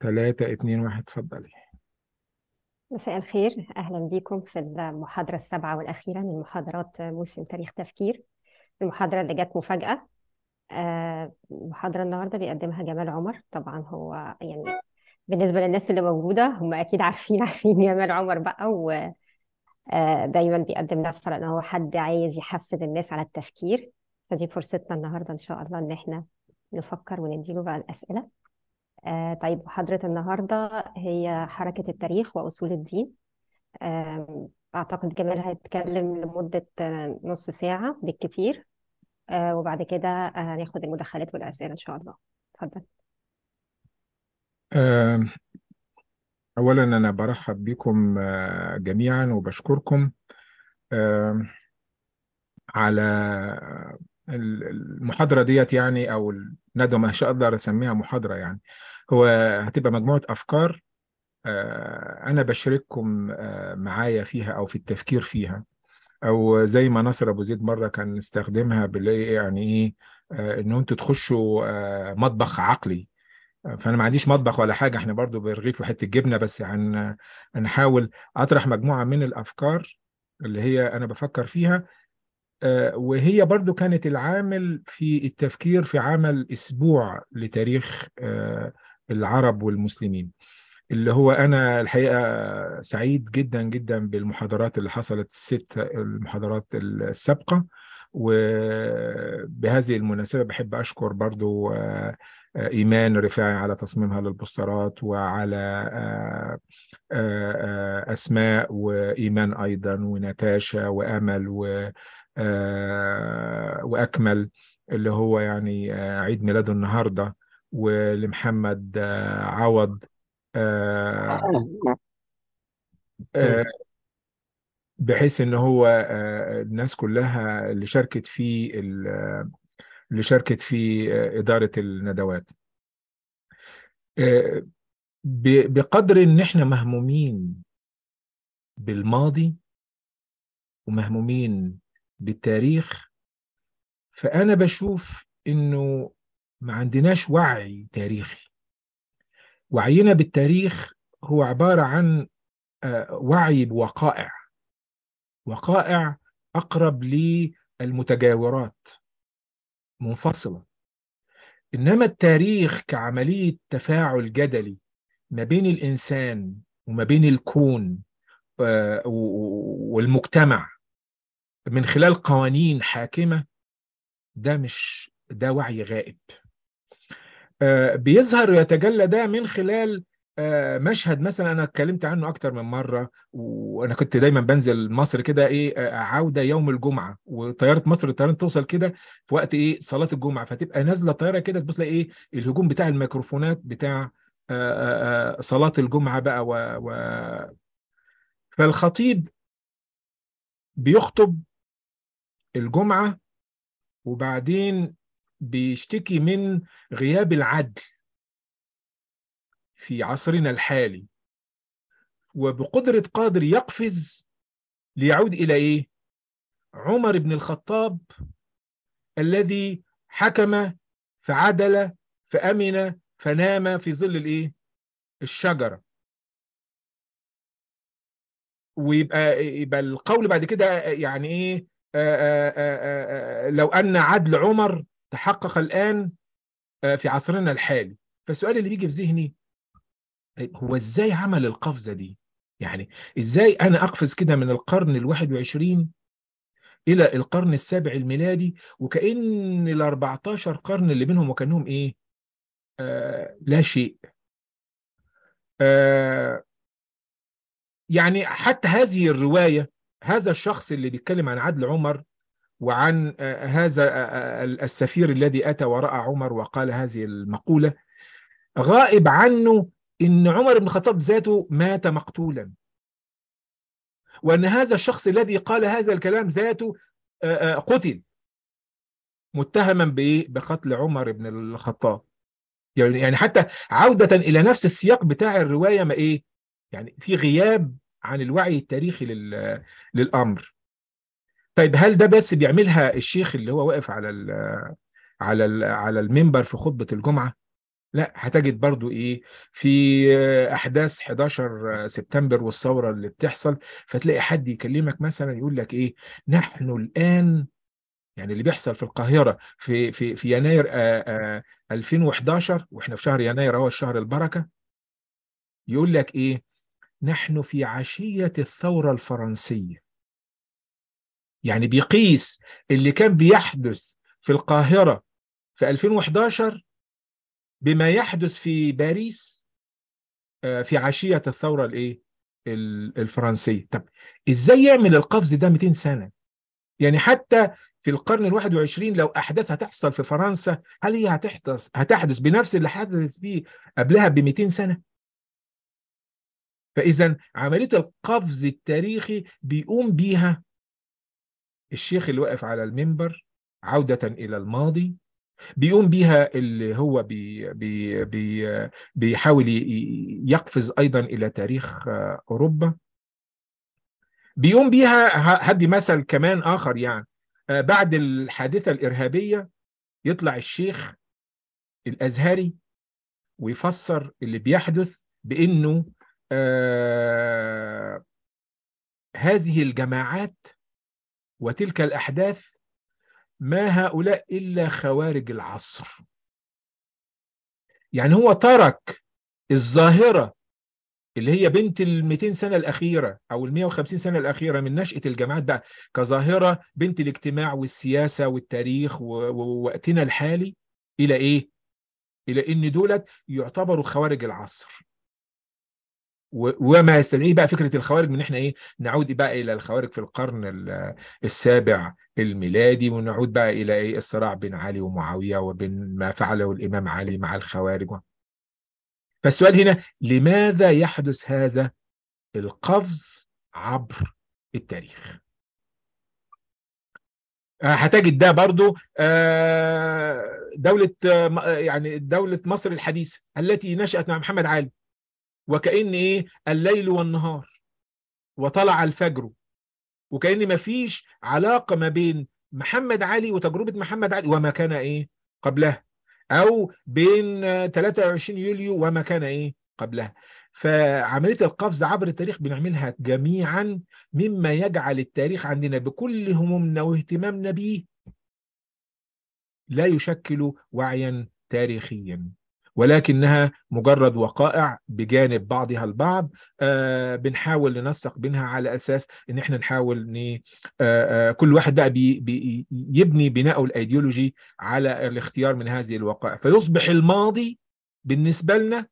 ثلاثة اتنين واحد اتفضلي مساء الخير أهلا بكم في المحاضرة السابعة والأخيرة من محاضرات موسم تاريخ تفكير المحاضرة اللي جت مفاجأة آه، المحاضرة النهاردة بيقدمها جمال عمر طبعا هو يعني بالنسبة للناس اللي موجودة هم أكيد عارفين عارفين جمال عمر بقى ودايما بيقدم نفسه لأن هو حد عايز يحفز الناس على التفكير فدي فرصتنا النهاردة إن شاء الله إن إحنا نفكر ونديله بقى الأسئلة آه طيب محاضرة النهاردة هي حركة التاريخ وأصول الدين آه أعتقد جمال هيتكلم لمدة آه، نص ساعة بالكتير آه وبعد كده آه هناخد المداخلات والأسئلة إن شاء الله اتفضل آم، أولا أنا برحب بكم آه، جميعا وبشكركم آم، على ال- المحاضرة ديت يعني أو الندوة مش هقدر أسميها محاضرة يعني هو هتبقى مجموعة أفكار آه، أنا بشارككم آه، معايا فيها أو في التفكير فيها او زي ما ناصر ابو زيد مره كان استخدمها باللي يعني ايه آه، ان انتوا تخشوا آه، مطبخ عقلي آه، فانا ما عنديش مطبخ ولا حاجه احنا برضو برغيف وحته جبنه بس هن هنحاول اطرح مجموعه من الافكار اللي هي انا بفكر فيها آه، وهي برضو كانت العامل في التفكير في عمل اسبوع لتاريخ آه، العرب والمسلمين اللي هو أنا الحقيقة سعيد جدا جدا بالمحاضرات اللي حصلت الست المحاضرات السابقة وبهذه المناسبة بحب أشكر برضو آه، آه، إيمان رفاعي على تصميمها للبوسترات وعلى آه، آه، آه، أسماء وإيمان أيضا وناتاشا وأمل و آه، وأكمل اللي هو يعني آه، عيد ميلاده النهاردة ولمحمد آه، عوض آه، آه، بحيث ان هو آه، الناس كلها اللي شاركت في ال- اللي شاركت في آه، إدارة الندوات آه، ب- بقدر ان احنا مهمومين بالماضي ومهمومين بالتاريخ فأنا بشوف انه ما عندناش وعي تاريخي وعينا بالتاريخ هو عبارة عن آه، وعي بوقائع وقائع أقرب للمتجاورات منفصلة إنما التاريخ كعملية تفاعل جدلي ما بين الإنسان وما بين الكون آه، و- و- والمجتمع من خلال قوانين حاكمة ده مش ده وعي غائب آه، بيظهر ويتجلى ده من خلال آه، مشهد مثلا انا اتكلمت عنه اكتر من مره وانا كنت دايما بنزل مصر كده ايه آه، عوده يوم الجمعه وطياره مصر الطيران توصل كده في وقت ايه صلاه الجمعه فتبقى نازله طياره كده تبص تلاقي ايه الهجوم بتاع الميكروفونات بتاع آه، آه، آه، صلاه الجمعه بقى و... و... فالخطيب بيخطب الجمعه وبعدين بيشتكي من غياب العدل في عصرنا الحالي وبقدرة قادر يقفز ليعود إلى إيه؟ عمر بن الخطاب الذي حكم فعدل فأمن فنام في ظل الإيه؟ الشجرة ويبقى يبقى القول بعد كده يعني إيه؟ آآ آآ آآ لو أن عدل عمر تحقق الآن آه، في عصرنا الحالي فالسؤال اللي بيجي في ذهني طيب هو إزاي عمل القفزة دي؟ يعني إزاي أنا أقفز كده من القرن الواحد وعشرين إلى القرن السابع الميلادي وكأن ال 14 قرن اللي بينهم وكأنهم إيه؟ آه لا شيء. آه يعني حتى هذه الرواية هذا الشخص اللي بيتكلم عن عدل عمر وعن آه هذا آه آه، السفير الذي أتى وراء عمر وقال هذه المقولة غائب عنه إن عمر بن الخطاب ذاته مات مقتولا وأن هذا الشخص الذي قال هذا الكلام ذاته آه آه قتل متهما بإيه؟ بقتل عمر بن الخطاب. يعني يعني حتى عودة إلى نفس السياق بتاع الرواية ما إيه يعني في غياب عن الوعي التاريخي لل... للأمر طيب هل ده بس بيعملها الشيخ اللي هو واقف على ال... على ال... على المنبر في خطبة الجمعة لا هتجد برضو ايه في احداث 11 سبتمبر والثوره اللي بتحصل فتلاقي حد يكلمك مثلا يقول لك ايه نحن الان يعني اللي بيحصل في القاهره في في في يناير آآ آآ 2011 واحنا في شهر يناير اهو الشهر البركه يقول لك ايه نحن في عشيه الثوره الفرنسيه يعني بيقيس اللي كان بيحدث في القاهره في 2011 بما يحدث في باريس في عشية الثورة الايه الفرنسية طب ازاي يعمل القفز ده 200 سنة يعني حتى في القرن الواحد وعشرين لو أحداث هتحصل في فرنسا هل هي هتحدث هتحدث بنفس اللي حدث فيه قبلها ب 200 سنة فإذا عملية القفز التاريخي بيقوم بيها الشيخ اللي واقف على المنبر عودة إلى الماضي بيقوم بيها اللي هو بي بي بي بيحاول يقفز ايضا الى تاريخ اوروبا بيقوم بيها هدي مثل كمان اخر يعني بعد الحادثه الارهابيه يطلع الشيخ الازهري ويفسر اللي بيحدث بانه آه هذه الجماعات وتلك الاحداث ما هؤلاء إلا خوارج العصر يعني هو ترك الظاهرة اللي هي بنت ال 200 سنة الأخيرة أو ال 150 سنة الأخيرة من نشأة الجامعات بقى كظاهرة بنت الاجتماع والسياسة والتاريخ ووقتنا الحالي إلى إيه؟ إلى إن دولت يعتبروا خوارج العصر وما يستدعيه بقى فكره الخوارج من احنا ايه نعود بقى الى الخوارج في القرن السابع الميلادي ونعود بقى الى ايه الصراع بين علي ومعاويه وبين ما فعله الامام علي مع الخوارج فالسؤال هنا لماذا يحدث هذا القفز عبر التاريخ هتجد ده برضو دولة يعني دولة مصر الحديثة التي نشأت مع محمد علي وكأن ايه الليل والنهار وطلع الفجر وكأن ما فيش علاقة ما بين محمد علي وتجربة محمد علي وما كان ايه قبلها او بين 23 يوليو وما كان ايه قبلها فعملية القفز عبر التاريخ بنعملها جميعا مما يجعل التاريخ عندنا بكل همومنا واهتمامنا به لا يشكل وعيا تاريخيا ولكنها مجرد وقائع بجانب بعضها البعض آه بنحاول ننسق بينها على اساس ان احنا نحاول ن آه آه كل واحد بقى بي بي يبني بناءه الايديولوجي على الاختيار من هذه الوقائع فيصبح الماضي بالنسبه لنا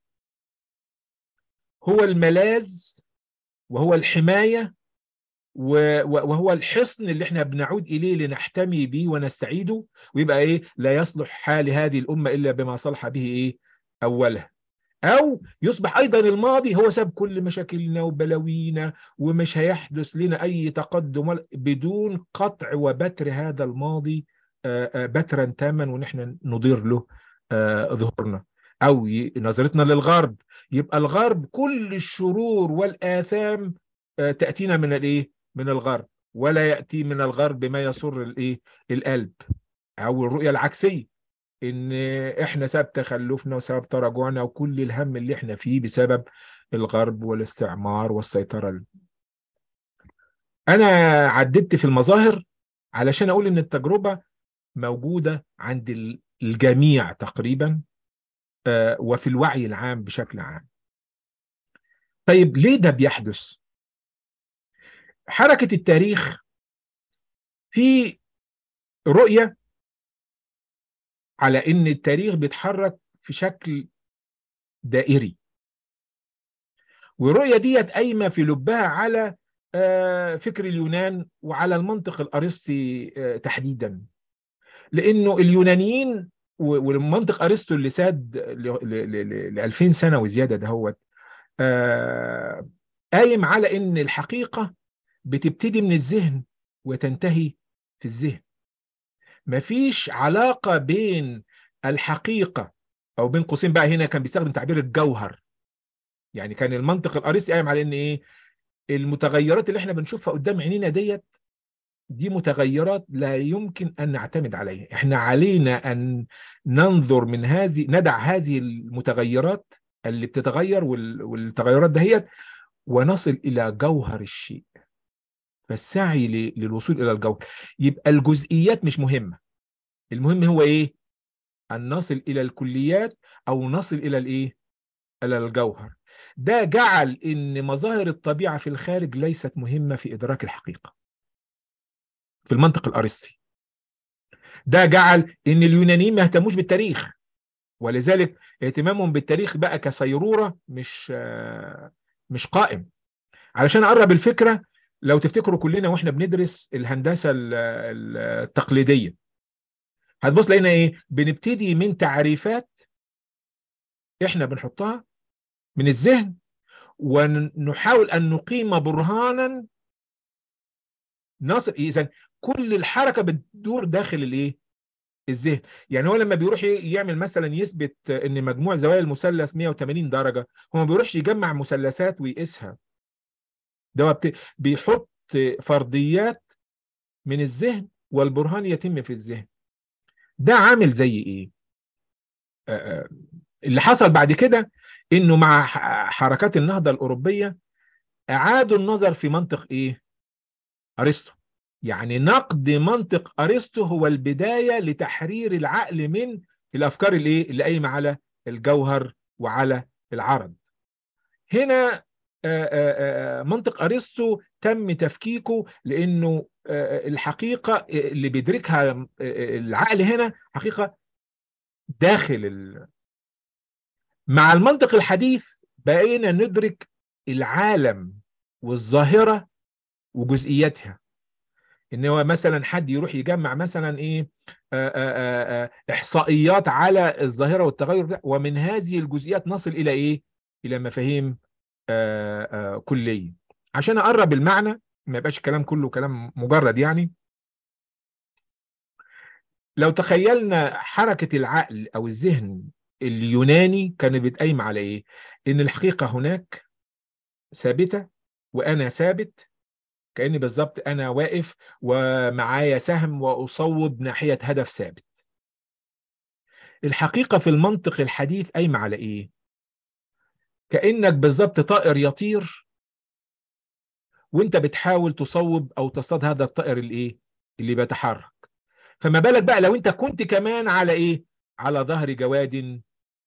هو الملاذ وهو الحمايه وهو الحصن اللي احنا بنعود اليه لنحتمي به ونستعيده ويبقى ايه لا يصلح حال هذه الامه الا بما صلح به ايه اولها او يصبح ايضا الماضي هو سبب كل مشاكلنا وبلاوينا ومش هيحدث لنا اي تقدم بدون قطع وبتر هذا الماضي بترا تاما ونحن نضير له ظهورنا او نظرتنا للغرب يبقى الغرب كل الشرور والاثام تاتينا من الايه من الغرب ولا ياتي من الغرب بما يسر الايه القلب او الرؤيه العكسيه ان احنا سبب تخلفنا وسبب تراجعنا وكل الهم اللي احنا فيه بسبب الغرب والاستعمار والسيطره انا عددت في المظاهر علشان اقول ان التجربه موجوده عند الجميع تقريبا وفي الوعي العام بشكل عام طيب ليه ده بيحدث حركه التاريخ في رؤيه على ان التاريخ بيتحرك في شكل دائري والرؤيه ديت قايمه في لبها على فكر اليونان وعلى المنطق الارسطي تحديدا لانه اليونانيين والمنطق ارسطو اللي ساد ل 2000 سنه وزياده دهوت قايم على ان الحقيقه بتبتدي من الذهن وتنتهي في الذهن مفيش علاقة بين الحقيقة أو بين قوسين بقى هنا كان بيستخدم تعبير الجوهر يعني كان المنطق الأرسطي قايم على إن إيه المتغيرات اللي إحنا بنشوفها قدام عينينا ديت دي متغيرات لا يمكن ان نعتمد عليها احنا علينا ان ننظر من هذه ندع هذه المتغيرات اللي بتتغير والتغيرات دهيت ونصل الى جوهر الشيء فالسعي للوصول الى الجوهر يبقى الجزئيات مش مهمه المهم هو ايه ان نصل الى الكليات او نصل الى الايه الى الجوهر ده جعل ان مظاهر الطبيعه في الخارج ليست مهمه في ادراك الحقيقه في المنطق الارسطي ده جعل ان اليونانيين ما اهتموش بالتاريخ ولذلك اهتمامهم بالتاريخ بقى كصيروره مش مش قائم علشان اقرب الفكره لو تفتكروا كلنا واحنا بندرس الهندسه التقليديه هتبص لقينا ايه بنبتدي من تعريفات احنا بنحطها من الذهن ونحاول ان نقيم برهانا نصل اذا كل الحركه بتدور داخل الايه الذهن يعني هو لما بيروح يعمل مثلا يثبت ان مجموع زوايا المثلث 180 درجه هو ما بيروحش يجمع مثلثات ويقيسها ده بيحط فرضيات من الذهن والبرهان يتم في الذهن ده عامل زي ايه اللي حصل بعد كده انه مع حركات النهضه الاوروبيه اعادوا النظر في منطق ايه ارسطو يعني نقد منطق ارسطو هو البدايه لتحرير العقل من الافكار الايه اللي قايمه على الجوهر وعلى العرض هنا منطق ارسطو تم تفكيكه لانه الحقيقه اللي بيدركها العقل هنا حقيقه داخل ال... مع المنطق الحديث بقينا ندرك العالم والظاهره وجزئياتها ان هو مثلا حد يروح يجمع مثلا ايه آآ آآ احصائيات على الظاهره والتغير ده ومن هذه الجزئيات نصل الى ايه الى مفاهيم آآ كليه عشان اقرب المعنى ما يبقاش الكلام كله كلام مجرد يعني لو تخيلنا حركه العقل او الذهن اليوناني كانت بتقيم على ايه ان الحقيقه هناك ثابته وانا ثابت كاني بالظبط انا واقف ومعايا سهم واصوب ناحيه هدف ثابت الحقيقه في المنطق الحديث قايمه على ايه كانك بالظبط طائر يطير وانت بتحاول تصوب او تصطاد هذا الطائر الايه اللي بيتحرك فما بالك بقى لو انت كنت كمان على ايه على ظهر جواد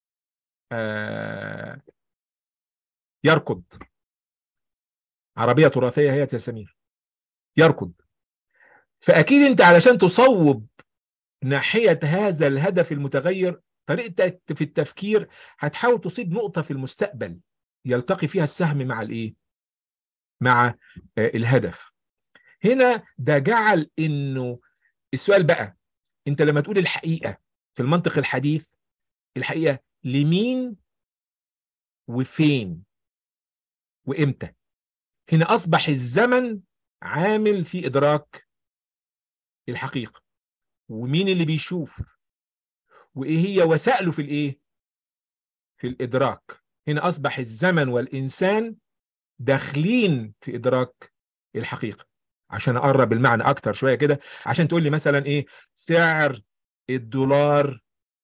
آه يركض عربيه تراثيه هي يا سمير يركض فاكيد انت علشان تصوب ناحيه هذا الهدف المتغير طريقتك في التفكير هتحاول تصيب نقطه في المستقبل يلتقي فيها السهم مع الايه مع آه الهدف هنا ده جعل انه السؤال بقى انت لما تقول الحقيقه في المنطق الحديث الحقيقه لمين وفين وامتى هنا اصبح الزمن عامل في ادراك الحقيقه ومين اللي بيشوف وايه هي وسائله في الايه في الادراك هنا اصبح الزمن والانسان داخلين في ادراك الحقيقه عشان اقرب المعنى اكتر شويه كده عشان تقول لي مثلا ايه سعر الدولار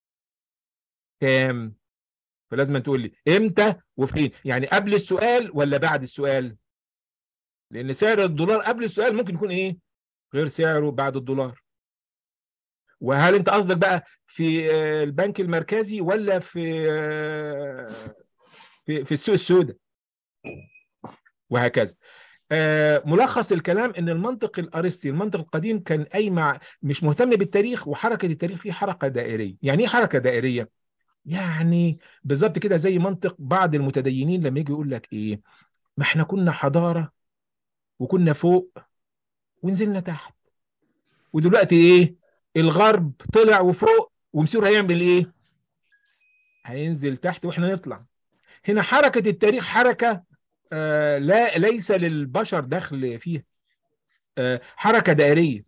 كام فلازم تقول لي امتى وفين يعني قبل السؤال ولا بعد السؤال لان سعر الدولار قبل السؤال ممكن يكون ايه غير سعره بعد الدولار وهل انت قصدك بقى في البنك المركزي ولا في في, في السوق السوداء وهكذا ملخص الكلام ان المنطق الارسطي المنطق القديم كان قايم مش مهتم بالتاريخ وحركه التاريخ فيه حركه دائريه يعني ايه حركه دائريه يعني بالظبط كده زي منطق بعض المتدينين لما يجي يقول لك ايه ما احنا كنا حضاره وكنا فوق ونزلنا تحت ودلوقتي ايه الغرب طلع وفوق ومسير هيعمل ايه هينزل تحت واحنا نطلع هنا حركه التاريخ حركه آه لا ليس للبشر دخل فيها آه حركه دائريه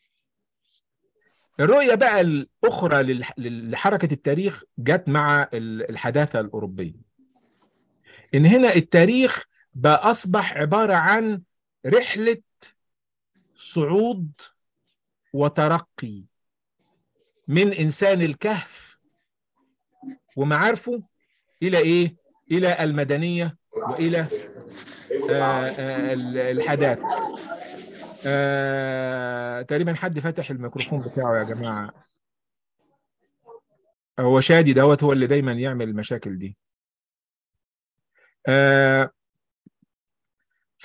الرؤيه بقى الاخرى لحركه التاريخ جت مع الحداثه الاوروبيه ان هنا التاريخ بقى اصبح عباره عن رحله صعود وترقي من انسان الكهف ومعارفه الى ايه الى المدنيه والى آه، آه، الحداثه آه، تقريبا حد فتح الميكروفون بتاعه يا جماعه هو شادي دوت هو اللي دايما يعمل المشاكل دي آه ف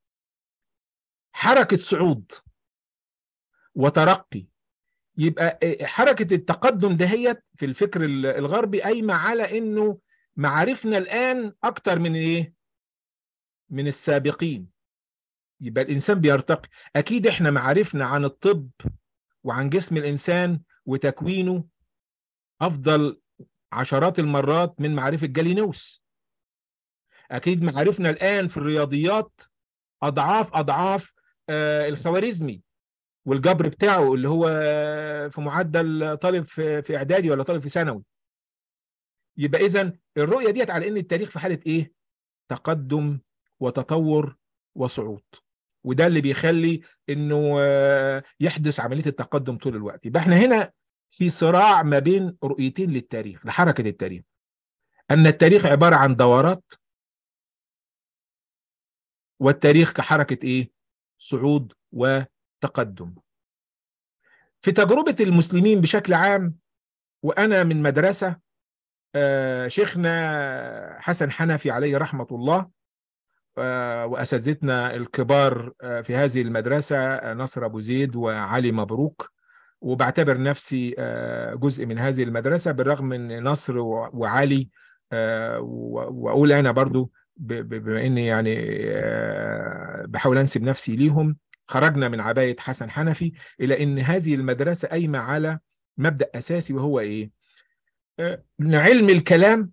حركة صعود وترقي يبقى حركة التقدم دهيت في الفكر الغربي قايمة على انه معارفنا الآن أكتر من إيه؟ من السابقين يبقى الإنسان بيرتقي أكيد إحنا معارفنا عن الطب وعن جسم الإنسان وتكوينه أفضل عشرات المرات من معرفة جالينوس أكيد معارفنا الآن في الرياضيات أضعاف أضعاف آه الخوارزمي والجبر بتاعه اللي هو في معدل طالب في إعدادي ولا طالب في ثانوي يبقى إذا الرؤية ديت على إن التاريخ في حالة إيه؟ تقدم وتطور وصعود وده اللي بيخلي انه يحدث عمليه التقدم طول الوقت يبقى احنا هنا في صراع ما بين رؤيتين للتاريخ لحركه التاريخ ان التاريخ عباره عن دورات والتاريخ كحركه ايه صعود وتقدم في تجربه المسلمين بشكل عام وانا من مدرسه شيخنا حسن حنفي عليه رحمه الله واساتذتنا الكبار في هذه المدرسه نصر ابو زيد وعلي مبروك وبعتبر نفسي جزء من هذه المدرسه بالرغم من نصر وعلي واقول انا برضو بما اني يعني بحاول انسب نفسي ليهم خرجنا من عبايه حسن حنفي الى ان هذه المدرسه قايمه على مبدا اساسي وهو ايه؟ ان علم الكلام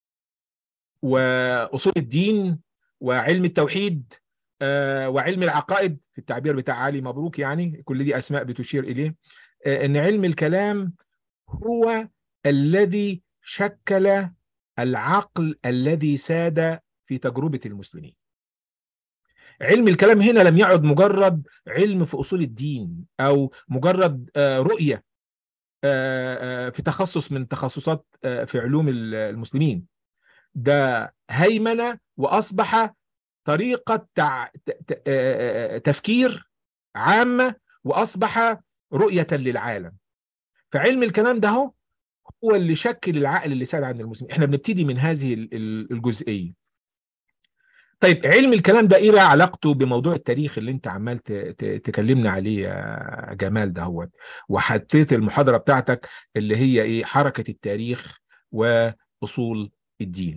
واصول الدين وعلم التوحيد وعلم العقائد في التعبير بتاع علي مبروك يعني كل دي اسماء بتشير اليه ان علم الكلام هو الذي شكل العقل الذي ساد في تجربه المسلمين علم الكلام هنا لم يعد مجرد علم في اصول الدين او مجرد رؤيه في تخصص من تخصصات في علوم المسلمين ده هيمنه واصبح طريقه تع... تفكير عامه واصبح رؤيه للعالم فعلم الكلام ده هو هو اللي شكل العقل اللي ساد عند المسلمين احنا بنبتدي من هذه الجزئيه طيب علم الكلام ده ايه بقى علاقته بموضوع التاريخ اللي انت عمال تكلمنا عليه يا جمال دهوت وحطيت المحاضره بتاعتك اللي هي ايه حركه التاريخ واصول الدين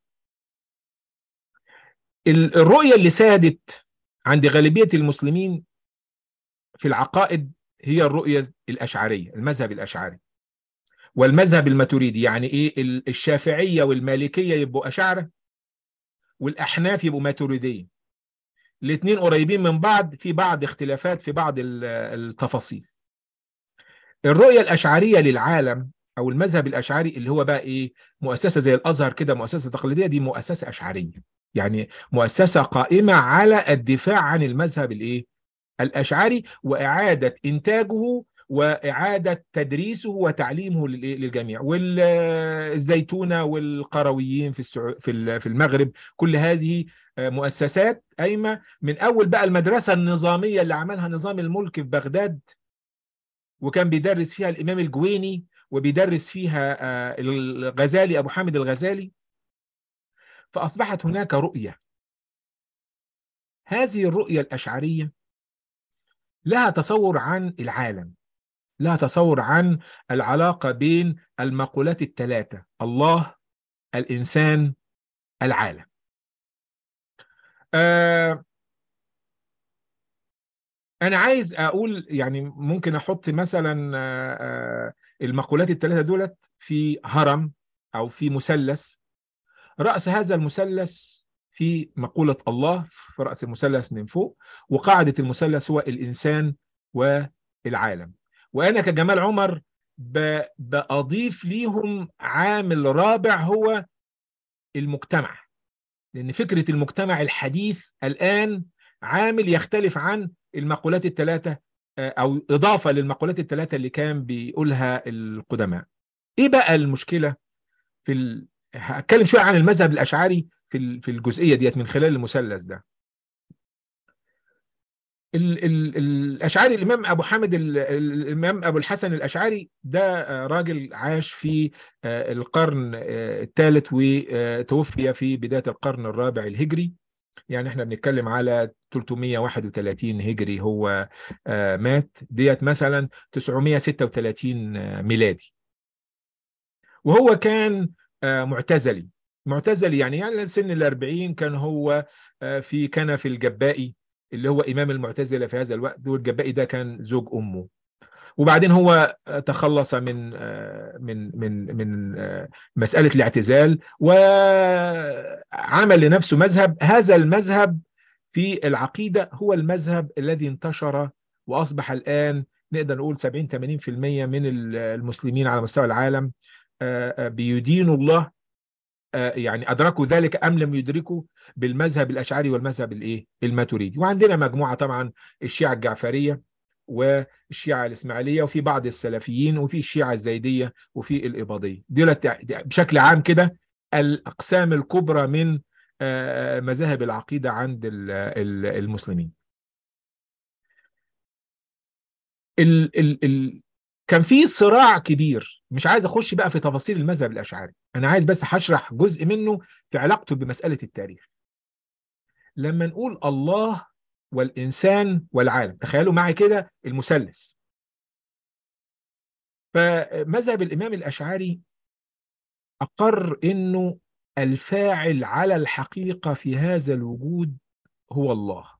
الرؤيه اللي سادت عند غالبيه المسلمين في العقائد هي الرؤيه الاشعريه المذهب الاشعري والمذهب الماتريدي يعني ايه الشافعيه والمالكيه يبقوا اشاعره والاحناف يبقوا ماتريديه الاثنين قريبين من بعض في بعض اختلافات في بعض التفاصيل الرؤيه الاشعريه للعالم او المذهب الاشعري اللي هو بقى ايه مؤسسه زي الازهر كده مؤسسه تقليديه دي مؤسسه اشعريه يعني مؤسسه قائمه على الدفاع عن المذهب الايه الاشعري واعاده انتاجه واعاده تدريسه وتعليمه للجميع والزيتونه والقرويين في السعو... في في المغرب كل هذه مؤسسات قايمه من اول بقى المدرسه النظاميه اللي عملها نظام الملك في بغداد وكان بيدرس فيها الامام الجويني وبيدرس فيها الغزالي ابو حامد الغزالي فاصبحت هناك رؤيه هذه الرؤيه الاشعريه لها تصور عن العالم لها تصور عن العلاقه بين المقولات الثلاثه الله الانسان العالم آه انا عايز اقول يعني ممكن احط مثلا آه المقولات الثلاثه دولت في هرم او في مثلث راس هذا المثلث في مقوله الله في راس المثلث من فوق وقاعده المثلث هو الانسان والعالم وانا كجمال عمر بأضيف ليهم عامل رابع هو المجتمع لأن فكرة المجتمع الحديث الآن عامل يختلف عن المقولات الثلاثه او اضافه للمقولات الثلاثه اللي كان بيقولها القدماء ايه بقى المشكله في ال... هتكلم شويه عن المذهب الاشعري في في الجزئيه ديت من خلال المثلث ده ال ال الاشعري الامام ابو حامد الامام ابو الحسن الاشعري ده راجل عاش في القرن الثالث وتوفي في بدايه القرن الرابع الهجري يعني احنا بنتكلم على 331 هجري هو مات ديت مثلا 936 ميلادي وهو كان معتزلي معتزلي يعني يعني سن الأربعين كان هو في كنف الجبائي اللي هو إمام المعتزلة في هذا الوقت والجبائي ده كان زوج أمه وبعدين هو تخلص من من من من مسألة الاعتزال وعمل لنفسه مذهب هذا المذهب في العقيدة هو المذهب الذي انتشر وأصبح الآن نقدر نقول 70 80% من المسلمين على مستوى العالم بيدينوا الله يعني ادركوا ذلك ام لم يدركوا بالمذهب الاشعري والمذهب الايه الماتريدي وعندنا مجموعه طبعا الشيعه الجعفريه والشيعه الاسماعيليه وفي بعض السلفيين وفي الشيعه الزيديه وفي الاباضيه دولت بشكل عام كده الاقسام الكبرى من مذاهب العقيده عند المسلمين ال ال ال كان في صراع كبير مش عايز اخش بقى في تفاصيل المذهب الاشعري انا عايز بس هشرح جزء منه في علاقته بمساله التاريخ لما نقول الله والانسان والعالم تخيلوا معي كده المثلث فمذهب الامام الاشعري اقر انه الفاعل على الحقيقه في هذا الوجود هو الله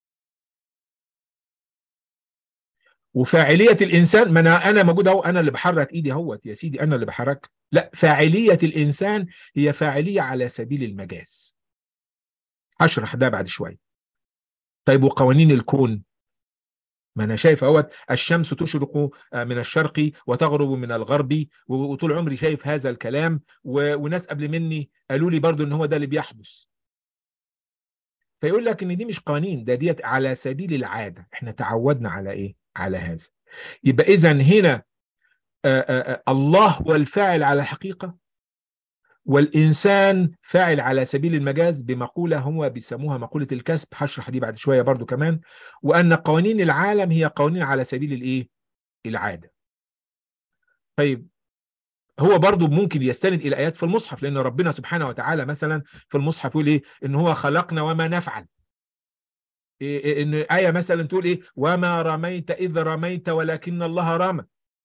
وفاعليه الانسان ما انا انا موجود اهو انا اللي بحرك ايدي اهوت يا سيدي انا اللي بحرك لا فاعليه الانسان هي فاعليه على سبيل المجاز هشرح ده بعد شويه طيب وقوانين الكون ما انا شايف اهوت الشمس تشرق من الشرق وتغرب من الغرب وطول عمري شايف هذا الكلام و... وناس قبل مني قالوا لي برضو ان هو ده اللي بيحدث فيقول لك ان دي مش قوانين ده ديت على سبيل العاده احنا تعودنا على ايه على هذا يبقى اذا هنا آآ آآ الله هو الفاعل على الحقيقه والانسان فاعل على سبيل المجاز بمقوله هم بيسموها مقوله الكسب هشرح دي بعد شويه برضو كمان وان قوانين العالم هي قوانين على سبيل الايه العاده طيب هو برضو ممكن يستند الى ايات في المصحف لان ربنا سبحانه وتعالى مثلا في المصحف يقول ايه ان هو خلقنا وما نفعل إيه ان ايه مثلا تقول ايه وما رميت اذ رميت ولكن الله رمى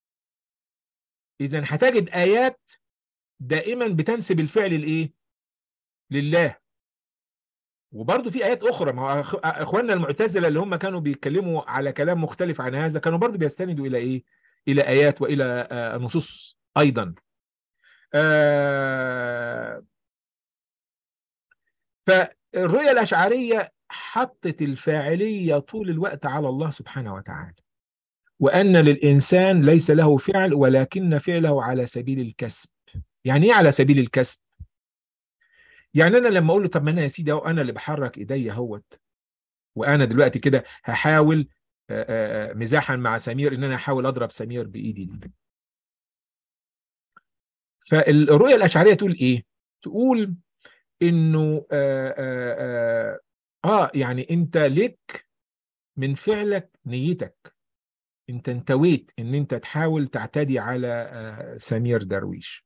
اذا هتجد ايات دائما بتنسب الفعل الايه لله وبرضه في ايات اخرى ما هو اخواننا المعتزله اللي هم كانوا بيتكلموا على كلام مختلف عن هذا كانوا برضه بيستندوا الى ايه الى ايات والى آه نصوص ايضا آه فالرؤيه الاشعريه حطت الفاعليه طول الوقت على الله سبحانه وتعالى وان للانسان ليس له فعل ولكن فعله على سبيل الكسب يعني ايه على سبيل الكسب يعني انا لما اقول له طب ما انا يا سيدي اهو انا اللي بحرك ايديا اهوت وانا دلوقتي كده هحاول مزاحا مع سمير ان انا احاول اضرب سمير بايدي دي فالرؤيه الاشعريه تقول ايه تقول انه آآ آآ اه يعني انت لك من فعلك نيتك انت انتويت ان انت تحاول تعتدي على سمير درويش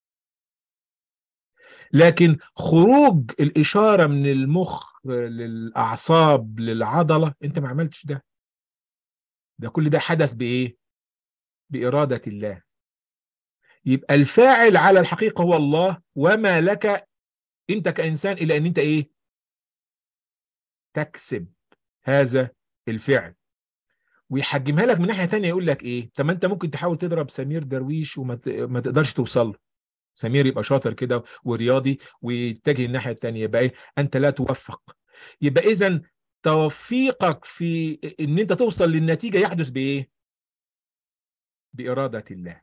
لكن خروج الإشارة من المخ للأعصاب للعضلة أنت ما عملتش ده ده كل ده حدث بإيه؟ بإرادة الله يبقى الفاعل على الحقيقة هو الله وما لك أنت كإنسان إلا أن أنت إيه؟ تكسب هذا الفعل ويحجمها لك من ناحية تانية يقول لك إيه؟ طب ما أنت ممكن تحاول تضرب سمير درويش وما ما تقدرش توصل له سمير يبقى شاطر كده ورياضي ويتجه الناحيه الثانيه يبقى ايه انت لا توفق يبقى اذا توفيقك في ان انت توصل للنتيجه يحدث بايه باراده الله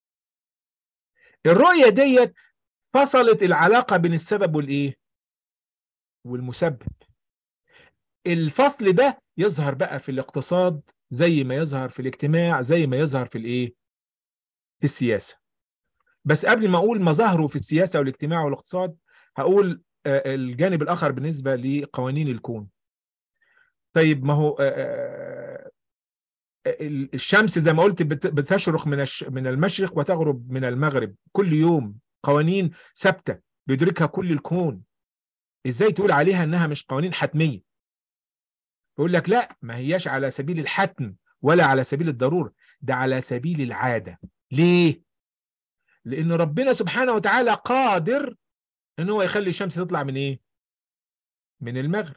الرؤيه ديت فصلت العلاقه بين السبب والايه والمسبب الفصل ده يظهر بقى في الاقتصاد زي ما يظهر في الاجتماع زي ما يظهر في الايه في السياسه بس قبل ما اقول مظاهره في السياسه والاجتماع والاقتصاد هقول الجانب الاخر بالنسبه لقوانين الكون طيب ما هو الشمس زي ما قلت بتشرق من من المشرق وتغرب من المغرب كل يوم قوانين ثابته بيدركها كل الكون ازاي تقول عليها انها مش قوانين حتميه يقول لك لا ما هياش على سبيل الحتم ولا على سبيل الضروره ده على سبيل العاده ليه لان ربنا سبحانه وتعالى قادر ان هو يخلي الشمس تطلع من ايه من المغرب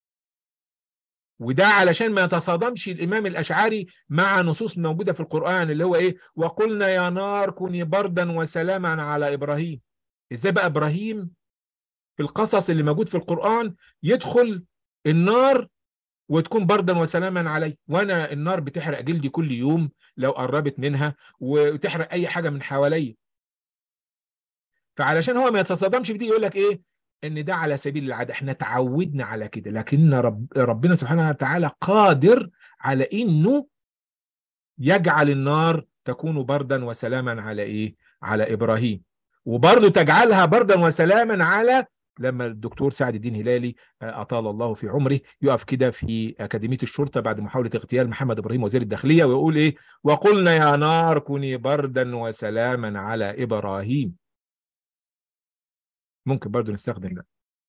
وده علشان ما يتصادمش الامام الاشعري مع نصوص موجوده في القران اللي هو ايه وقلنا يا نار كوني بردا وسلاما على ابراهيم ازاي بقى ابراهيم في القصص اللي موجود في القران يدخل النار وتكون بردا وسلاما علي وانا النار بتحرق جلدي كل يوم لو قربت منها وتحرق اي حاجه من حواليا فعلشان هو ما يتصادمش بدي يقول لك ايه ان ده على سبيل العاده احنا تعودنا على كده لكن رب ربنا سبحانه وتعالى قادر على انه يجعل النار تكون بردا وسلاما على ايه على ابراهيم وبرضه تجعلها بردا وسلاما على لما الدكتور سعد الدين هلالي اطال الله في عمره يقف كده في اكاديميه الشرطه بعد محاوله اغتيال محمد ابراهيم وزير الداخليه ويقول ايه وقلنا يا نار كوني بردا وسلاما على ابراهيم ممكن برضو نستخدم ده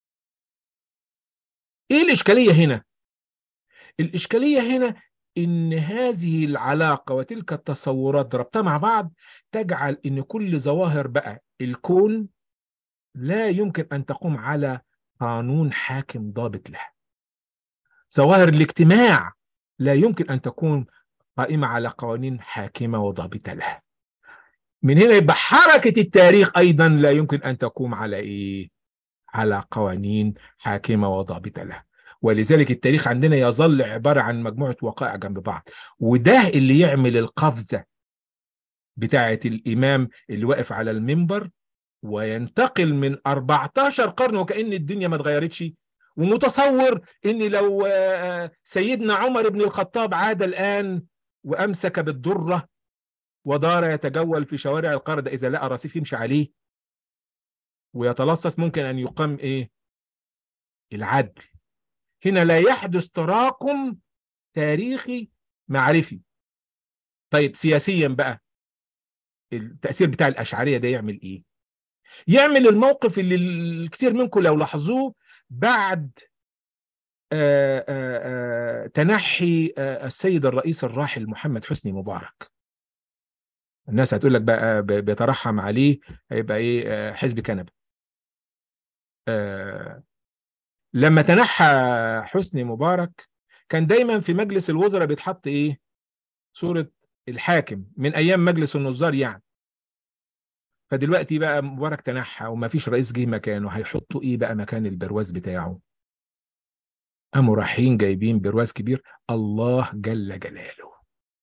ايه الاشكاليه هنا الاشكاليه هنا ان هذه العلاقه وتلك التصورات ربطها مع بعض تجعل ان كل ظواهر بقى الكون لا يمكن ان تقوم على قانون حاكم ضابط لها ظواهر الاجتماع لا يمكن ان تكون قائمه على قوانين حاكمه وضابطه لها من هنا يبقى حركة التاريخ أيضا لا يمكن أن تقوم على إيه؟ على قوانين حاكمة وضابطة لها ولذلك التاريخ عندنا يظل عبارة عن مجموعة وقائع جنب بعض وده اللي يعمل القفزة بتاعة الإمام اللي واقف على المنبر وينتقل من 14 قرن وكأن الدنيا ما اتغيرتش ومتصور ان لو سيدنا عمر بن الخطاب عاد الآن وأمسك بالدرة ودار يتجول في شوارع القرى إذا لقى رصيف يمشي عليه ويتلصص ممكن أن يقام إيه؟ العدل هنا لا يحدث تراكم تاريخي معرفي طيب سياسيا بقى التأثير بتاع الأشعرية ده يعمل إيه؟ يعمل الموقف اللي الكثير منكم لو لاحظوه بعد آآ آآ تنحي السيد الرئيس الراحل محمد حسني مبارك الناس هتقول لك بقى بيترحم عليه هيبقى ايه حزب كنبه آه لما تنحى حسني مبارك كان دايما في مجلس الوزراء بيتحط ايه صورة الحاكم من ايام مجلس النظار يعني فدلوقتي بقى مبارك تنحى وما فيش رئيس جه مكانه هيحطوا ايه بقى مكان البرواز بتاعه قاموا رايحين جايبين برواز كبير الله جل جلاله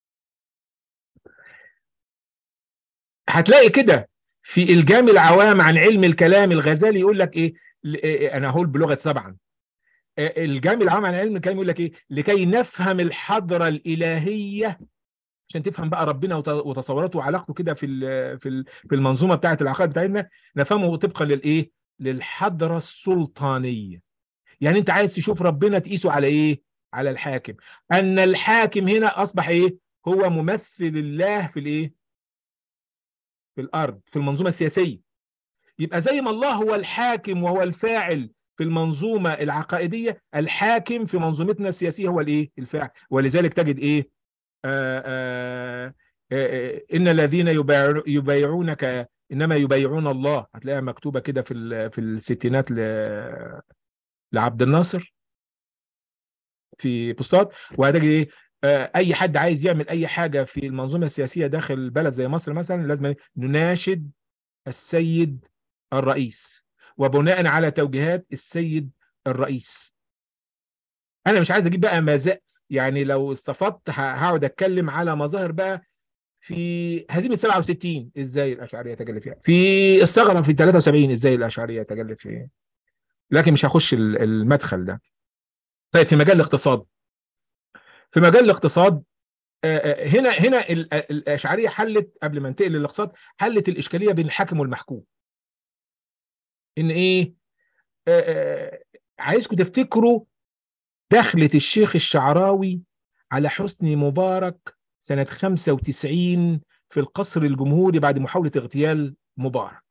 هتلاقي كده في الجام العوام عن علم الكلام الغزالي يقول لك ايه انا هقول بلغه طبعا الجام العام عن علم الكلام يقول لك ايه لكي نفهم الحضره الالهيه عشان تفهم بقى ربنا وتصوراته وعلاقته كده في في في المنظومه بتاعه العقائد بتاعتنا نفهمه طبقا للايه للحضره السلطانيه يعني انت عايز تشوف ربنا تقيسه على ايه على الحاكم ان الحاكم هنا اصبح ايه هو ممثل الله في الايه في الارض في المنظومه السياسيه يبقى زي ما الله هو الحاكم وهو الفاعل في المنظومه العقائديه الحاكم في منظومتنا السياسيه هو الايه الفاعل ولذلك تجد ايه آآ آآ آآ ان الذين يبايعونك انما يبايعون الله هتلاقيها مكتوبه كده في في الستينات ل... لعبد الناصر في بوستات وهتجد ايه اي حد عايز يعمل اي حاجه في المنظومه السياسيه داخل بلد زي مصر مثلا لازم نناشد السيد الرئيس وبناء على توجيهات السيد الرئيس انا مش عايز اجيب بقى مزاق يعني لو استفدت هقعد اتكلم على مظاهر بقى في هزيمه 67 ازاي الاشعريه تجلى فيها في الثغره في 73 ازاي الاشعريه تجلى فيها لكن مش هخش المدخل ده طيب في مجال الاقتصاد في مجال الاقتصاد هنا هنا الاشعريه حلت قبل ما ننتقل للاقتصاد حلت الاشكاليه بين الحاكم والمحكوم ان ايه عايزكم تفتكروا دخلة الشيخ الشعراوي على حسني مبارك سنة 95 في القصر الجمهوري بعد محاولة اغتيال مبارك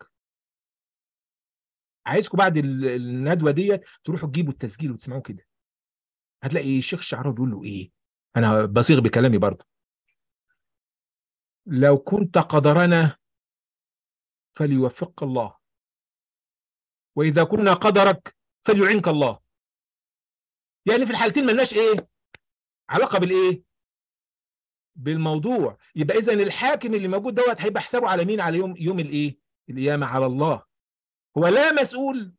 عايزكم بعد الندوة ديت تروحوا تجيبوا التسجيل وتسمعوه كده هتلاقي الشيخ الشعراوي بيقول له ايه انا بصيغ بكلامي برضه لو كنت قدرنا فليوفقك الله واذا كنا قدرك فليعينك الله يعني في الحالتين ملناش ايه علاقه بالايه بالموضوع يبقى اذا الحاكم اللي موجود دوت هيبقى حسابه على مين على يوم يوم الايه القيامه على الله هو لا مسؤول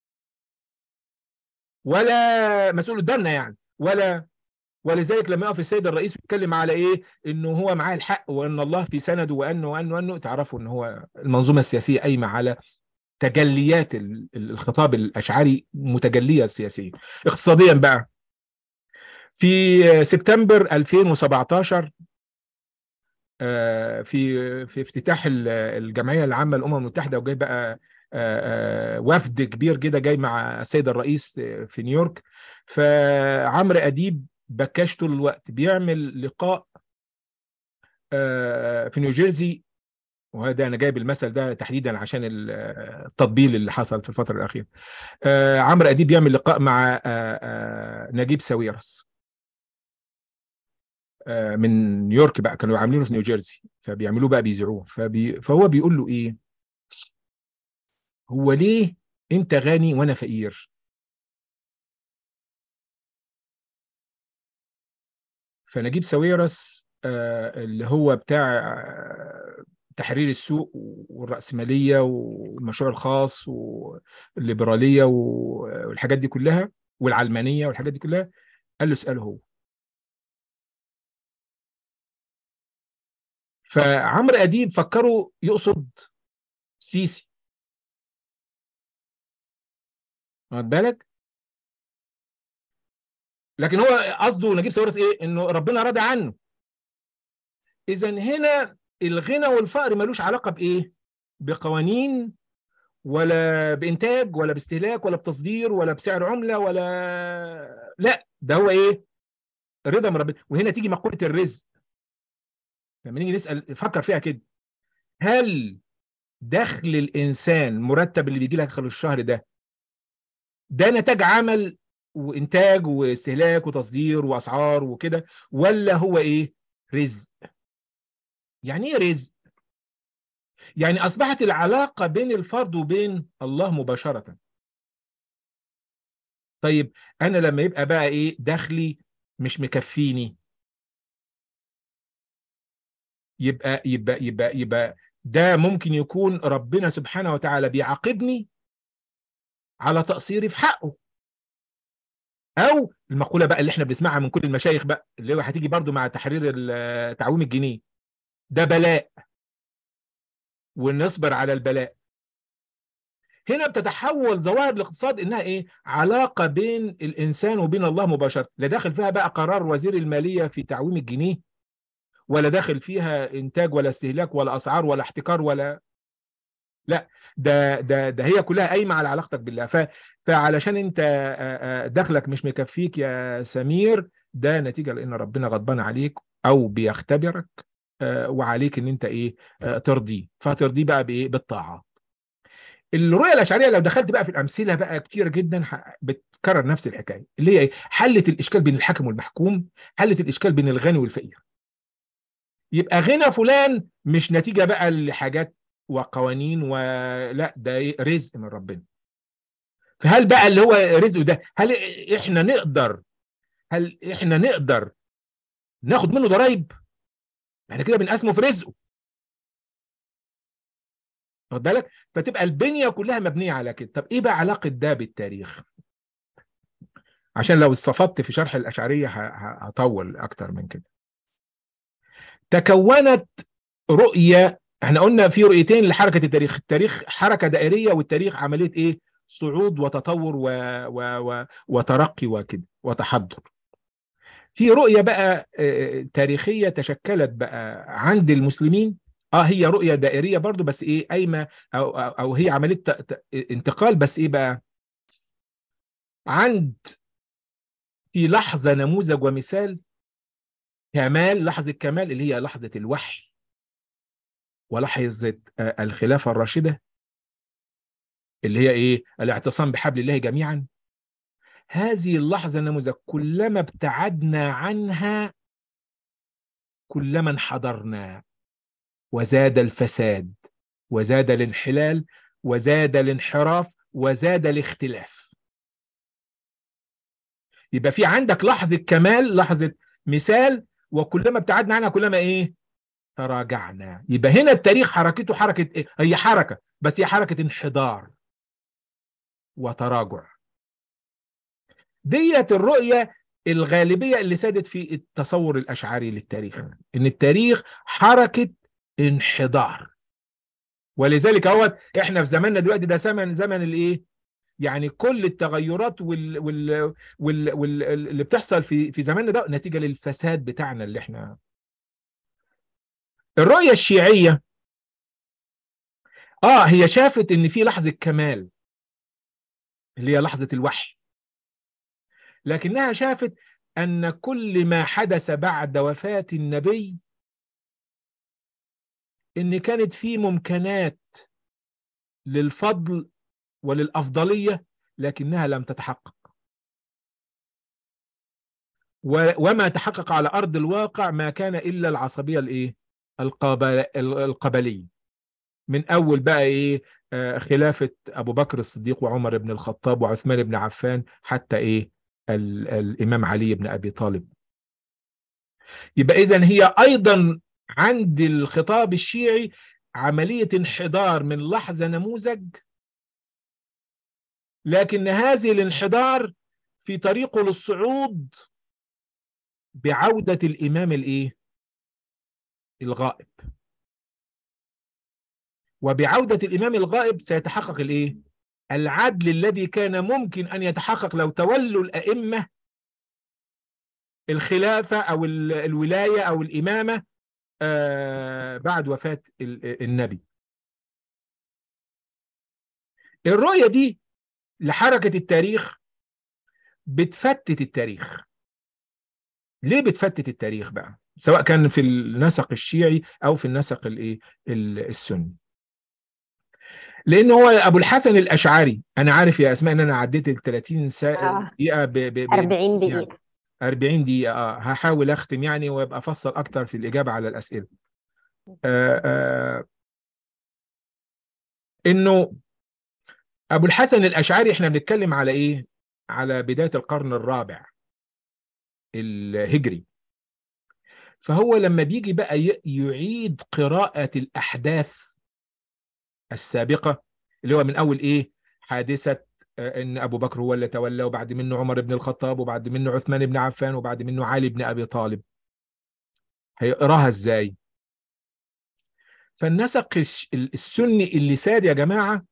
ولا مسؤول قدامنا يعني ولا ولذلك لما يقف السيد الرئيس يتكلم على ايه انه هو معاه الحق وان الله في سنده وانه وانه وانه تعرفوا ان هو المنظومه السياسيه قايمه على تجليات الخطاب الاشعري متجليه السياسيه اقتصاديا بقى في سبتمبر 2017 في في افتتاح الجمعيه العامه للامم المتحده وجاي بقى وفد كبير جدا جاي مع السيد الرئيس في نيويورك فعمرو اديب بكاش طول الوقت بيعمل لقاء في نيوجيرسي وهذا انا جايب المثل ده تحديدا عشان التطبيل اللي حصل في الفتره الاخيره عمرو اديب بيعمل لقاء مع نجيب ساويرس من نيويورك بقى كانوا عاملينه في نيوجيرسي فبيعملوه بقى بيذيعوه فبي فهو بيقول له ايه هو ليه انت غني وانا فقير فنجيب ساويرس اللي هو بتاع تحرير السوق والرأسمالية والمشروع الخاص والليبرالية والحاجات دي كلها والعلمانية والحاجات دي كلها قال له اسأله هو فعمرو أديب فكروا يقصد سيسي واخد بالك لكن هو قصده نجيب ساويرس ايه انه ربنا راضي عنه اذا هنا الغنى والفقر ملوش علاقه بايه بقوانين ولا بانتاج ولا باستهلاك ولا بتصدير ولا بسعر عمله ولا لا ده هو ايه رضا من ربنا وهنا تيجي مقوله الرزق لما نيجي نسال فكر فيها كده هل دخل الانسان مرتب اللي بيجي لك خلال الشهر ده ده نتاج عمل وانتاج واستهلاك وتصدير واسعار وكده ولا هو ايه رزق يعني ايه رزق يعني اصبحت العلاقه بين الفرد وبين الله مباشره طيب انا لما يبقى بقى ايه دخلي مش مكفيني يبقى يبقى يبقى يبقى ده ممكن يكون ربنا سبحانه وتعالى بيعاقبني على تقصيري في حقه او المقوله بقى اللي احنا بنسمعها من كل المشايخ بقى اللي هو هتيجي برضو مع تحرير تعويم الجنيه ده بلاء ونصبر على البلاء هنا بتتحول ظواهر الاقتصاد انها ايه علاقه بين الانسان وبين الله مباشره لا داخل فيها بقى قرار وزير الماليه في تعويم الجنيه ولا داخل فيها انتاج ولا استهلاك ولا اسعار ولا احتكار ولا لا ده ده ده هي كلها قايمه على علاقتك بالله ف فعلشان انت دخلك مش مكفيك يا سمير ده نتيجه لان ربنا غضبان عليك او بيختبرك وعليك ان انت ايه ترضيه فترضيه بقى بايه بالطاعات الرؤيه الاشعريه لو دخلت بقى في الامثله بقى كتير جدا بتكرر نفس الحكايه اللي هي ايه حلت الاشكال بين الحاكم والمحكوم حلت الاشكال بين الغني والفقير يبقى غنى فلان مش نتيجه بقى لحاجات وقوانين ولا ده إيه رزق من ربنا فهل بقى اللي هو رزقه ده هل احنا نقدر هل احنا نقدر ناخد منه ضرايب احنا كده بنقسمه في رزقه واخد بالك فتبقى البنيه كلها مبنيه على كده طب ايه بقى علاقه ده بالتاريخ عشان لو استفدت في شرح الاشعريه هطول اكتر من كده تكونت رؤيه احنا قلنا في رؤيتين لحركه التاريخ التاريخ حركه دائريه والتاريخ عمليه ايه صعود وتطور و... و... و... وترقي وكده وتحضر في رؤية بقى آه، تاريخية تشكلت بقى عند المسلمين اه هي رؤية دائرية برضو بس ايه قايمة او او أو هي عملية ت- ت- انتقال بس ايه بقى عند في لحظة نموذج ومثال كمال لحظة كمال اللي هي لحظة الوحي ولحظة آه، الخلافة الراشدة اللي هي ايه الاعتصام بحبل الله جميعا هذه اللحظة النموذج كلما ابتعدنا عنها كلما انحدرنا وزاد الفساد وزاد الانحلال وزاد الانحراف وزاد الاختلاف يبقى في عندك لحظة كمال لحظة مثال وكلما ابتعدنا عنها كلما ايه تراجعنا يبقى هنا التاريخ حركته حركة ايه هي حركة بس هي حركة انحدار وتراجع ديت الرؤية الغالبية اللي سادت في التصور الأشعري للتاريخ إن التاريخ حركة انحدار ولذلك هو احنا في زماننا دلوقتي ده زمن زمن الايه يعني كل التغيرات وال وال وال وال اللي بتحصل في في زماننا ده نتيجة للفساد بتاعنا اللي احنا الرؤية الشيعية اه هي شافت ان في لحظة كمال اللي هي لحظة الوحي لكنها شافت أن كل ما حدث بعد وفاة النبي إن كانت في ممكنات للفضل وللأفضلية لكنها لم تتحقق و- وما تحقق على أرض الواقع ما كان إلا العصبية الإيه؟ القبل- القبلية من أول بقى إيه آه، خلافة أبو بكر الصديق وعمر بن الخطاب وعثمان بن عفان حتى إيه ال- الإمام علي بن أبي طالب يبقى إذن هي أيضا عند الخطاب الشيعي عملية انحدار من لحظة نموذج لكن هذه الانحدار في طريقه للصعود بعودة الإمام الإيه؟ الغائب وبعودة الإمام الغائب سيتحقق الإيه؟ العدل الذي كان ممكن أن يتحقق لو تولوا الأئمة الخلافة أو ال- الولاية أو الإمامة آه، بعد وفاة ال- النبي الرؤية دي لحركة التاريخ بتفتت التاريخ ليه بتفتت التاريخ بقى سواء كان في النسق الشيعي او في النسق الايه ال- السني لان هو ابو الحسن الاشعري انا عارف يا اسماء ان انا عديت ال 30 سا- آه. دقيقه ب ب ب 40 يعني دقيقة 40 دقيقه اه هحاول اختم يعني وابقى افصل اكتر في الاجابه على الاسئله آه آه انه ابو الحسن الاشعري احنا بنتكلم على ايه على بدايه القرن الرابع الهجري فهو لما بيجي بقى ي- يعيد قراءة الأحداث السابقة اللي هو من أول إيه حادثة آه، إن أبو بكر هو اللي تولى وبعد منه عمر بن الخطاب وبعد منه عثمان بن عفان وبعد منه علي بن أبي طالب هيقراها إزاي فالنسق الش- السني اللي ساد يا جماعة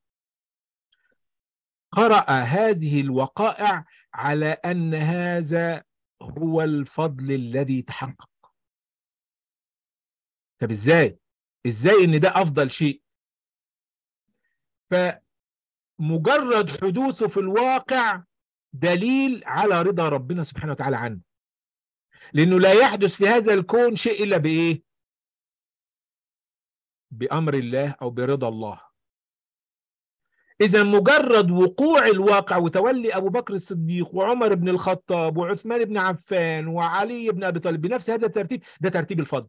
قرأ هذه الوقائع على أن هذا هو الفضل الذي تحقق طب ازاي ازاي ان ده افضل شيء فمجرد حدوثه في الواقع دليل على رضا ربنا سبحانه وتعالى عنه لانه لا يحدث في هذا الكون شيء الا بايه بامر الله او برضا الله اذا مجرد وقوع الواقع وتولي ابو بكر الصديق وعمر بن الخطاب وعثمان بن عفان وعلي بن ابي طالب بنفس هذا الترتيب ده ترتيب الفضل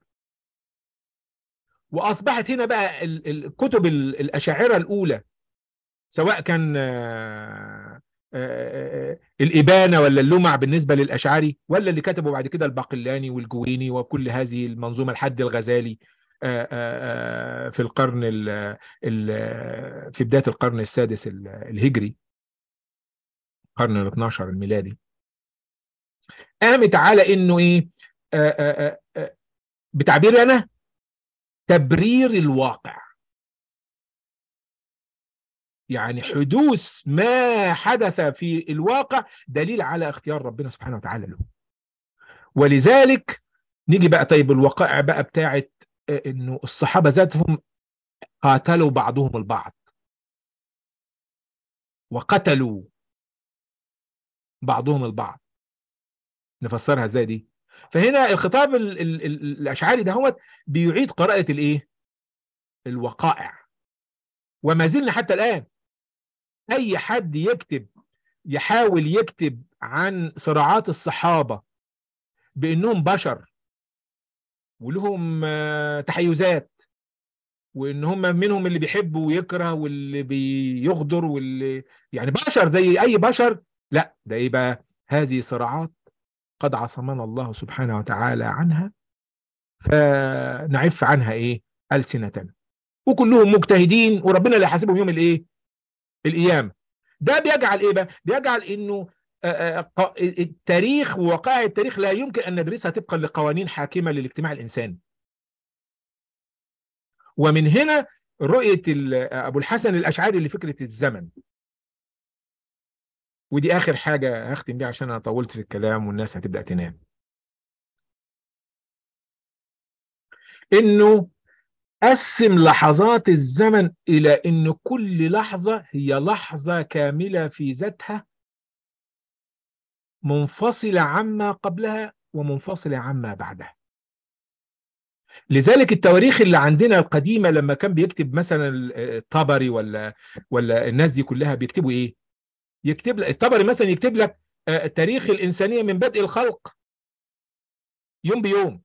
واصبحت هنا بقى ال- ال- الكتب ال- الاشاعره الاولى سواء كان آه، آه، آه، الإبانة ولا اللمع بالنسبة للأشعري ولا اللي كتبه بعد كده الباقلاني والجويني وكل هذه المنظومة لحد الغزالي آه، آه، آه، في القرن ال ال في بداية القرن السادس ال- الهجري القرن ال 12 الميلادي قامت على انه ايه آه، آه، آه، آه، بتعبيري انا تبرير الواقع يعني حدوث ما حدث في الواقع دليل على اختيار ربنا سبحانه وتعالى له ولذلك نيجي بقى طيب الوقائع بقى بتاعت انه الصحابه ذاتهم قاتلوا بعضهم البعض وقتلوا بعضهم البعض نفسرها ازاي دي فهنا الخطاب ال ال ال الاشعري ده هو بيعيد قراءه الايه الوقائع وما زلنا حتى الان اي حد يكتب يحاول يكتب عن صراعات الصحابه بانهم بشر ولهم تحيزات وان هم منهم اللي بيحب ويكره واللي بيغدر واللي يعني بشر زي اي بشر لا ده ايه بقى هذه صراعات قد عصمنا الله سبحانه وتعالى عنها فنعف عنها ايه ألسنتنا وكلهم مجتهدين وربنا اللي يحاسبهم يوم الايه القيامه ده بيجعل ايه بقى بيجعل انه التاريخ ووقائع التاريخ لا يمكن ان ندرسها طبقا لقوانين حاكمه للاجتماع الانساني ومن هنا رؤيه ابو الحسن الاشعري لفكره الزمن ودي اخر حاجه هختم بيها عشان انا طولت في الكلام والناس هتبدا تنام انه قسم لحظات الزمن الى ان كل لحظه هي لحظه كامله في ذاتها منفصله عما قبلها ومنفصله عما بعدها لذلك التواريخ اللي عندنا القديمه لما كان بيكتب مثلا الطبري ولا ولا الناس دي كلها بيكتبوا ايه يكتب لك الطبري مثلا يكتب لك تاريخ الانسانيه من بدء الخلق يوم بيوم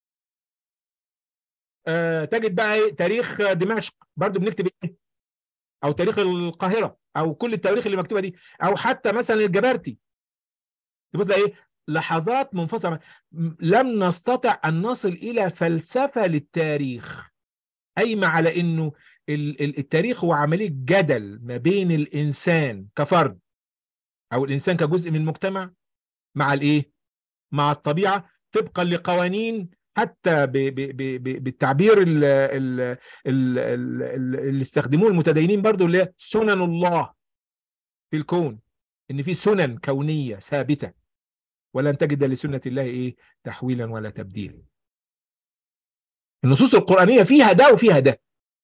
آه تجد بقى ايه تاريخ دمشق برضو بنكتب ايه او تاريخ القاهره او كل التواريخ اللي مكتوبه دي او حتى مثلا الجبرتي تبص ايه لحظات منفصله لم نستطع ان نصل الى فلسفه للتاريخ قايمه على انه التاريخ هو عمليه جدل ما بين الانسان كفرد او الانسان كجزء من المجتمع مع الايه مع الطبيعه طبقا لقوانين حتى ب ب ب بالتعبير اللي استخدموه المتدينين برضو اللي هي سنن الله في الكون ان في سنن كونيه ثابته ولن تجد لسنه الله ايه تحويلا ولا تبديلا النصوص القرانيه فيها ده وفيها ده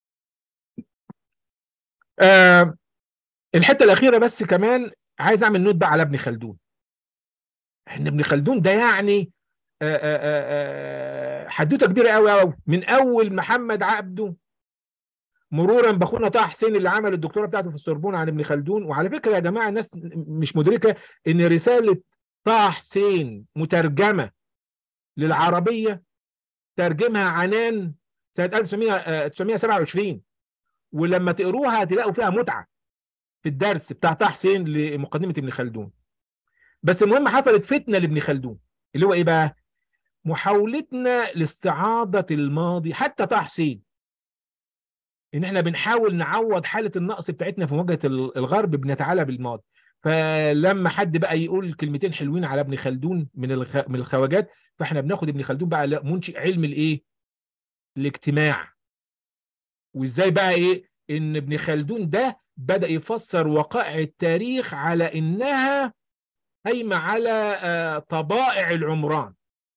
آه الحته الاخيره بس كمان عايز اعمل نوت بقى على ابن خلدون ان ابن خلدون ده يعني آه آه حدوته كبيره قوي قوي من اول محمد عبده مرورا باخونا طه حسين اللي عمل الدكتوراه بتاعته في السوربون عن ابن خلدون وعلى فكره يا جماعه الناس مش مدركه ان رساله طه حسين مترجمه للعربيه ترجمها عنان سنه 1927 ولما تقروها هتلاقوا فيها متعه في الدرس بتاع طه حسين لمقدمه ابن خلدون بس المهم حصلت فتنه لابن خلدون اللي هو ايه بقى محاولتنا لاستعاضه الماضي حتى طه حسين ان احنا بنحاول نعوض حاله النقص بتاعتنا في مواجهه الغرب بنتعالى بالماضي فلما حد بقى يقول كلمتين حلوين على ابن خلدون من الخ... من الخواجات فاحنا بناخد ابن خلدون بقى منشئ علم الايه الاجتماع وازاي بقى ايه ان ابن خلدون ده بدا يفسر وقائع التاريخ على انها قايمه على طبائع العمران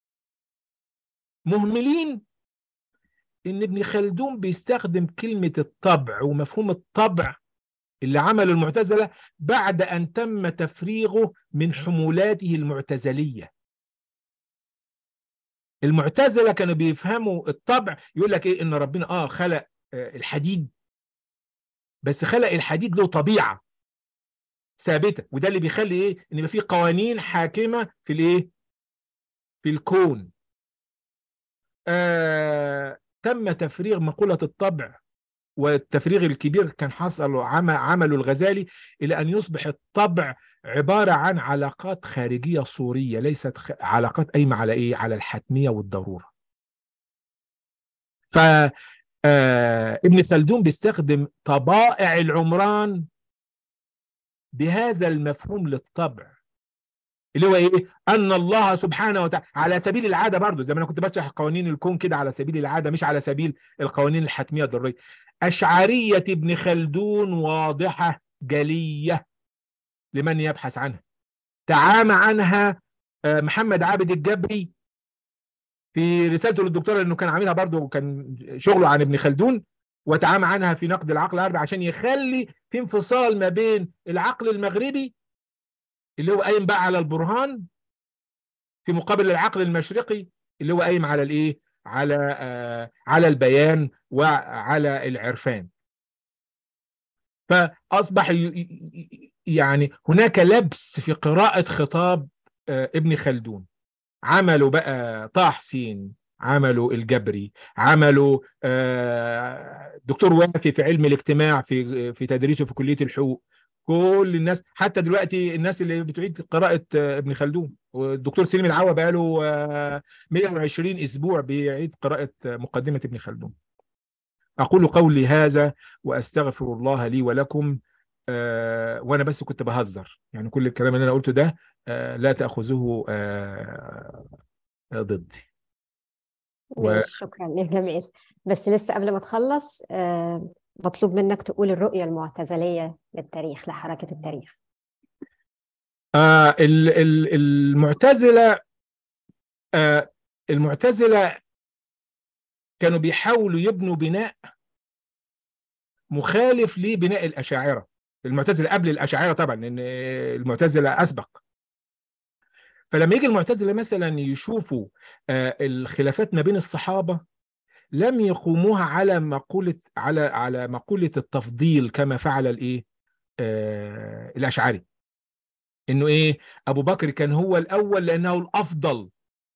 مهملين ان ابن خلدون بيستخدم كلمه الطبع ومفهوم الطبع اللي عمله المعتزله بعد ان تم تفريغه من حمولاته المعتزليه المعتزله كانوا بيفهموا الطبع يقول لك ايه ان ربنا اه خلق الحديد بس خلق الحديد له طبيعه ثابته وده اللي بيخلي ايه ان يبقى في قوانين حاكمه في الايه في الكون آه تم تفريغ مقوله الطبع والتفريغ الكبير كان حصل عمله الغزالي الى ان يصبح الطبع عباره عن علاقات خارجيه صوريه ليست علاقات قايمه على ايه على الحتميه والضروره ف آه ابن خلدون بيستخدم طبائع العمران بهذا المفهوم للطبع اللي هو ايه ان الله سبحانه وتعالى على سبيل العاده برضه زي ما انا كنت بشرح قوانين الكون كده على سبيل العاده مش على سبيل القوانين الحتميه الضروريه اشعريه ابن خلدون واضحه جليه لمن يبحث عنها تعامى عنها محمد عابد الجبري في رسالته للدكتوره انه كان عاملها برضه كان شغله عن ابن خلدون وتعامى عنها في نقد العقل العربي عشان يخلي في انفصال ما بين العقل المغربي اللي هو قايم بقى على البرهان في مقابل العقل المشرقي اللي هو قايم على الايه على آه على البيان وعلى العرفان فاصبح يعني هناك لبس في قراءه خطاب آه ابن خلدون عملوا بقى طه حسين عملوا الجبري عملوا آه دكتور وافي في علم الاجتماع في في تدريسه في كليه الحقوق كل الناس حتى دلوقتي الناس اللي بتعيد قراءة ابن خلدون والدكتور سليم العوا بقى له 120 اسبوع بيعيد قراءة مقدمة ابن خلدون اقول قولي هذا واستغفر الله لي ولكم أه وانا بس كنت بهزر يعني كل الكلام اللي انا قلته ده أه لا تاخذوه أه ضدي و... شكرا يا جميل بس لسه قبل ما تخلص أه مطلوب منك تقول الرؤية المعتزلية للتاريخ لحركة التاريخ آه المعتزلة آه المعتزلة كانوا بيحاولوا يبنوا بناء مخالف لبناء الأشاعرة المعتزلة قبل الأشاعرة طبعا لأن المعتزلة أسبق فلما يجي المعتزلة مثلا يشوفوا آه الخلافات ما بين الصحابة لم يقوموها على مقولة على على مقولة التفضيل كما فعل الايه؟ آه الاشعري. انه ايه؟ ابو بكر كان هو الاول لانه الافضل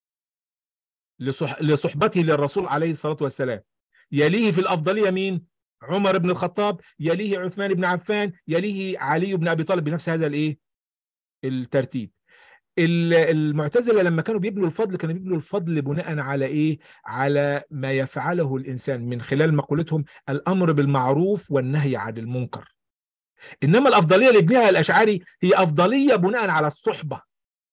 لصح لصحبته للرسول عليه الصلاه والسلام. يليه في الافضليه مين؟ عمر بن الخطاب، يليه عثمان بن عفان، يليه علي بن ابي طالب بنفس هذا الايه؟ الترتيب. المعتزله لما كانوا بيبنوا الفضل كانوا بيبنوا الفضل بناء على ايه؟ على ما يفعله الانسان من خلال مقولتهم الامر بالمعروف والنهي عن المنكر. انما الافضليه اللي يبنيها الاشعري هي افضليه بناء على الصحبه.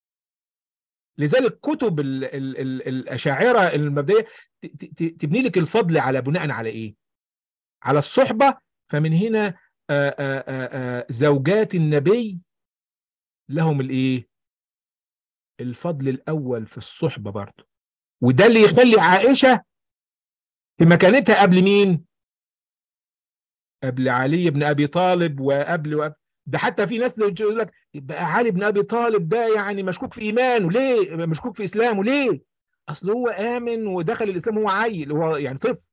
لذلك كتب ال ال ال الاشاعره المبدئيه تبني لك الفضل على بناء على ايه؟ على الصحبه فمن هنا آآ آآ زوجات النبي لهم الايه؟ الفضل الاول في الصحبه برضه وده اللي يخلي عائشه في مكانتها قبل مين قبل علي بن ابي طالب وقبل وقبل ده حتى في ناس يقول لك بقى علي بن ابي طالب ده يعني مشكوك في ايمانه ليه مشكوك في اسلامه ليه اصل هو امن ودخل الاسلام هو عيل هو يعني طفل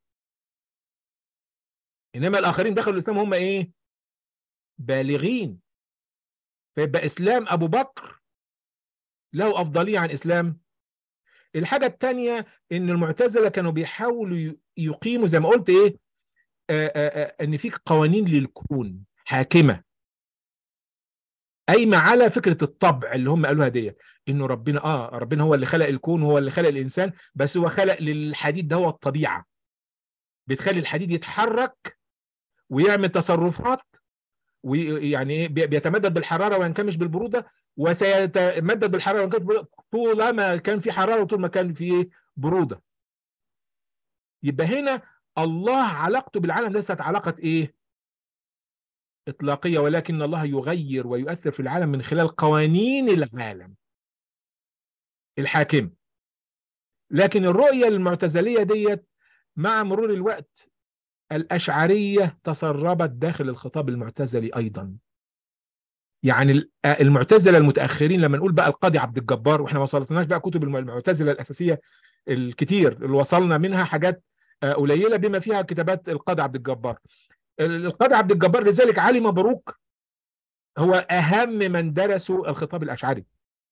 انما الاخرين دخلوا الاسلام هم ايه بالغين فيبقى اسلام ابو بكر له أفضلية عن إسلام الحاجة الثانية إن المعتزلة كانوا بيحاولوا يقيموا زي ما قلت إيه آآ آآ إن في قوانين للكون حاكمة قايمة على فكرة الطبع اللي هم قالوها دي إنه ربنا آه ربنا هو اللي خلق الكون وهو اللي خلق الإنسان بس هو خلق للحديد ده هو الطبيعة بتخلي الحديد يتحرك ويعمل تصرفات ويعني بيتمدد بالحراره وينكمش بالبروده وسيتمدد بالحراره وينكمش طولما كان في حراره وطول ما كان في بروده. يبقى هنا الله علاقته بالعالم ليست علاقه ايه؟ اطلاقيه ولكن الله يغير ويؤثر في العالم من خلال قوانين العالم الحاكم. لكن الرؤيه المعتزليه ديت مع مرور الوقت الأشعرية تسربت داخل الخطاب المعتزلي أيضا يعني المعتزلة المتأخرين لما نقول بقى القاضي عبد الجبار واحنا ما وصلتناش بقى كتب المعتزلة الأساسية الكتير اللي وصلنا منها حاجات قليلة بما فيها كتابات القاضي عبد الجبار القاضي عبد الجبار لذلك علي مبروك هو أهم من درسوا الخطاب الأشعري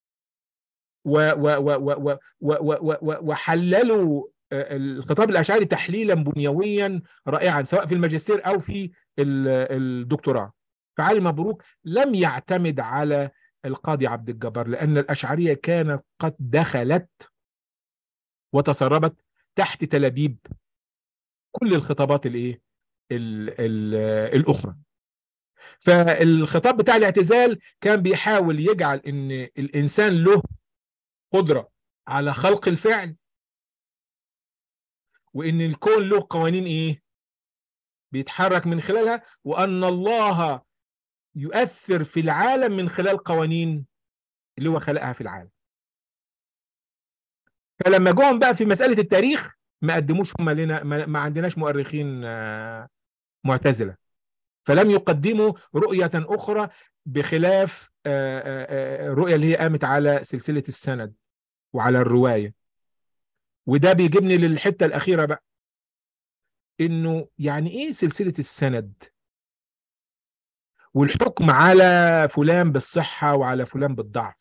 وحللوا الخطاب الاشعري تحليلا بنيويا رائعا سواء في الماجستير او في الدكتوراه فعلي مبروك لم يعتمد على القاضي عبد الجبار لان الاشعريه كانت قد دخلت وتسربت تحت تلابيب كل الخطابات الايه الاخرى فالخطاب بتاع الاعتزال كان بيحاول يجعل ان الانسان له قدره على خلق الفعل وان الكون له قوانين ايه بيتحرك من خلالها وان الله يؤثر في العالم من خلال قوانين اللي هو خلقها في العالم فلما جوهم بقى في مساله التاريخ ما قدموش هم لنا ما, ما عندناش مؤرخين آه، معتزله فلم يقدموا رؤيه اخرى بخلاف آه، آه، آه، الرؤيه اللي هي قامت على سلسله السند وعلى الروايه وده بيجيبني للحته الاخيره بقى انه يعني ايه سلسله السند والحكم على فلان بالصحه وعلى فلان بالضعف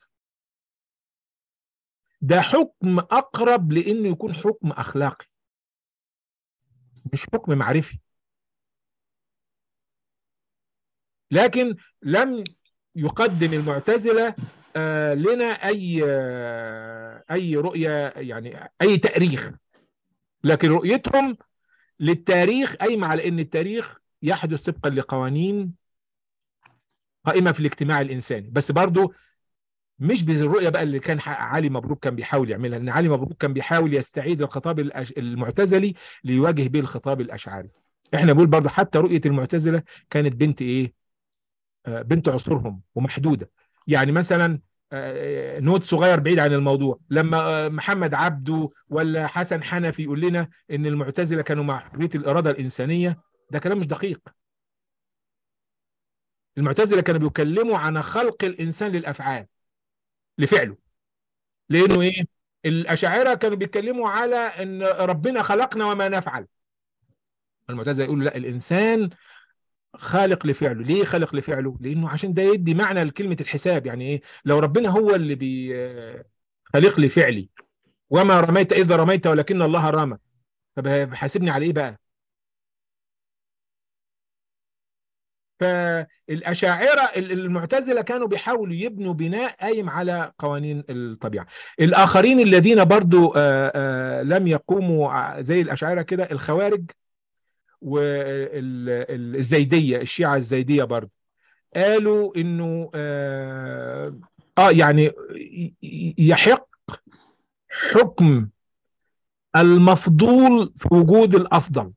ده حكم اقرب لانه يكون حكم اخلاقي مش حكم معرفي لكن لم يقدم المعتزله آه، لنا اي آه، اي رؤيه يعني اي تاريخ لكن رؤيتهم للتاريخ قايمه على ان التاريخ يحدث طبقا لقوانين قائمه في الاجتماع الانساني بس برضو مش بالرؤيه بقى اللي كان علي مبروك كان بيحاول يعملها لان علي مبروك كان بيحاول يستعيد الخطاب الأش... المعتزلي ليواجه به الخطاب الاشعري احنا بنقول برضو حتى رؤيه المعتزله كانت بنت ايه آه، بنت عصورهم ومحدوده يعني مثلا آه، نوت صغير بعيد عن الموضوع لما آه، محمد عبده ولا حسن حنفي يقول لنا ان المعتزله كانوا مع حريه الاراده الانسانيه ده كلام مش دقيق المعتزله كانوا بيتكلموا عن خلق الانسان للافعال لفعله لانه ايه الاشاعره كانوا بيتكلموا على ان ربنا خلقنا وما نفعل المعتزله يقولوا لا الانسان خالق لفعله ليه خالق لفعله لانه عشان ده يدي معنى لكلمه الحساب يعني ايه لو ربنا هو اللي بي خالق لي فعلي وما رميت اذا رميت ولكن الله رمى طب حاسبني على ايه بقى فالاشاعره المعتزله كانوا بيحاولوا يبنوا بناء قايم على قوانين الطبيعه الاخرين الذين برضو آآ آآ لم يقوموا زي الاشاعره كده الخوارج والزيديه الشيعه الزيديه برضو قالوا انه اه, آه يعني يحق حكم المفضول في وجود الافضل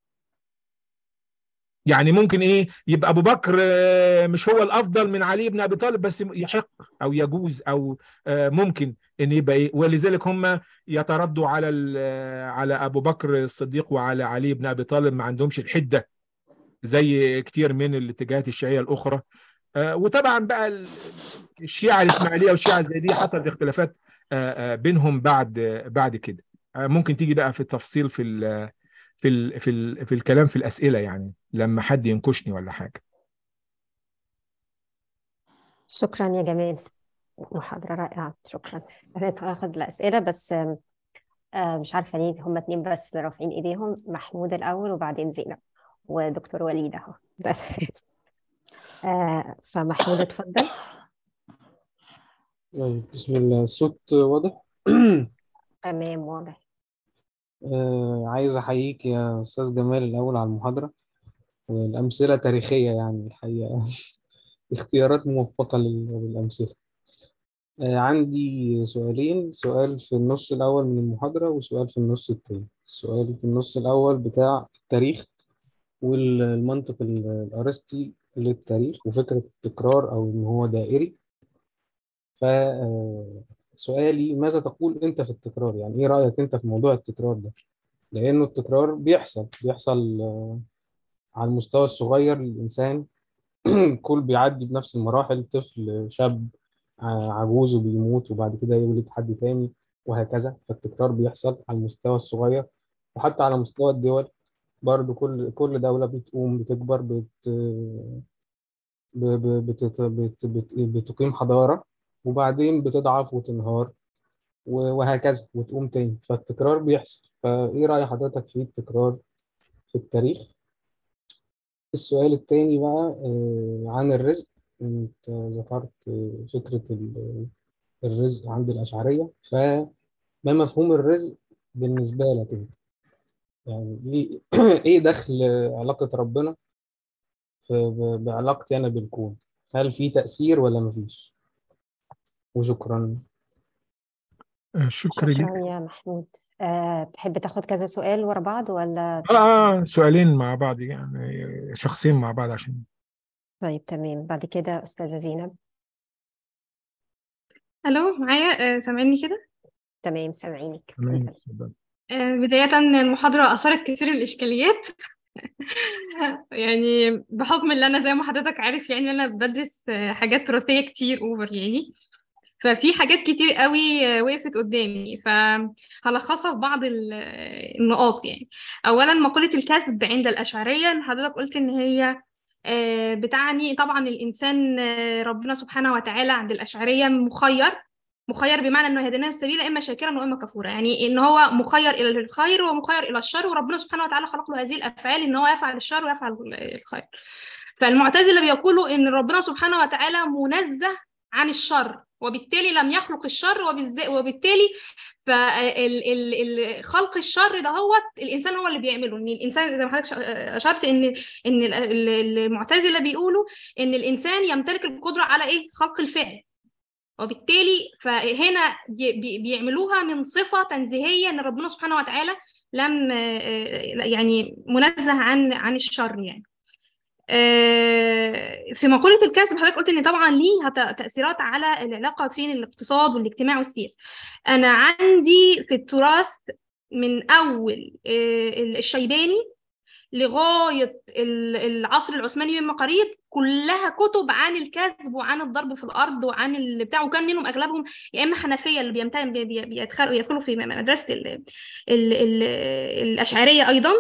يعني ممكن ايه يبقى ابو بكر مش هو الافضل من علي بن ابي طالب بس يحق او يجوز او ممكن ان يبقى ايه ولذلك هم يتردوا على على ابو بكر الصديق وعلى علي بن ابي طالب ما عندهمش الحده زي كتير من الاتجاهات الشيعيه الاخرى وطبعا بقى الشيعه الاسماعيليه والشيعه الزيديه حصلت اختلافات بينهم بعد بعد كده ممكن تيجي بقى في التفصيل في ال في ال في ال في الكلام في الاسئله يعني لما حد ينكشني ولا حاجه شكرا يا جمال محاضرة رائعة شكرا أنا هاخد الأسئلة بس آه، مش عارفة ليه هما اتنين بس اللي رافعين إيديهم محمود الأول وبعدين زينب ودكتور وليد أهو بس آه، فمحمود اتفضل طيب بسم الله الصوت واضح تمام واضح آه عايز أحييك يا أستاذ جمال الأول على المحاضرة والأمثلة تاريخية يعني الحقيقة اختيارات موفقة لل- للأمثلة آه عندي سؤالين سؤال في النص الأول من المحاضرة وسؤال في النص التاني السؤال في النص الأول بتاع التاريخ والمنطق ال- الأرسطي للتاريخ وفكرة التكرار أو إن هو دائري فسؤالي ماذا تقول أنت في التكرار يعني إيه رأيك أنت في موضوع التكرار ده لأنه التكرار بيحصل بيحصل آه، على المستوى الصغير للإنسان كل بيعدي بنفس المراحل طفل شاب ع- عجوز وبيموت وبعد كده يولد حد تاني وهكذا فالتكرار بيحصل على المستوى الصغير وحتى على مستوى الدول برضو كل كل دولة بتقوم بتكبر بت ب- ب- بت- بت- بت- بتقيم حضارة وبعدين بتضعف وتنهار و- وهكذا وتقوم تاني فالتكرار بيحصل فإيه رأي حضرتك في التكرار في التاريخ؟ السؤال التاني بقى آه، عن الرزق انت ذكرت آه، فكرة ال- الرزق عند الأشعرية فما مفهوم الرزق بالنسبة لك انت يعني ايه ايه دخل علاقة ربنا في ب- بعلاقتي انا بالكون هل في تأثير ولا مفيش وشكرا آه، شكرا لك شكرا يا محمود أه تحب تاخد كذا سؤال ورا بعض ولا اه آه، سؤالين مع بعض يعني شخصين مع بعض عشان طيب تمام بعد كده أستاذة زينب الو معايا آه، سامعني كده تمام سامعينك تمام اتفضلي. اتفضل. آه، بداية المحاضرة أثارت كثير الإشكاليات يعني بحكم اللي أنا زي ما حضرتك عارف يعني أنا بدرس آه، حاجات تراثية كتير أوفر يعني ففي حاجات كتير قوي آه، وقفت قدامي فهلخصها في بعض ال- آه، النقاط يعني أولا مقولة الكسب عند الأشعرية اللي حضرتك قلت إن هي آه، بتعني طبعا الإنسان آه، ربنا سبحانه وتعالى عند الأشعرية مخير مخير بمعنى انه يهدينا السبيل اما شاكرا واما كفورا يعني ان هو مخير الى الخير ومخير الى الشر وربنا سبحانه وتعالى خلق له هذه الافعال ان هو يفعل الشر ويفعل الخير فالمعتزله بيقولوا ان ربنا سبحانه وتعالى منزه عن الشر وبالتالي لم يخلق الشر وبالز- وبالتالي فخلق الشر ده هو الانسان هو اللي بيعمله ان الانسان زي ما حضرتك اشرت ان ان ال- ال- المعتزله بيقولوا ان الانسان يمتلك القدره على ايه خلق الفعل وبالتالي فهنا بي- بي- بيعملوها من صفة تنزيهية إن ربنا سبحانه وتعالى لم آه، يعني منزه عن عن الشر يعني آه، في مقولة الكسب حضرتك قلت إن طبعا ليها ت- تأثيرات على العلاقة بين الاقتصاد والاجتماع والسياسة أنا عندي في التراث من أول آه، الشيباني لغاية ال- العصر العثماني من مقاريض كلها كتب عن الكذب وعن الضرب في الأرض وعن اللي بتاع وكان منهم أغلبهم يا إما حنفية اللي بيمتهن بي- بي- بيدخلوا يدخلوا في مدرسة ال ال ال الأشعرية أيضا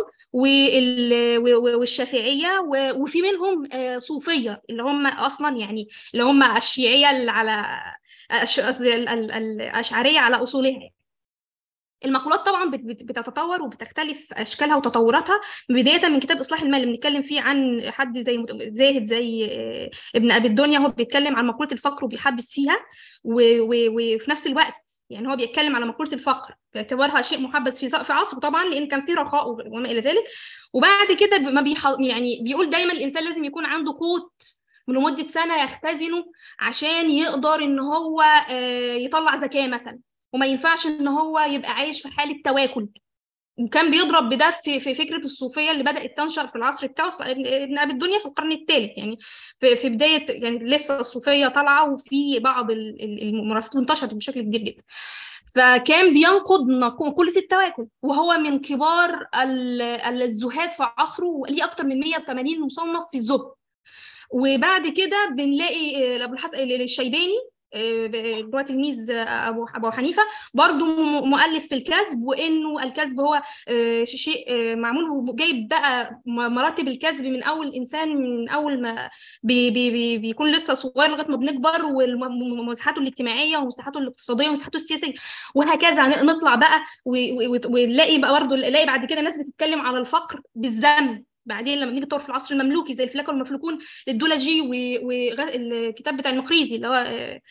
وال- و- والشافعية و- وفي منهم آه، صوفية اللي هم أصلا يعني اللي هم الشيعية اللي على الش- ال- ال- الأشعرية على أصولها المقولات طبعا بت- بت- بتتطور وبتختلف اشكالها وتطوراتها بدايه من كتاب اصلاح المال اللي بنتكلم فيه عن حد زي مت- زاهد زي آه، ابن ابي الدنيا هو بيتكلم عن مقوله الفقر وبيحبس فيها و- و- وفي نفس الوقت يعني هو بيتكلم على مقوله الفقر باعتبارها شيء محبس في في عصره طبعا لان كان في رخاء وما الى ذلك وبعد كده ما بيح... يعني بيقول دايما الانسان لازم يكون عنده قوت لمده سنه يختزنه عشان يقدر ان هو آه، يطلع زكاه مثلا وما ينفعش ان هو يبقى عايش في حاله تواكل وكان بيضرب بده في في فكره الصوفيه اللي بدات تنشر في العصر بتاعه ابن ابي الدنيا في القرن الثالث يعني في في بدايه يعني لسه الصوفيه طالعه وفي بعض ال- ال- الممارسات انتشرت بشكل كبير جدا فكان بينقض مقوله التواكل وهو من كبار ال- الزهاد في عصره وليه اكتر من 180 مصنف في الزهد وبعد كده بنلاقي آه، ابو الحسن الشيباني آه، اللي هو تلميذ آه، ابو ابو حنيفه برضو م- مؤلف في الكذب وانه الكذب هو آه، ش- شيء آه، معمول جايب بقى م- مراتب الكذب من اول الانسان من اول ما بي بي بي بيكون لسه صغير لغايه ما بنكبر ومساحاته الاجتماعيه ومساحاته الاقتصاديه ومساحته السياسيه وهكذا هن- نطلع بقى و- و- ونلاقي بقى برضه نلاقي بعد كده ناس بتتكلم على الفقر بالذنب بعدين لما نيجي نطور في العصر المملوكي زي الفلاكه والمفلوكون للدولجي والكتاب بتاع المقريزي اللي هو آه،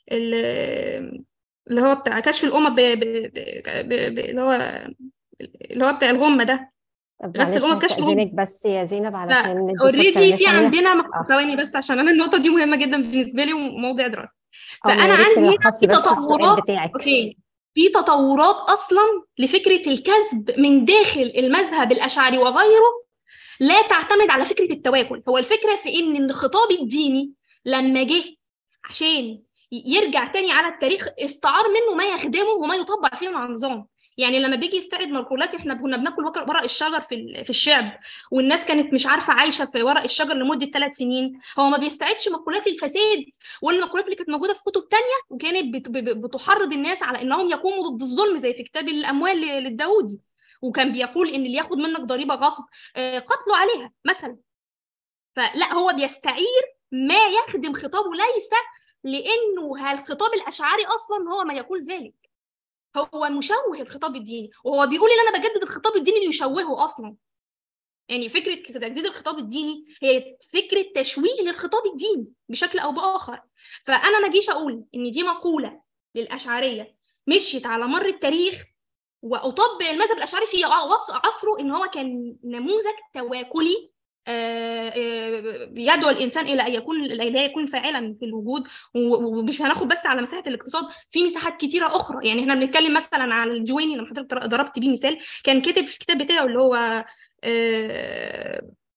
ال- اللي هو بتاع كشف الأمة ب... ب... ب... ب... ب... اللي هو اللي هو بتاع الغمة ده طب غسل معلش الأمة كشف الأمة هستأذنك بس يا زينب علشان ندي فرصة اوريدي للناس في تانية عندنا مق- اه ثواني بس عشان انا النقطة دي مهمة جدا بالنسبة لي وموضع دراسة اه ما فأنا يا ريت عندي هنا تلخصي في بس السؤال تطورات بتاعك اوكي في تطورات اصلا لفكره الكذب من داخل المذهب الاشعري وغيره لا تعتمد على فكره التواكل هو الفكره في ان الخطاب الديني لما جه عشان يرجع تاني على التاريخ استعار منه ما يخدمه وما يطبق فيه مع النظام يعني لما بيجي يستعرض مقولات احنا كنا بناكل ورق ورق الشجر في ال- في الشعب والناس كانت مش عارفه عايشه في ورق الشجر لمده ثلاث سنين هو ما بيستعدش مقولات الفساد والمقولات اللي كانت موجوده في كتب تانية وكانت بت- ب- بتحرض الناس على انهم يقوموا ضد الظلم زي في كتاب الاموال ل- للداودي وكان بيقول ان اللي ياخد منك ضريبه غصب آه، قتله عليها مثلا فلا هو بيستعير ما يخدم خطابه ليس لانه الخطاب الاشعري اصلا هو ما يقول ذلك هو مشوه الخطاب الديني وهو بيقول ان انا بجدد الخطاب الديني اللي يشوهه اصلا يعني فكره تجديد الخطاب الديني هي فكره تشويه للخطاب الديني بشكل او باخر فانا ما اجيش اقول ان دي مقوله للاشعريه مشيت على مر التاريخ واطبق المذهب الاشعري في عص- عصره ان هو كان نموذج تواكلي آه، آه، يدعو الانسان الى ان يكون لا يكون فاعلا في الوجود و- ومش هناخد بس على مساحه الاقتصاد في مساحات كتيره اخرى يعني احنا بنتكلم مثلا على الجويني لما حضرتك ضربت بيه مثال كان كاتب في الكتاب بتاعه اللي هو آه،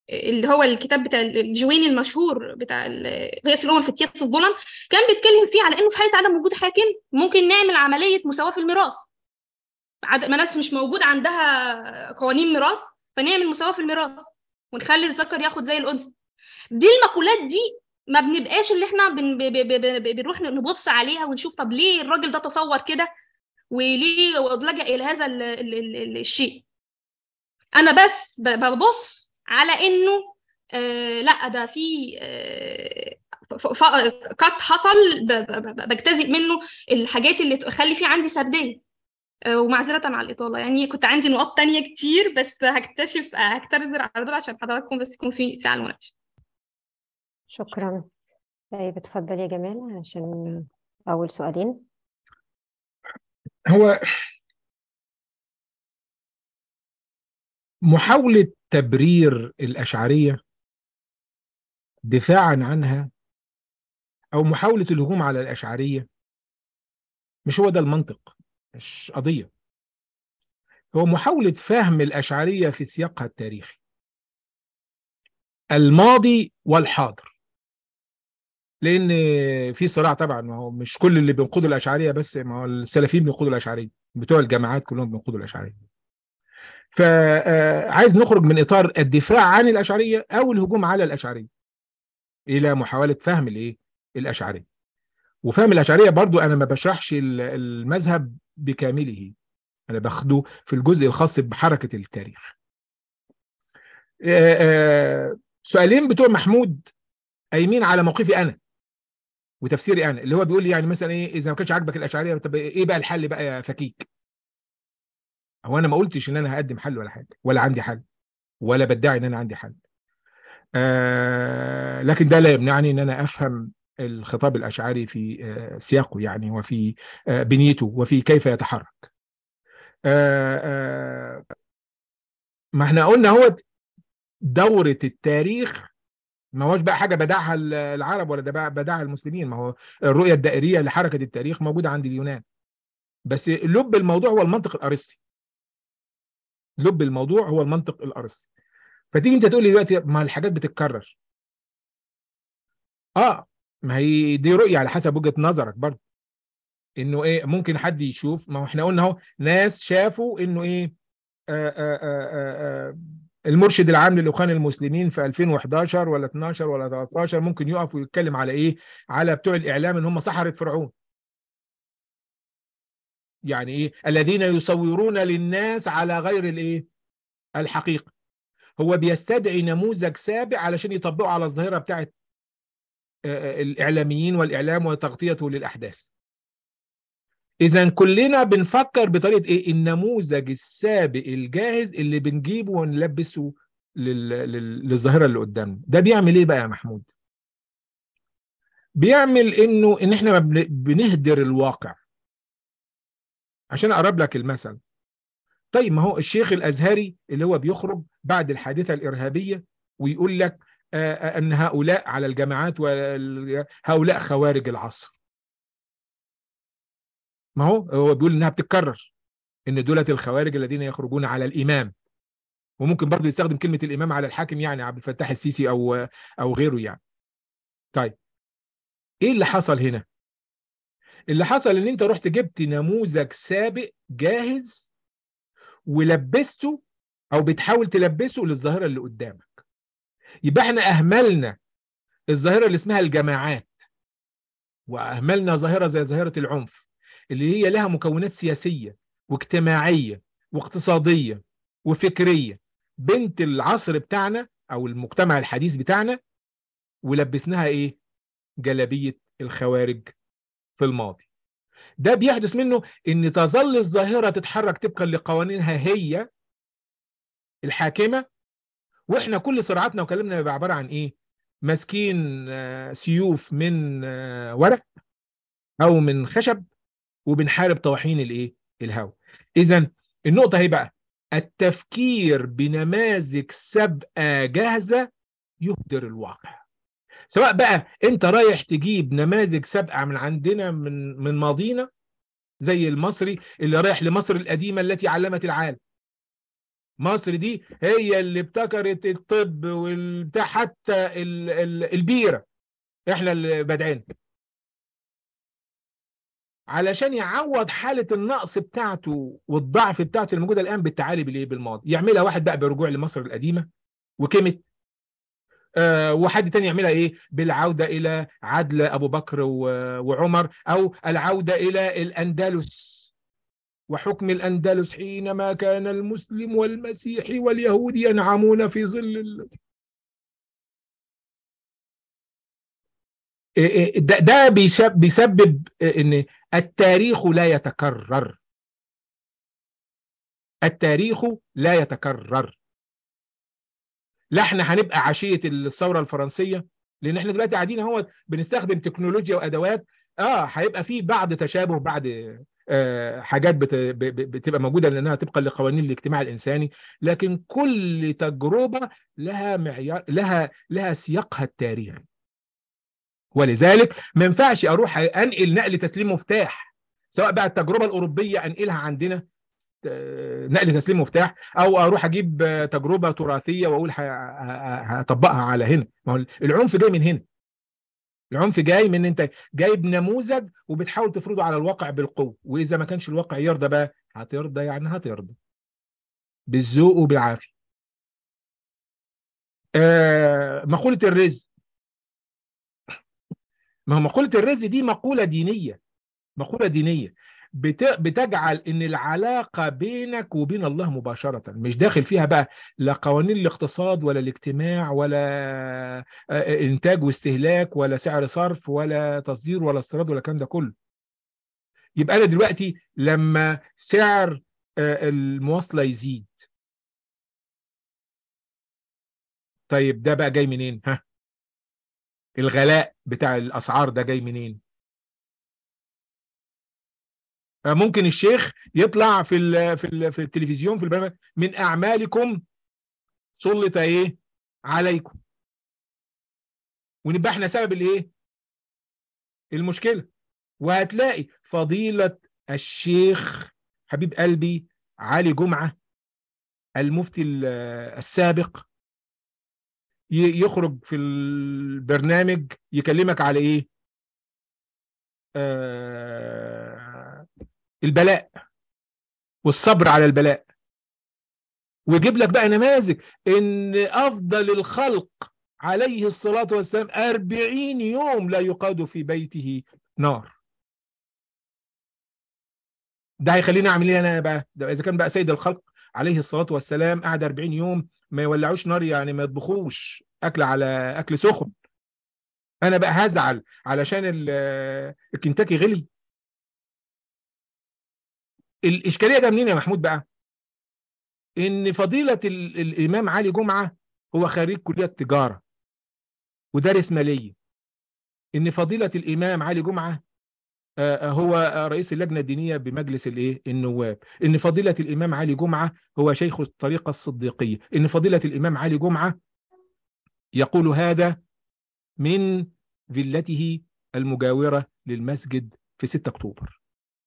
اللي هو الكتاب بتاع الجويني المشهور بتاع غياث الامم في التياب في الظلم كان بيتكلم فيه على انه في حاله عدم وجود حاكم ممكن نعمل عمليه مساواه في الميراث ما ناس مش موجود عندها قوانين ميراث فنعمل مساواه في الميراث ونخلي الذكر ياخد زي الانثى دي المقولات دي ما بنبقاش اللي احنا بن ب ب ب بنروح نبص عليها ونشوف طب ليه الراجل ده تصور كده وليه لجأ الى هذا ال ال ال الشيء انا بس ببص على انه آه لا ده في آه قد حصل بجتزئ منه الحاجات اللي تخلي فيه عندي سرديه آه ومعذرة على الإطالة يعني كنت عندي نقاط تانية كتير بس هكتشف هكترزر على دول عشان حضراتكم بس يكون في ساعة المناقشة شكرا طيب اتفضل يا جمال عشان أول سؤالين هو محاولة تبرير الأشعرية دفاعا عنها أو محاولة الهجوم على الأشعرية مش هو ده المنطق مش قضية هو محاولة فهم الأشعرية في سياقها التاريخي الماضي والحاضر لأن في صراع طبعا ما هو مش كل اللي بينقضوا الأشعرية بس ما هو السلفيين بينقضوا الأشعرية بتوع الجامعات كلهم بينقضوا الأشعرية فعايز نخرج من إطار الدفاع عن الأشعرية أو الهجوم على الأشعرية إلى محاولة فهم الإيه الأشعرية وفهم الأشعرية برضو أنا ما بشرحش المذهب بكامله أنا باخده في الجزء الخاص بحركة التاريخ سؤالين بتوع محمود قايمين على موقفي أنا وتفسيري أنا اللي هو بيقول لي يعني مثلا إيه إذا ما كانش عاجبك الأشعرية طب إيه بقى الحل بقى يا فكيك هو أنا ما قلتش إن أنا هقدم حل ولا حاجة ولا عندي حل ولا بدعي إن أنا عندي حل آه لكن ده لا يمنعني إن أنا أفهم الخطاب الأشعري في سياقه يعني وفي بنيته وفي كيف يتحرك ما احنا قلنا هو دورة التاريخ ما هوش بقى حاجة بدعها العرب ولا ده بدعها المسلمين ما هو الرؤية الدائرية لحركة التاريخ موجودة عند اليونان بس لب الموضوع هو المنطق الأرسطي لب الموضوع هو المنطق الأرسطي فتيجي انت تقول لي دلوقتي ما الحاجات بتتكرر اه ما هي دي رؤية على حسب وجهة نظرك برضه انه ايه ممكن حد يشوف ما احنا قلنا اهو ناس شافوا انه ايه آآ آآ آآ المرشد العام للاخوان المسلمين في 2011 ولا 12 ولا 13 ممكن يقف ويتكلم على ايه على بتوع الاعلام ان هم سحرة فرعون يعني ايه الذين يصورون للناس على غير الايه الحقيقه هو بيستدعي نموذج سابق علشان يطبقه على الظاهره بتاعت الإعلاميين والإعلام وتغطيته للأحداث إذا كلنا بنفكر بطريقة إيه النموذج السابق الجاهز اللي بنجيبه ونلبسه لل... لل... للظاهرة اللي قدامنا ده بيعمل إيه بقى يا محمود بيعمل إنه إن إحنا بنهدر الواقع عشان أقرب لك المثل طيب ما هو الشيخ الأزهري اللي هو بيخرج بعد الحادثة الإرهابية ويقول لك أن هؤلاء على الجامعات هؤلاء خوارج العصر ما هو هو بيقول انها بتتكرر ان دولة الخوارج الذين يخرجون على الامام وممكن برضه يستخدم كلمة الامام على الحاكم يعني عبد الفتاح السيسي او او غيره يعني طيب ايه اللي حصل هنا اللي حصل ان انت رحت جبت نموذج سابق جاهز ولبسته او بتحاول تلبسه للظاهرة اللي قدامك يبقى احنا اهملنا الظاهره اللي اسمها الجماعات واهملنا ظاهره زي ظاهره العنف اللي هي لها مكونات سياسيه واجتماعيه واقتصاديه وفكريه بنت العصر بتاعنا او المجتمع الحديث بتاعنا ولبسناها ايه جلابيه الخوارج في الماضي ده بيحدث منه ان تظل الظاهره تتحرك طبقا لقوانينها هي الحاكمه واحنا كل صراعاتنا وكلامنا بيبقى عباره عن ايه ماسكين سيوف من ورق او من خشب وبنحارب طواحين الايه الهواء اذا النقطه هي بقى التفكير بنماذج سابقه جاهزه يهدر الواقع سواء بقى انت رايح تجيب نماذج سابقه من عندنا من من ماضينا زي المصري اللي رايح لمصر القديمه التي علمت العالم مصر دي هي اللي ابتكرت الطب والبتاع حتى ال- ال- البيره احنا اللي بادعين علشان يعوض حاله النقص بتاعته والضعف بتاعته الموجوده الان بالتعالي بالايه بالماضي يعملها واحد بقى برجوع لمصر القديمه وكمت آه وحد تاني يعملها ايه بالعوده الى عدل ابو بكر و- وعمر او العوده الى الاندلس وحكم الأندلس حينما كان المسلم والمسيحي واليهود ينعمون في ظل ال... إيه إيه ده, ده بيسب- بيسبب ان التاريخ لا يتكرر التاريخ لا يتكرر لا احنا هنبقى عشية الثورة الفرنسية لان احنا دلوقتي قاعدين اهو بنستخدم تكنولوجيا وادوات اه هيبقى في بعض تشابه بعض آه، حاجات بت- ب- ب- بتبقى موجوده لانها طبقا لقوانين الاجتماع الانساني لكن كل تجربه لها معيار لها لها سياقها التاريخي ولذلك ما ينفعش اروح انقل نقل تسليم مفتاح سواء بقى التجربه الاوروبيه انقلها عندنا آه، نقل تسليم مفتاح او اروح اجيب آه، تجربه تراثيه واقول ه- ه- هطبقها على هنا ما هو العنف جاي من هنا العنف جاي من انت جايب نموذج وبتحاول تفرضه على الواقع بالقوه واذا ما كانش الواقع يرضى بقى هترضى يعني هترضى بالذوق وبالعافيه آه مقوله الرزق ما هو مقوله الرزق دي مقوله دينيه مقوله دينيه بت... بتجعل ان العلاقه بينك وبين الله مباشره مش داخل فيها بقى لا قوانين الاقتصاد ولا الاجتماع ولا آه، انتاج واستهلاك ولا سعر صرف ولا تصدير ولا استيراد ولا الكلام ده كله يبقى انا دلوقتي لما سعر آه، المواصله يزيد طيب ده بقى جاي منين ها الغلاء بتاع الاسعار ده جاي منين آه، ممكن الشيخ يطلع في ال في ال في التلفزيون في البرنامج من اعمالكم سلط ايه عليكم ونبقى احنا سبب الايه المشكله وهتلاقي فضيله الشيخ حبيب قلبي علي جمعه المفتي ال- السابق ي- يخرج في البرنامج يكلمك على ايه آه البلاء والصبر على البلاء ويجيب لك بقى نماذج ان افضل الخلق عليه الصلاة والسلام أربعين يوم لا يقاد في بيته نار ده هيخليني اعمل ايه انا بقى ده اذا كان بقى سيد الخلق عليه الصلاة والسلام قعد 40 يوم ما يولعوش نار يعني ما يطبخوش اكل على اكل سخن انا بقى هزعل علشان ال- الكنتاكي غلي الاشكاليه ده منين يا محمود بقى ان فضيله ال- الامام علي جمعه هو خريج كليه تجاره ودارس ماليه ان فضيله الامام علي جمعه آه، هو رئيس اللجنه الدينيه بمجلس الايه النواب ان فضيله الامام علي جمعه هو شيخ الطريقه الصديقيه ان فضيله الامام علي جمعه يقول هذا من فيلته المجاوره للمسجد في 6 اكتوبر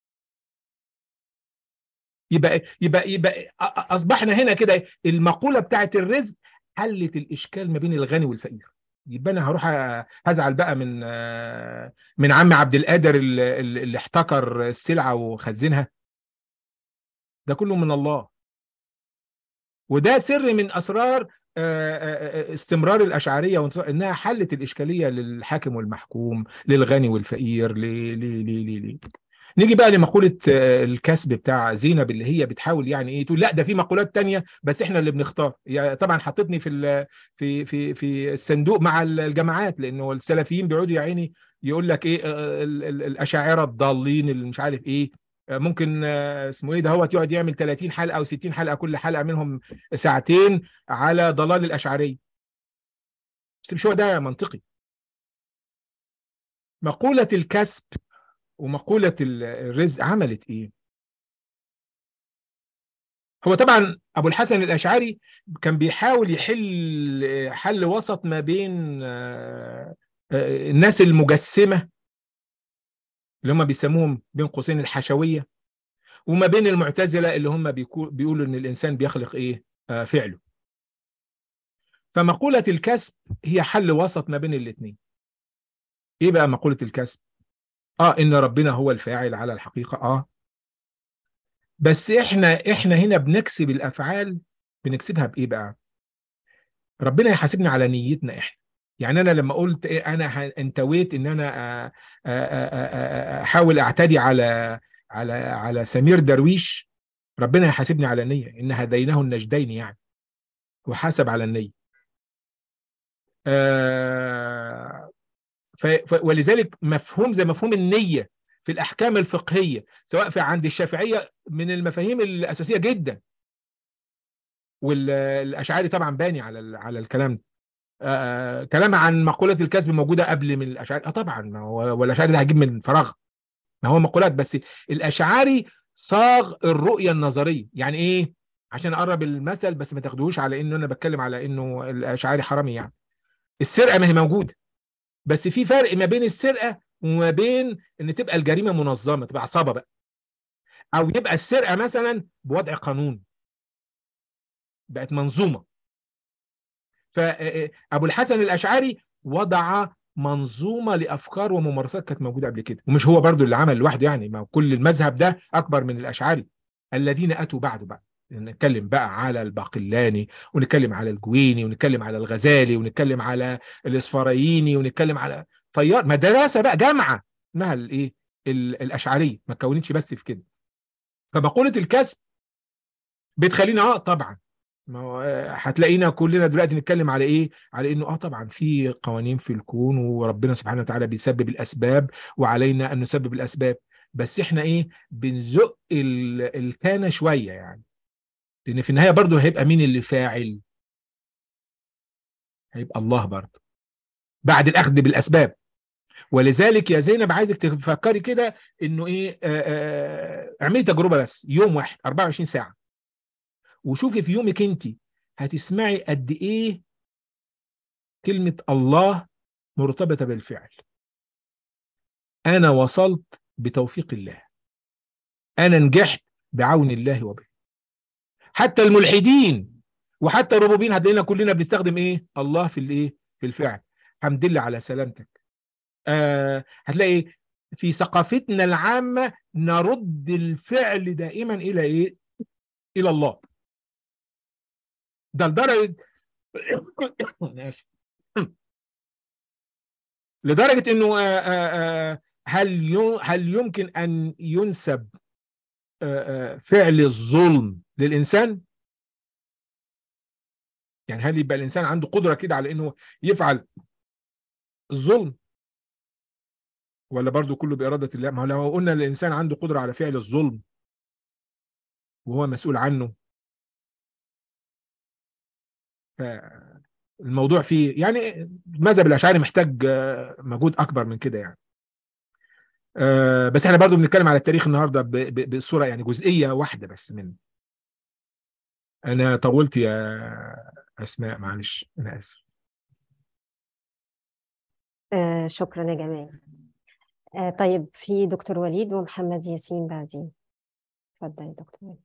يبقى يبقى يبقى أ- أ- اصبحنا هنا كده المقوله بتاعت الرزق حلت الاشكال ما بين الغني والفقير يبقى انا هروح أ- هزعل بقى من آه، من عم عبد القادر اللي, اللي احتكر السلعه وخزنها ده كله من الله وده سر من اسرار آه، آه، آه، استمرار الاشعريه وانتصار- انها حلت الاشكاليه للحاكم والمحكوم للغني والفقير ل ل ل ل نيجي بقى لمقولة آه، الكسب بتاع زينب اللي هي بتحاول يعني ايه تقول لا ده في مقولات تانية بس احنا اللي بنختار يعني طبعا حطتني في ال- في في في الصندوق مع الجماعات لانه السلفيين بيقعدوا يا عيني يقول لك ايه آه، ال- ال- الاشاعره الضالين اللي مش عارف ايه آه، ممكن آه، اسمه ايه ده هو يقعد يعمل 30 حلقه او 60 حلقه كل حلقه منهم ساعتين على ضلال الاشعريه بس مش هو ده منطقي مقوله الكسب ومقولة ال- الرزق عملت ايه؟ هو طبعا ابو الحسن الاشعري كان بيحاول يحل حل وسط ما بين آه، آه، الناس المجسمة اللي هم بيسموهم بين قوسين الحشوية وما بين المعتزلة اللي هم بيكو- بيقولوا ان الانسان بيخلق ايه؟ آه، فعله فمقولة الكسب هي حل وسط ما بين الاثنين ايه بقى مقولة الكسب اه ان ربنا هو الفاعل على الحقيقة اه بس احنا احنا هنا بنكسب الافعال بنكسبها بايه بقى ربنا يحاسبنا على نيتنا احنا يعني انا لما قلت إيه انا ه- انتويت ان انا آه، آه، آه، آه، احاول اعتدي على على على سمير درويش ربنا يحاسبني على النية ان هديناه النجدين يعني وحاسب على النية آه، ف- ف- ولذلك مفهوم زي مفهوم النية في الأحكام الفقهية سواء في عند الشافعية من المفاهيم الأساسية جدا والأشعري طبعا باني على ال- على الكلام ده آه كلام عن مقولة الكسب موجودة قبل من الأشعري اه طبعا ما هو والأشعري ده هجيب من فراغ ما هو مقولات بس الأشعري صاغ الرؤية النظرية يعني إيه عشان أقرب المثل بس ما تاخدوش على إنه أنا بتكلم على إنه الأشعري حرامي يعني السرقة ما هي موجودة بس في فرق ما بين السرقه وما بين ان تبقى الجريمه منظمه تبقى عصابه بقى او يبقى السرقه مثلا بوضع قانون بقت منظومه فابو الحسن الاشعري وضع منظومه لافكار وممارسات كانت موجوده قبل كده ومش هو برضو اللي عمل لوحده يعني ما هو كل المذهب ده اكبر من الاشعري الذين اتوا بعده بقى نتكلم بقى على الباقلاني ونتكلم على الجويني ونتكلم على الغزالي ونتكلم على الاصفرايني ونتكلم على طيار مدرسه بقى جامعه اسمها الايه ال- الاشعريه ما اتكونتش بس في كده فمقوله الكسب بتخلينا اه طبعا ما هو آه، هتلاقينا كلنا دلوقتي نتكلم على ايه على انه اه طبعا في قوانين في الكون وربنا سبحانه وتعالى بيسبب الاسباب وعلينا ان نسبب الاسباب بس احنا ايه بنزق ال- الكانه شويه يعني لان في النهايه برضه هيبقى مين اللي فاعل هيبقى الله برضه بعد الاخذ بالاسباب ولذلك يا زينب عايزك تفكري كده انه ايه آه، آه، اعملي تجربه بس يوم واحد 24 ساعه وشوفي في يومك انت هتسمعي قد ايه كلمه الله مرتبطه بالفعل انا وصلت بتوفيق الله انا نجحت بعون الله وبه حتى الملحدين وحتى الربوبيين هتلاقينا كلنا بنستخدم ايه الله في الايه في الفعل الحمد لله على سلامتك آه هتلاقي في ثقافتنا العامة نرد الفعل دائما إلى إيه؟ إلى الله ده لدرجة أنا آسف. لدرجة إنه آه آه آه هل يم- هل يمكن أن ينسب آه آه فعل الظلم للإنسان؟ يعني هل يبقى الإنسان عنده قدرة كده على إنه يفعل الظلم؟ ولا برضو كله بإرادة الله؟ ما هو لو قلنا الإنسان عنده قدرة على فعل الظلم وهو مسؤول عنه فالموضوع فيه يعني المذهب الاشعري محتاج آه، مجهود اكبر من كده يعني آه، بس احنا برضو بنتكلم على التاريخ النهارده ب- ب- بصوره يعني جزئيه واحده بس منه انا طولت يا اسماء معلش انا اسف آه شكرا يا جمال آه طيب في دكتور وليد ومحمد ياسين بعدين اتفضل يا دكتور وليد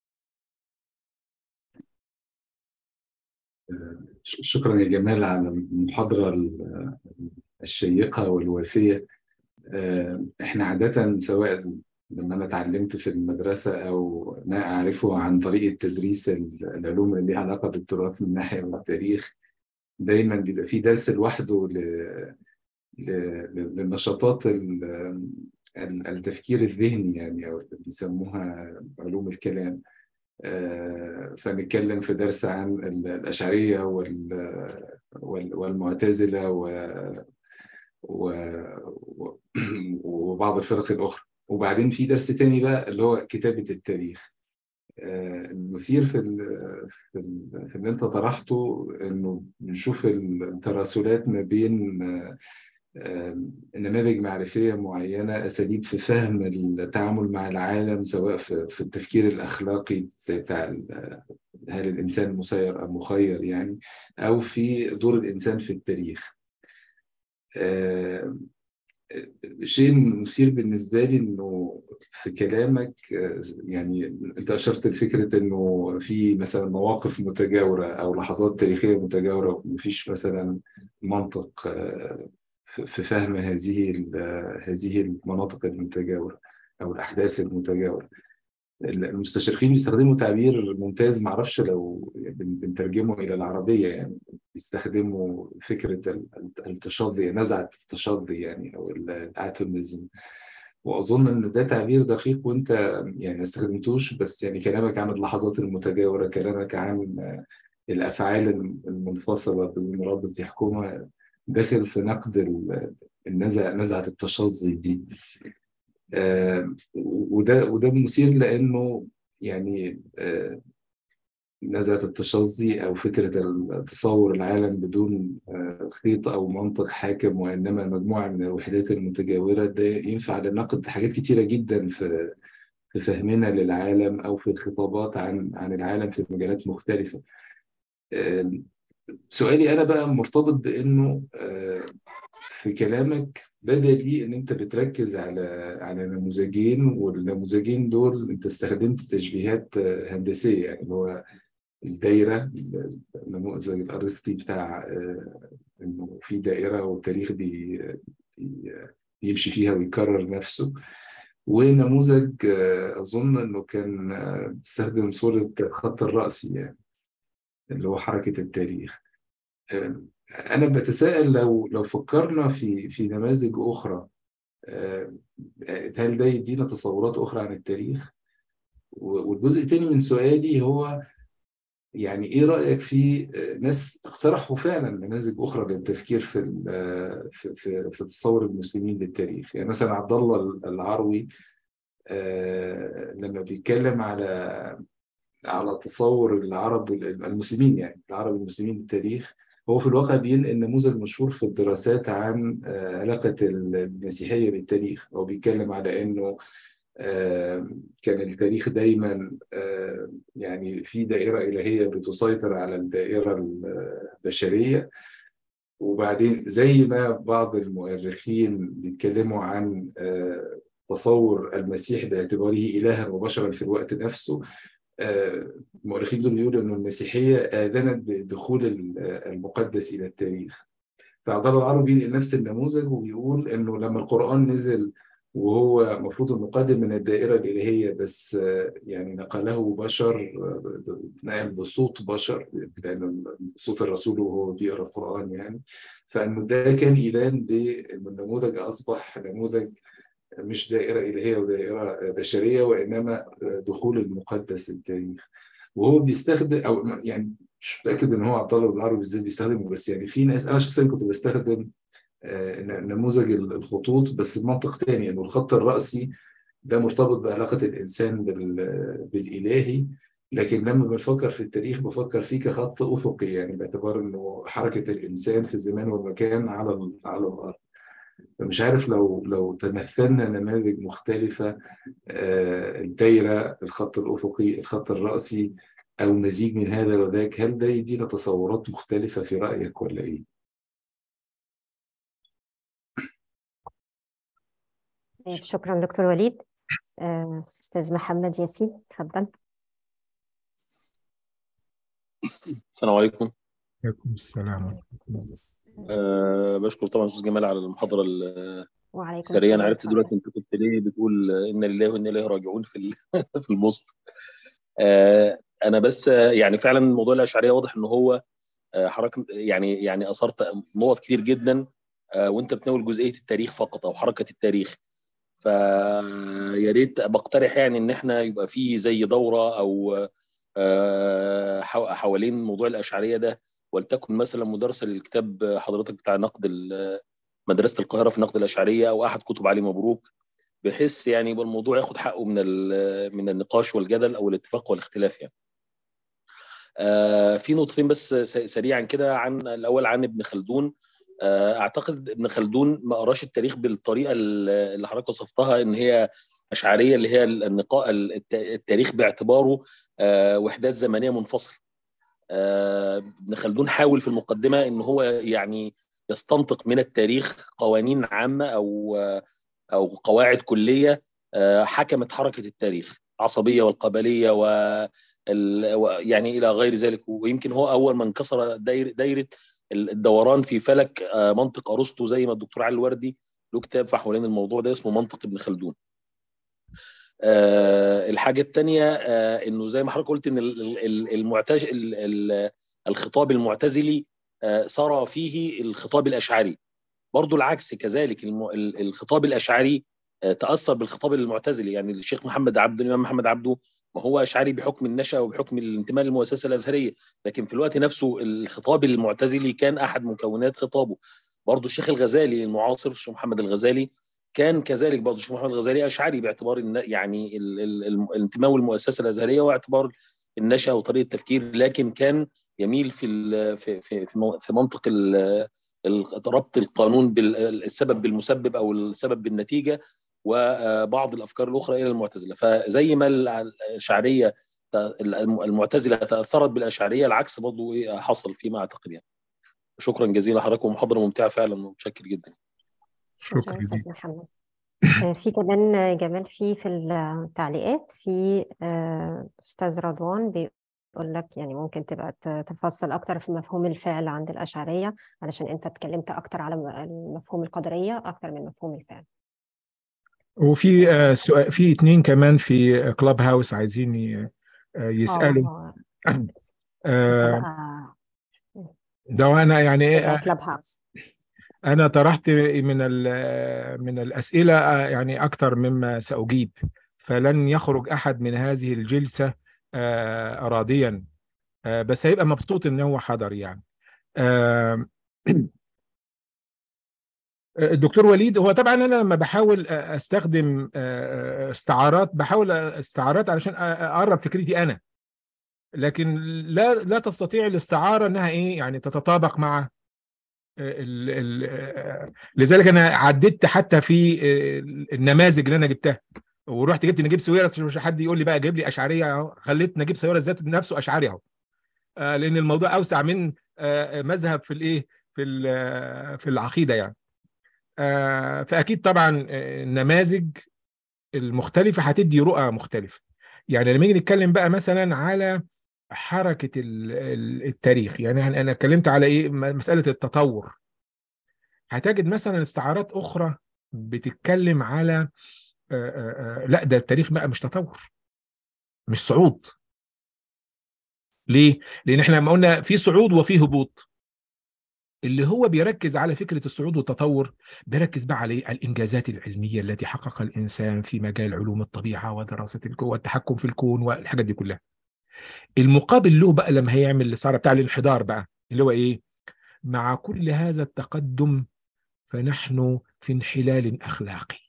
شكرا يا جمال على المحاضرة ال- الشيقة والوافية آه، احنا عادة سواء لما انا اتعلمت في المدرسة او ما اعرفه عن طريقة تدريس ال- العلوم اللي ليها علاقة بالتراث من ناحية من التاريخ دايما بيبقى في درس لوحده ل- ل- للنشاطات ال- ال- التفكير الذهني يعني او اللي بيسموها علوم الكلام آه، فنتكلم في درس عن ال- الأشعرية وال- وال- والمعتزلة و- و- و- وبعض الفرق الأخرى وبعدين في درس تاني بقى اللي هو كتابة التاريخ آه، المثير في ال- في ال- في اللي انت طرحته انه بنشوف التراسلات ما بين آه، آه، نماذج معرفية معينة أساليب في فهم التعامل مع العالم سواء في في التفكير الأخلاقي زي بتاع ال- هل الإنسان مسير أم مخير يعني أو في دور الإنسان في التاريخ آه، شيء مثير بالنسبة لي إنه في كلامك آه، يعني أنت أشرت لفكرة إنه في مثلا مواقف متجاورة أو لحظات تاريخية متجاورة ومفيش مثلا منطق آه، في في فهم هذه ال- هذه المناطق المتجاورة أو الأحداث المتجاورة المستشرقين بيستخدموا تعبير ممتاز معرفش لو بن- بنترجمه إلى العربية يعني بيستخدموا فكرة ال- التشظي نزعة التشظي يعني أو ال- الاتوميزم وأظن إن ده تعبير دقيق وأنت يعني ما استخدمتوش بس يعني كلامك عن اللحظات المتجاورة كلامك عن الأفعال المنفصلة بالمرابط يحكمها داخل في نقد ال- النزع نزعة التشظي دي آه، وده وده مثير لأنه يعني آه، نزعة التشظي أو فكرة تصور العالم بدون آه، خيط أو منطق حاكم وإنما مجموعة من الوحدات المتجاورة ده ينفع لنقد حاجات كتيرة جدا في في فهمنا للعالم أو في الخطابات عن عن العالم في مجالات مختلفة. آه، سؤالي أنا بقى مرتبط بإنه آه، في كلامك بدا لي ان انت بتركز على على نموذجين والنموذجين دول انت استخدمت تشبيهات آه، هندسيه يعني اللي هو الدايره النموذج الارسطي بتاع آه، انه في دائره والتاريخ بي بي- بيمشي فيها ويكرر نفسه ونموذج آه، اظن انه كان آه، بيستخدم صوره الخط الرأسي يعني اللي هو حركه التاريخ آه، أنا بتساءل لو لو فكرنا في في نماذج أخرى آه، هل ده يدينا تصورات أخرى عن التاريخ؟ و- والجزء الثاني من سؤالي هو يعني إيه رأيك في آه، ناس اقترحوا فعلا نماذج أخرى للتفكير في ال- آه، في في في تصور المسلمين للتاريخ، يعني مثلا عبد الله العروي آه، لما بيتكلم على على تصور العرب المسلمين يعني العرب المسلمين للتاريخ هو في الواقع بينقل نموذج مشهور في الدراسات عن آه، علاقة المسيحية بالتاريخ هو بيتكلم على إنه آه، كان التاريخ دايما آه، يعني في دائرة إلهية بتسيطر على الدائرة البشرية وبعدين زي ما بعض المؤرخين بيتكلموا عن آه، تصور المسيح باعتباره إلها وبشرا في الوقت نفسه آه، المؤرخين دول بيقولوا ان المسيحيه اذنت بدخول ال- المقدس الى التاريخ فعبد الله العربي بينقل نفس النموذج وبيقول انه لما القران نزل وهو المفروض انه قادم من الدائره الالهيه بس آه، يعني نقله بشر آه، نقل بصوت بشر لان صوت الرسول وهو بيقرا القران يعني فانه ده كان ايمان بان النموذج اصبح نموذج مش دائرة إلهية ودائرة بشرية وإنما دخول المقدس التاريخ وهو بيستخدم أو يعني مش متأكد إن هو عبد الله بالعربي بالذات بيستخدمه بس يعني في ناس أنا شخصيا كنت بستخدم آه، نموذج الخطوط بس بمنطق تاني إنه الخط الرأسي ده مرتبط بعلاقة الإنسان بال- بالإلهي لكن لما بفكر في التاريخ بفكر فيه كخط أفقي يعني باعتبار إنه حركة الإنسان في الزمان والمكان على ال- على الأرض فمش عارف لو لو تمثلنا نماذج مختلفة آه، الدايرة الخط الأفقي الخط الرأسي أو مزيج من هذا وذاك هل ده يدينا تصورات مختلفة في رأيك ولا إيه؟ طيب شكرا دكتور وليد آه، أستاذ محمد ياسين تفضل السلام عليكم عليكم السلام ورحمة الله أه بشكر طبعا استاذ جمال على المحاضره ال- وعليكم السريعه انا السلام عرفت دلوقتي اتفضل انت كنت ليه بتقول انا لله وانا اليه راجعون في ال- في البوست أه انا بس آه، يعني فعلا موضوع الاشعريه واضح ان هو آه، حركه يعني يعني اثرت نقط كتير جدا آه، وانت بتناول جزئيه التاريخ فقط او حركه التاريخ فيا ريت بقترح يعني ان احنا يبقى في زي دوره او آه، حو- حوالين موضوع الاشعريه ده ولتكن مثلا مدرسه للكتاب حضرتك بتاع نقد ال- مدرسه القاهره في نقد الاشعريه او احد كتب علي مبروك بحيث يعني يبقى الموضوع ياخد حقه من ال- من النقاش والجدل او الاتفاق والاختلاف يعني. آه، في نقطتين بس س- سريعا كده عن الاول عن ابن خلدون آه، اعتقد ابن خلدون ما قراش التاريخ بالطريقه اللي اللي حضرتك وصفتها ان هي اشعريه اللي هي النقاء الت- التاريخ باعتباره آه، وحدات زمنيه منفصله آه، ابن خلدون حاول في المقدمه ان هو يعني يستنطق من التاريخ قوانين عامه او او قواعد كليه حكمت حركه التاريخ العصبيه والقبليه و يعني الى غير ذلك ويمكن هو اول من كسر دايره دايره الدوران في فلك منطق ارسطو زي ما الدكتور علي الوردي له كتاب في حوالين الموضوع ده اسمه منطق ابن خلدون. أه الحاجه الثانيه أه انه زي ما حضرتك قلت ان المعتج الخطاب المعتزلي أه سرى فيه الخطاب الاشعري برضو العكس كذلك الخطاب الاشعري تاثر بالخطاب المعتزلي يعني الشيخ محمد عبده الامام محمد عبده ما هو اشعري بحكم النشأ وبحكم الانتماء للمؤسسه الازهريه لكن في الوقت نفسه الخطاب المعتزلي كان احد مكونات خطابه برضه الشيخ الغزالي المعاصر الشيخ محمد الغزالي كان كذلك برضه الشيخ محمد الغزالي اشعري باعتبار يعني الانتماء للمؤسسه الازهريه واعتبار النشأ وطريقه التفكير لكن كان يميل في في في في منطق ربط القانون بالسبب بالمسبب او السبب بالنتيجه وبعض الافكار الاخرى الى المعتزله فزي ما الاشعريه المعتزله تاثرت بالاشعريه العكس برضه حصل فيما اعتقد يعني شكرا جزيلا لحضراتكم محاضره ممتعه فعلا ومتشكر جدا شكرا استاذ محمد في كمان جمال في في التعليقات في استاذ رضوان بيقول لك يعني ممكن تبقى تفصل اكتر في مفهوم الفعل عند الاشعريه علشان انت اتكلمت اكتر على مفهوم القدريه اكتر من مفهوم الفعل وفي آه سؤال في اتنين كمان في كلاب هاوس عايزين يسالوا آه ده انا يعني كلاب هاوس انا طرحت من من الاسئله يعني اكثر مما ساجيب فلن يخرج احد من هذه الجلسه آه راضيا آه بس هيبقى مبسوط ان هو حضر يعني آه الدكتور وليد هو طبعا انا لما بحاول استخدم استعارات بحاول استعارات علشان اقرب فكرتي انا لكن لا لا تستطيع الاستعاره انها ايه يعني تتطابق مع ال ال لذلك انا عددت حتى في النماذج اللي انا جبتها ورحت جبت نجيب سويرس مش حد يقول لي بقى جيب لي اشعريه اهو خليت نجيب سويرس ذات نفسه اشعري اهو لان الموضوع اوسع من مذهب في الايه في في العقيده يعني فاكيد طبعا النماذج المختلفه هتدي رؤى مختلفه يعني لما نيجي نتكلم بقى مثلا على حركه التاريخ يعني انا اتكلمت على ايه مساله التطور هتجد مثلا استعارات اخرى بتتكلم على لا ده التاريخ بقى مش تطور مش صعود ليه لان احنا لما قلنا في صعود وفي هبوط اللي هو بيركز على فكرة الصعود والتطور بيركز بقى على الإنجازات العلمية التي حققها الإنسان في مجال علوم الطبيعة ودراسة الكون والتحكم في الكون والحاجات دي كلها المقابل له بقى لما هيعمل الاستعارة بتاع الانحدار بقى اللي هو إيه مع كل هذا التقدم فنحن في انحلال أخلاقي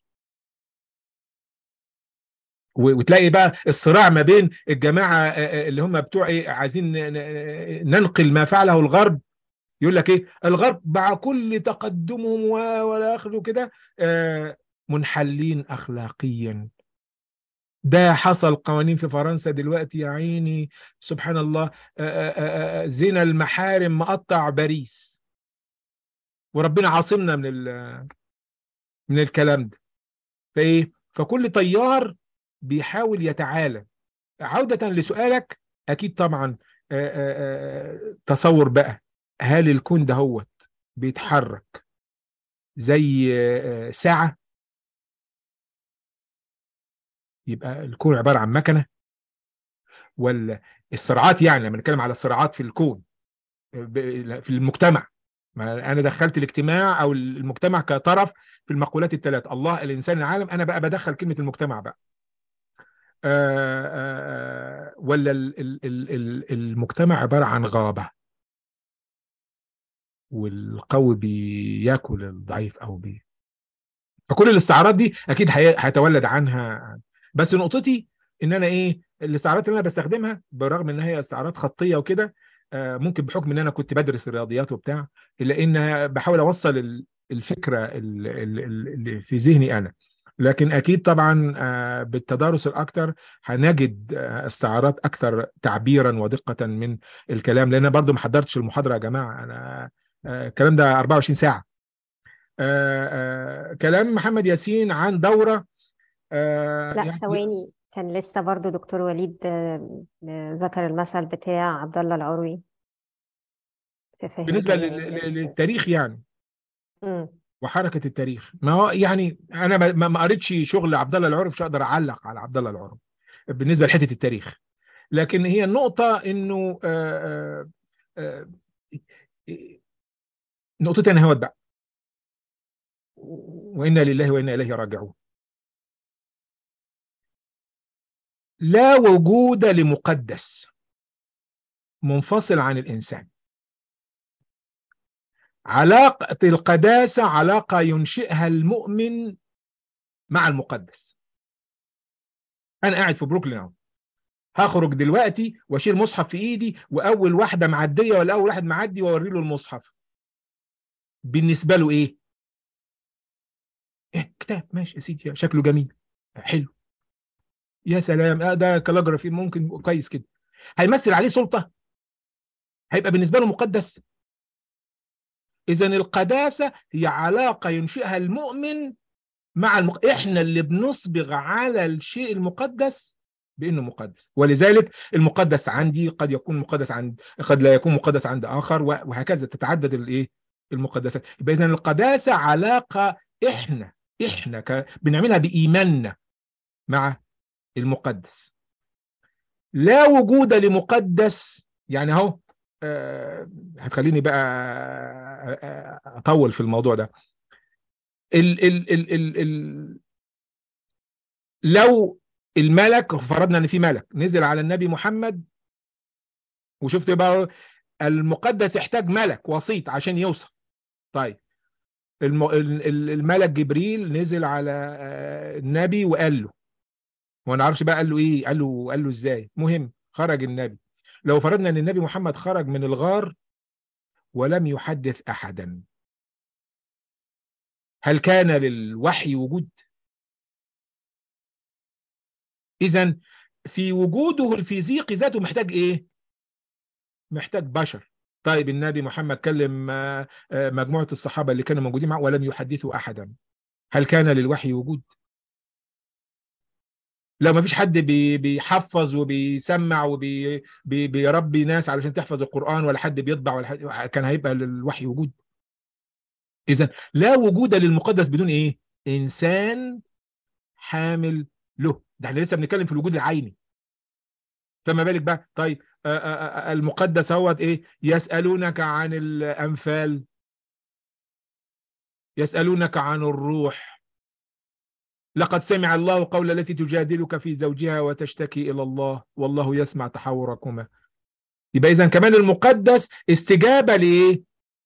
وتلاقي بقى الصراع ما بين الجماعة اللي هم بتوع إيه عايزين ننقل ما فعله الغرب يقول لك ايه الغرب مع كل تقدمهم ولا اخره كده منحلين اخلاقيا ده حصل قوانين في فرنسا دلوقتي يا عيني سبحان الله زنا المحارم مقطع باريس وربنا عاصمنا من من الكلام ده فايه فكل طيار بيحاول يتعالى عودة لسؤالك اكيد طبعا تصور بقى هل الكون ده هوت بيتحرك زي ساعة يبقى الكون عبارة عن مكنة ولا الصراعات يعني لما نتكلم على الصراعات في الكون في المجتمع ما انا دخلت الاجتماع او المجتمع كطرف في المقولات الثلاث الله الانسان العالم انا بقى بدخل كلمة المجتمع بقى آآ آآ ولا المجتمع عبارة عن غابة والقوي بياكل الضعيف او بي فكل الاستعارات دي اكيد هيتولد عنها بس نقطتي ان انا ايه الاستعارات اللي انا بستخدمها برغم ان هي استعارات خطيه وكده ممكن بحكم ان انا كنت بدرس الرياضيات وبتاع الا ان بحاول اوصل الفكره اللي في ذهني انا لكن اكيد طبعا بالتدارس الاكثر هنجد استعارات اكثر تعبيرا ودقه من الكلام لان برضو ما حضرتش المحاضره يا جماعه انا آه، الكلام ده 24 ساعه آه، آه، كلام محمد ياسين عن دوره آه، لا يعني ثواني كان لسه برضو دكتور وليد آه، آه، ذكر المثل بتاع عبد الله العروي في فهم بالنسبه كلام لل- النبي لل- صلى للتاريخ يعني امم وحركه التاريخ ما هو يعني انا ما ما- ما قريتش شغل عبد الله العرف مش هقدر اعلق على عبد الله العرف بالنسبه لحته التاريخ لكن هي النقطه انه آه، آه، آه، نقطتي انا هوت بقى وانا لله وانا اليه راجعون لا وجود لمقدس منفصل عن الانسان علاقه القداسه علاقه ينشئها المؤمن مع المقدس انا قاعد في بروكلين اهو هخرج دلوقتي واشيل مصحف في ايدي واول واحده معديه ولا اول واحد معدي واوري له المصحف بالنسبه له ايه؟ إيه كتاب ماشي يا سيدي شكله جميل حلو يا سلام آه ده كاليجرافي ممكن يبقى كويس كده هيمثل عليه سلطه هيبقى بالنسبه له مقدس اذا القداسه هي علاقه ينشئها المؤمن مع المق... احنا اللي بنصبغ على الشيء المقدس بانه مقدس ولذلك المقدس عندي قد يكون مقدس عند قد لا يكون مقدس عند اخر و- وهكذا تتعدد الايه المقدسات يبقى اذا القداسه علاقه احنا احنا ك... بنعملها بايماننا مع المقدس لا وجود لمقدس يعني اهو آه، هتخليني بقى آه، آه، اطول في الموضوع ده ال ال ال ال ال لو الملك فرضنا ان في ملك نزل على النبي محمد وشفت بقى المقدس يحتاج ملك وسيط عشان يوصل طيب الم... ال- ال- الملك جبريل نزل على آه، النبي وقال له وما نعرفش بقى قال له ايه قال له قال له ازاي مهم خرج النبي لو فرضنا ان النبي محمد خرج من الغار ولم يحدث احدا هل كان للوحي وجود اذا في وجوده الفيزيقي ذاته محتاج ايه محتاج بشر طيب النبي محمد كلم آه، آه، مجموعة الصحابة اللي كانوا موجودين معه ولم يحدثوا أحدا هل كان للوحي وجود لو ما فيش حد بي- بيحفظ وبيسمع وبيربي ناس علشان تحفظ القرآن ولا حد بيطبع ولا حد كان هيبقى للوحي وجود إذا لا وجود للمقدس بدون إيه إنسان حامل له ده احنا لسه بنتكلم في الوجود العيني فما بالك بقى طيب آه، آه، آه، المقدس هوت ايه يسألونك عن الأنفال يسألونك عن الروح لقد سمع الله قول التي تجادلك في زوجها وتشتكي إلى الله والله يسمع تحاوركما يبقى إذا كمان المقدس استجابة لإيه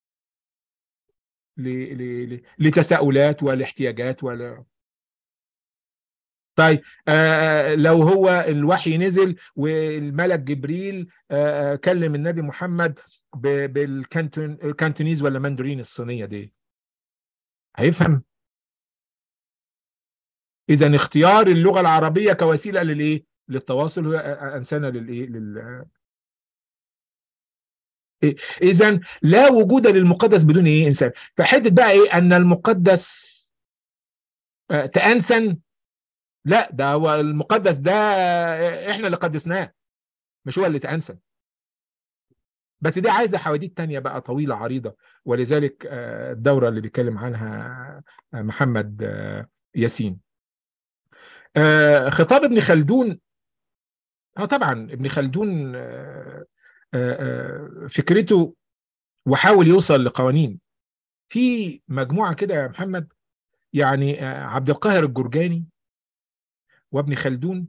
ل- ل- ل- لتساؤلات والاحتياجات ولا طيب آه لو هو الوحي نزل والملك جبريل آه آه، كلم النبي محمد ب- بالكانتون الكانتونيز ولا ماندرين الصينية دي هيفهم اذا اختيار اللغه العربيه كوسيله للايه للتواصل هو انسانه للايه لل اذا لا وجود للمقدس بدون ايه انسان فحته بقى ايه ان المقدس آه، تأنسن لا ده هو المقدس ده احنا اللي قدسناه مش هو اللي تأنسن بس دي عايزه حواديت تانية بقى طويله عريضه ولذلك آه، الدوره اللي بيتكلم عنها آه، محمد آه، ياسين آه، خطاب ابن خلدون اه طبعا ابن خلدون آه، آه، آه، فكرته وحاول يوصل لقوانين في مجموعه كده يا محمد يعني آه، عبد القاهر الجرجاني وابن خلدون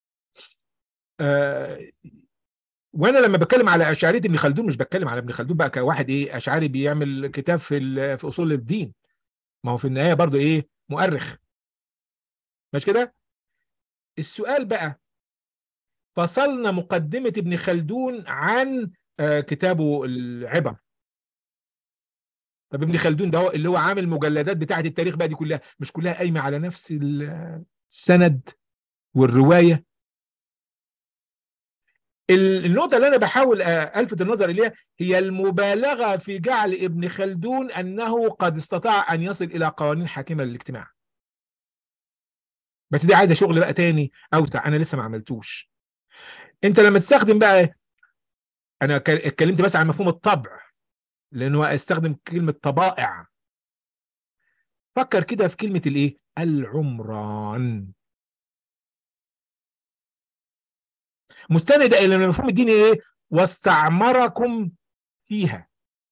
آه، وانا لما بتكلم على اشعريه ابن خلدون مش بتكلم على ابن خلدون بقى كواحد ايه اشعري بيعمل كتاب في ال- في اصول الدين ما هو في النهايه برضو ايه مؤرخ مش كده السؤال بقى فصلنا مقدمه ابن خلدون عن آه، كتابه العبر طب ابن خلدون ده هو اللي هو عامل مجلدات بتاعه التاريخ بقى دي كلها مش كلها قايمه على نفس ال- السند والروايه ال- النقطة اللي أنا بحاول آه، ألفت النظر إليها هي المبالغة في جعل ابن خلدون أنه قد استطاع أن يصل إلى قوانين حاكمة للاجتماع بس دي عايزة شغل بقى تاني أوسع أنا لسه ما عملتوش أنت لما تستخدم بقى أنا ك- اتكلمت بس عن مفهوم الطبع لأنه استخدم كلمة طبائع فكر كده في كلمة الإيه؟ العمران مستند إلى المفهوم الديني إيه؟ واستعمركم فيها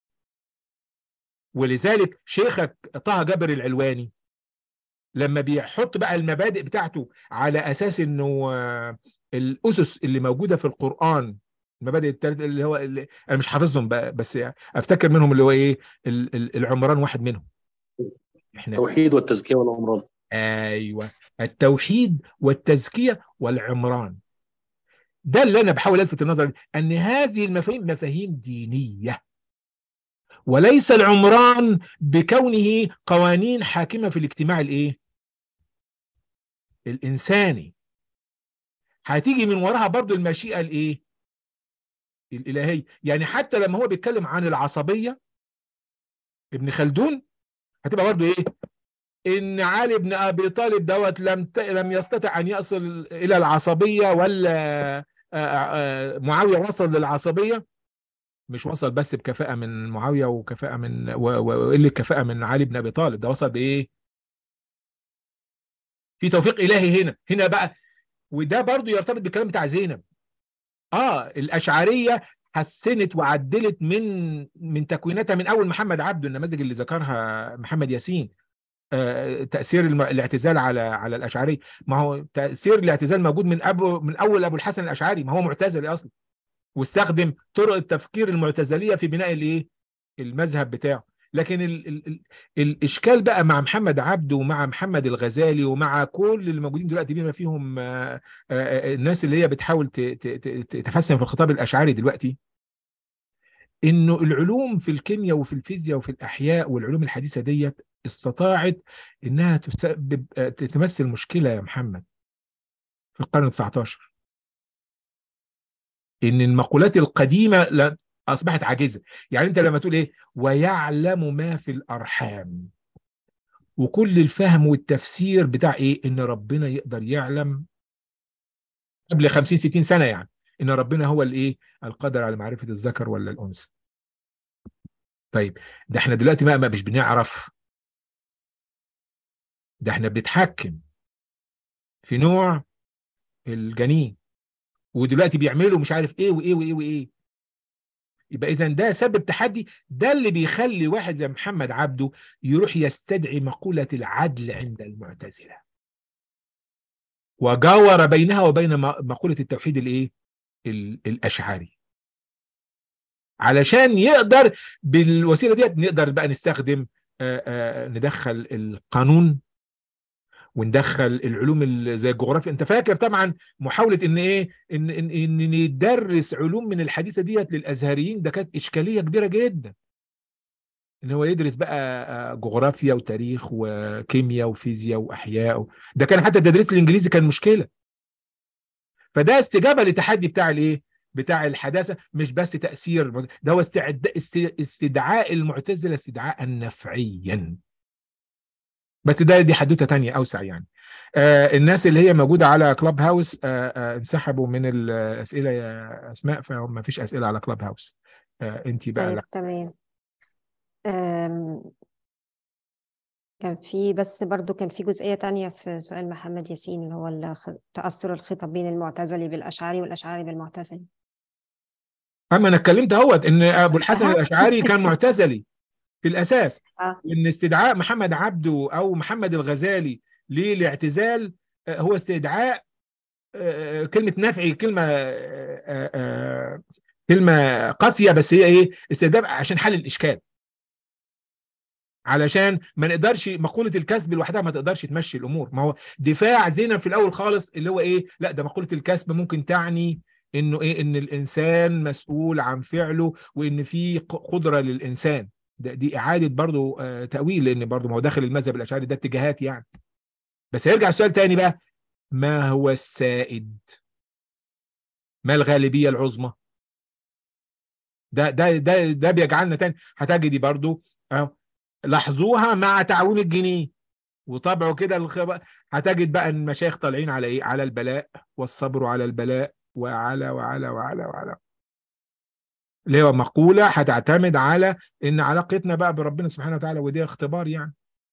ولذلك شيخك طه جابر العلواني لما بيحط بقى المبادئ بتاعته على اساس انه آه، الاسس اللي موجوده في القران المبادئ الثلاثه اللي هو اللي انا مش حافظهم بقى بس يعني افتكر منهم اللي هو ايه ال- ال- العمران واحد منهم احنا التوحيد والتزكيه والعمران ايوه التوحيد والتزكيه والعمران ده اللي انا بحاول الفت النظر ان هذه المفاهيم مفاهيم دينيه وليس العمران بكونه قوانين حاكمه في الاجتماع الايه الانساني هتيجي من وراها برضو المشيئه الايه الالهيه يعني حتى لما هو بيتكلم عن العصبيه ابن خلدون هتبقى برضو ايه ان علي بن ابي طالب دوت لم ت... لم يستطع ان يصل الى العصبيه ولا آه، آه، معاويه وصل للعصبيه مش وصل بس بكفاءه من معاويه وكفاءه من و- و- وقله كفاءه من علي بن ابي طالب ده وصل بايه في توفيق الهي هنا هنا بقى وده برضو يرتبط بالكلام بتاع زينب اه الاشعريه حسنت وعدلت من من تكويناتها من اول محمد عبده النماذج اللي ذكرها محمد ياسين آه تاثير الم... الاعتزال على على الاشعري ما هو تاثير الاعتزال موجود من ابو من اول ابو الحسن الاشعري ما هو معتزلي اصلا واستخدم طرق التفكير المعتزليه في بناء الايه المذهب بتاعه لكن ال ال ال الاشكال بقى مع محمد عبده ومع محمد الغزالي ومع كل الموجودين دلوقتي بما فيهم آه، آه، الناس اللي هي بتحاول ت- ت- ت- تحسن في الخطاب الاشعري دلوقتي انه العلوم في الكيمياء وفي الفيزياء وفي الاحياء والعلوم الحديثه ديت استطاعت انها تسبب آه، تمثل مشكله يا محمد في القرن 19 ان المقولات القديمه لا- اصبحت عاجزه يعني انت لما تقول ايه ويعلم ما في الارحام وكل الفهم والتفسير بتاع ايه ان ربنا يقدر يعلم قبل 50 60 سنه يعني ان ربنا هو الايه القادر على معرفه الذكر ولا الانثى طيب ده احنا دلوقتي بقى ما مش بنعرف ده احنا بنتحكم في نوع الجنين ودلوقتي بيعملوا مش عارف ايه وايه وايه وايه يبقى اذا ده سبب تحدي ده اللي بيخلي واحد زي محمد عبده يروح يستدعي مقولة العدل عند المعتزلة وجاور بينها وبين م- مقولة التوحيد الايه ال- الاشعري علشان يقدر بالوسيله ديت نقدر بقى نستخدم آه، آه، ندخل القانون وندخل العلوم ال- زي الجغرافيا انت فاكر طبعا محاوله ان ايه ان ان ان ندرس علوم من الحديثه ديت للازهريين ده كانت اشكاليه كبيره جدا ان هو يدرس بقى آه، جغرافيا وتاريخ وكيمياء وفيزياء واحياء و... ده كان حتى التدريس الانجليزي كان مشكله فده استجابه لتحدي بتاع الايه بتاع الحداثه مش بس تاثير ده هو استعد... است- استدعاء المعتزله استدعاء نفعيا بس ده دي حدوته تانية اوسع يعني آه الناس اللي هي موجوده على كلاب هاوس آه آه انسحبوا من الاسئله يا اسماء فما فيش اسئله على كلاب هاوس آه انت بقى طيب لا تمام أم، كان في بس برضو كان في جزئية تانية في سؤال محمد ياسين اللي هو الخ- تأثر الخطاب بين المعتزلي بالأشعري والأشعري بالمعتزلي اما انا اتكلمت اهوت ان ابو الحسن أها. الاشعري كان معتزلي في الاساس آه. وان استدعاء محمد عبده او محمد الغزالي للاعتزال آه، هو استدعاء آه، كلمه نفعي كلمه آه، آه، آه، كلمه قاسيه بس هي ايه استدعاء عشان حل الاشكال علشان ما نقدرش مقوله الكسب لوحدها ما تقدرش تمشي الامور ما هو دفاع زينب في الاول خالص اللي هو ايه لا ده مقوله الكسب ممكن تعني انه ايه ان الانسان مسؤول عن فعله وان في ق- قدره للانسان ده دي اعاده برضو آه تاويل لان برضو ما هو داخل المذهب الاشعري ده اتجاهات يعني بس هيرجع السؤال تاني بقى ما هو السائد ما الغالبيه العظمى ده ده ده ده بيجعلنا تاني هتجدي برضو أهو لاحظوها مع تعويم الجنيه وطبعه كده الخب... هتجد بقى ان المشايخ طالعين على ايه على البلاء والصبر على البلاء وعلى وعلى وعلى وعلى اللي هو مقولة هتعتمد على ان علاقتنا بقى بربنا سبحانه وتعالى ودي اختبار يعني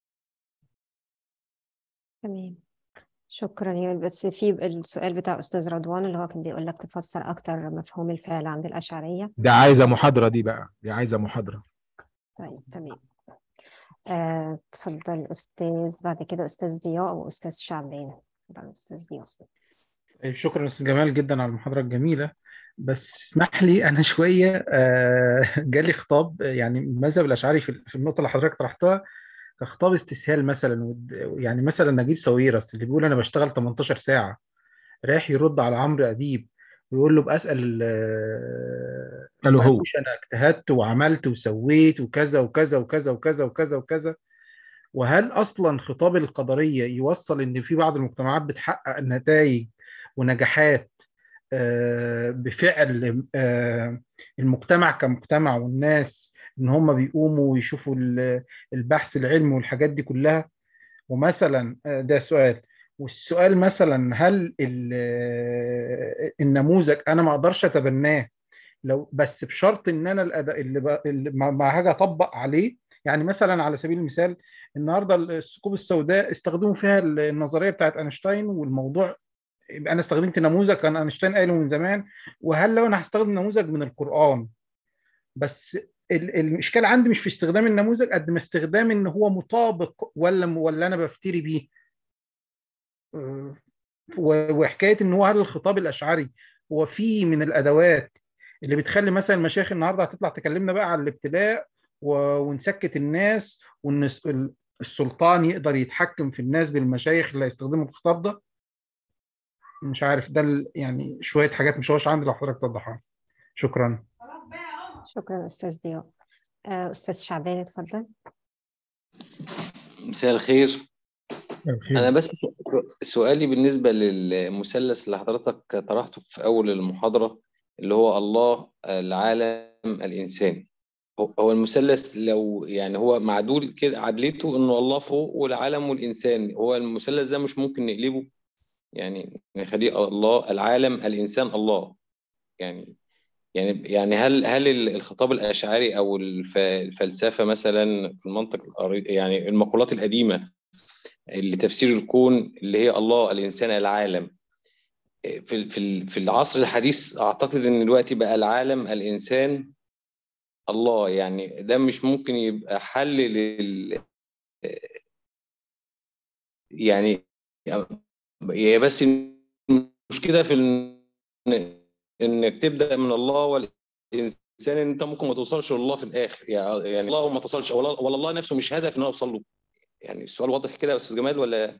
تمام شكرا يا بس في السؤال بتاع أستاذ رضوان اللي هو كان بيقول لك تفسر أكتر مفهوم الفعل عند الأشعرية ده عايزة محاضرة دي بقى دي عايزة محاضرة طيب تمام آه، اتفضل أستاذ بعد كده أستاذ ضياء وأستاذ شعبان اتفضل أستاذ ضياء طيب شكرا استاذ جمال جدا على المحاضره الجميله بس اسمح لي انا شويه آه، جالي خطاب يعني المذهب الاشعري في في النقطه اللي حضرتك طرحتها كخطاب استسهال مثلا ود- يعني مثلا نجيب ساويرس اللي بيقول انا بشتغل 18 ساعه رايح يرد على عمرو اديب ويقول له بسال آه، قالوا ما هو قالوش انا اجتهدت وعملت وسويت وكذا وكذا وكذا وكذا وكذا وكذا وهل اصلا خطاب القدريه يوصل ان في بعض المجتمعات بتحقق نتائج ونجاحات آه، بفعل آه، المجتمع كمجتمع والناس ان هم بيقوموا ويشوفوا ال- البحث العلمي والحاجات دي كلها ومثلا آه، ده سؤال والسؤال مثلا هل ال- آه، النموذج انا ما اقدرش اتبناه لو بس بشرط ان انا الاداء اللي, ب... اللي ما ما هاجي اطبق عليه يعني مثلا على سبيل المثال النهارده الثقوب السوداء استخدموا فيها النظريه بتاعت اينشتاين والموضوع يبقى انا استخدمت نموذج كان اينشتاين قاله من زمان وهل لو انا هستخدم نموذج من القران بس ال- الاشكال عندي مش في استخدام النموذج قد ما استخدام ان هو مطابق ولا ولا انا بفتري بيه أه، و- وحكايه ان هو هل الخطاب الاشعري هو فيه من الادوات اللي بتخلي مثلا المشايخ النهارده هتطلع تكلمنا بقى على الابتلاء و- ونسكت الناس وان الس- ال- السلطان يقدر يتحكم في الناس بالمشايخ اللي هيستخدموا الخطاب ده مش عارف ده ال- يعني شويه حاجات مش هوش عندي لو حضرتك توضحها شكرا شكرا أستاذ ضياء آه، أستاذ شعبان اتفضل مساء الخير الخير. أنا بس سؤالي بالنسبة للمثلث اللي حضرتك طرحته في أول المحاضرة اللي هو الله العالم الإنسان هو هو المثلث لو يعني هو معدول كده عدلته إنه الله فوق والعالم والإنسان هو المثلث ده مش ممكن نقلبه يعني نخليه الله العالم الإنسان الله يعني يعني يعني هل هل الخطاب الأشعري أو الف- الفلسفة مثلا في المنطق الأري- يعني المقولات القديمة اللي تفسير الكون اللي هي الله الإنسان العالم في ال- في ال- في العصر الحديث أعتقد إن دلوقتي بقى العالم الإنسان الله يعني ده مش ممكن يبقى حل لل يعني هي بس المشكلة في إن- إنك تبدأ من الله والإنسان إن أنت ممكن ما توصلش لله في الآخر يعني يعني الله ما توصلش ولا ولا الله نفسه مش هدف إن أنا أوصل له يعني السؤال واضح كده يا أستاذ جمال ولا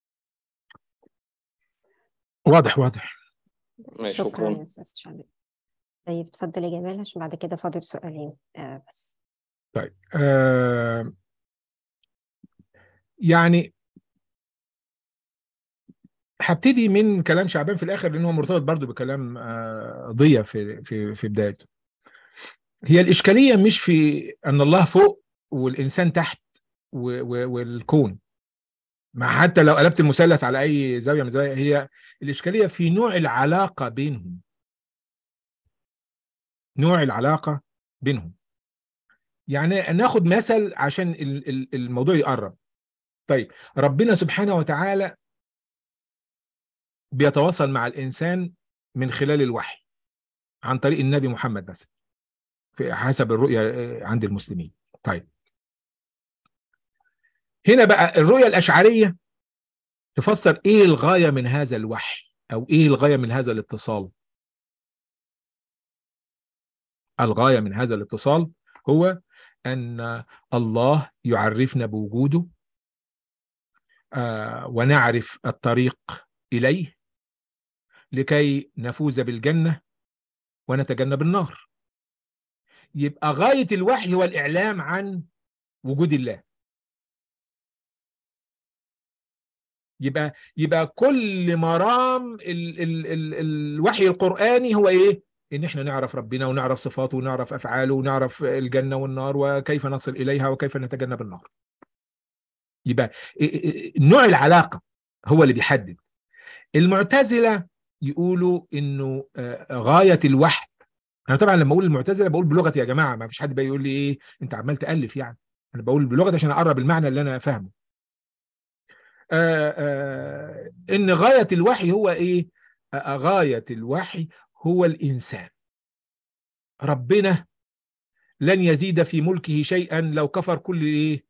واضح واضح ماشي شكرا شكرا يا أستاذ شعبان طيب اتفضل يا جمال عشان بعد كده فاضل سؤالين آه بس طيب آه يعني هبتدي من كلام شعبان في الاخر لان هو مرتبط برضو بكلام آه ضية في في في بدايته هي الاشكاليه مش في ان الله فوق والانسان تحت و- و- والكون ما حتى لو قلبت المثلث على اي زاويه من الزوايا هي الاشكاليه في نوع العلاقه بينهم نوع العلاقه بينهم يعني ناخد مثل عشان ال- ال- الموضوع يقرب طيب ربنا سبحانه وتعالى بيتواصل مع الانسان من خلال الوحي عن طريق النبي محمد مثلا في حسب الرؤيه آه، عند المسلمين طيب هنا بقى الرؤيه الاشعريه تفسر ايه الغايه من هذا الوحي او ايه الغايه من هذا الاتصال الغايه من هذا الاتصال هو ان الله يعرفنا بوجوده آه ونعرف الطريق اليه لكي نفوز بالجنه ونتجنب النار يبقى غايه الوحي هو الاعلام عن وجود الله يبقى يبقى كل مرام ال ال ال الوحي القرآني هو ايه؟ ان احنا نعرف ربنا ونعرف صفاته ونعرف افعاله ونعرف الجنة والنار وكيف نصل اليها وكيف نتجنب النار. يبقى نوع العلاقة هو اللي بيحدد. المعتزلة يقولوا انه غاية الوحي انا طبعا لما اقول المعتزلة بقول بلغتي يا جماعة ما فيش حد بقى يقول لي ايه انت عمال تألف يعني. انا بقول بلغتي عشان اقرب المعنى اللي انا فاهمه. آآ آآ ان غايه الوحي هو ايه غايه الوحي هو الانسان ربنا لن يزيد في ملكه شيئا لو كفر كل ايه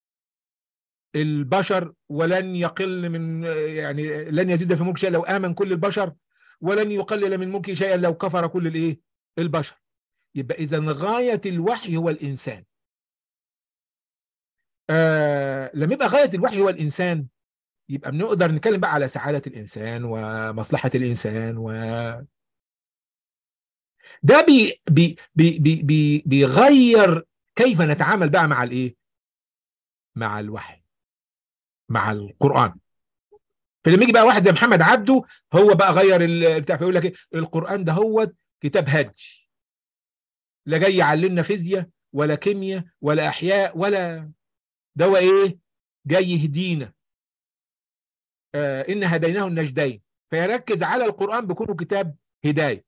البشر ولن يقل من يعني لن يزيد في ملكه شيئا لو امن كل البشر ولن يقلل من ملكه شيئا لو كفر كل الايه البشر يبقى اذا غايه الوحي هو الانسان آه لما يبقى غايه الوحي هو الانسان يبقى بنقدر نتكلم بقى على سعادة الإنسان ومصلحة الإنسان و ده بي بي بي بي بي بيغير كيف نتعامل بقى مع الإيه؟ مع الوحي مع القرآن فلما يجي بقى واحد زي محمد عبده هو بقى غير بتاع يقول لك إيه؟ القرآن ده هو كتاب هدي لا جاي يعلمنا فيزياء ولا كيمياء ولا أحياء ولا ده هو إيه؟ جاي يهدينا آه إن هديناه النجدين فيركز على القرآن بكونه كتاب هداية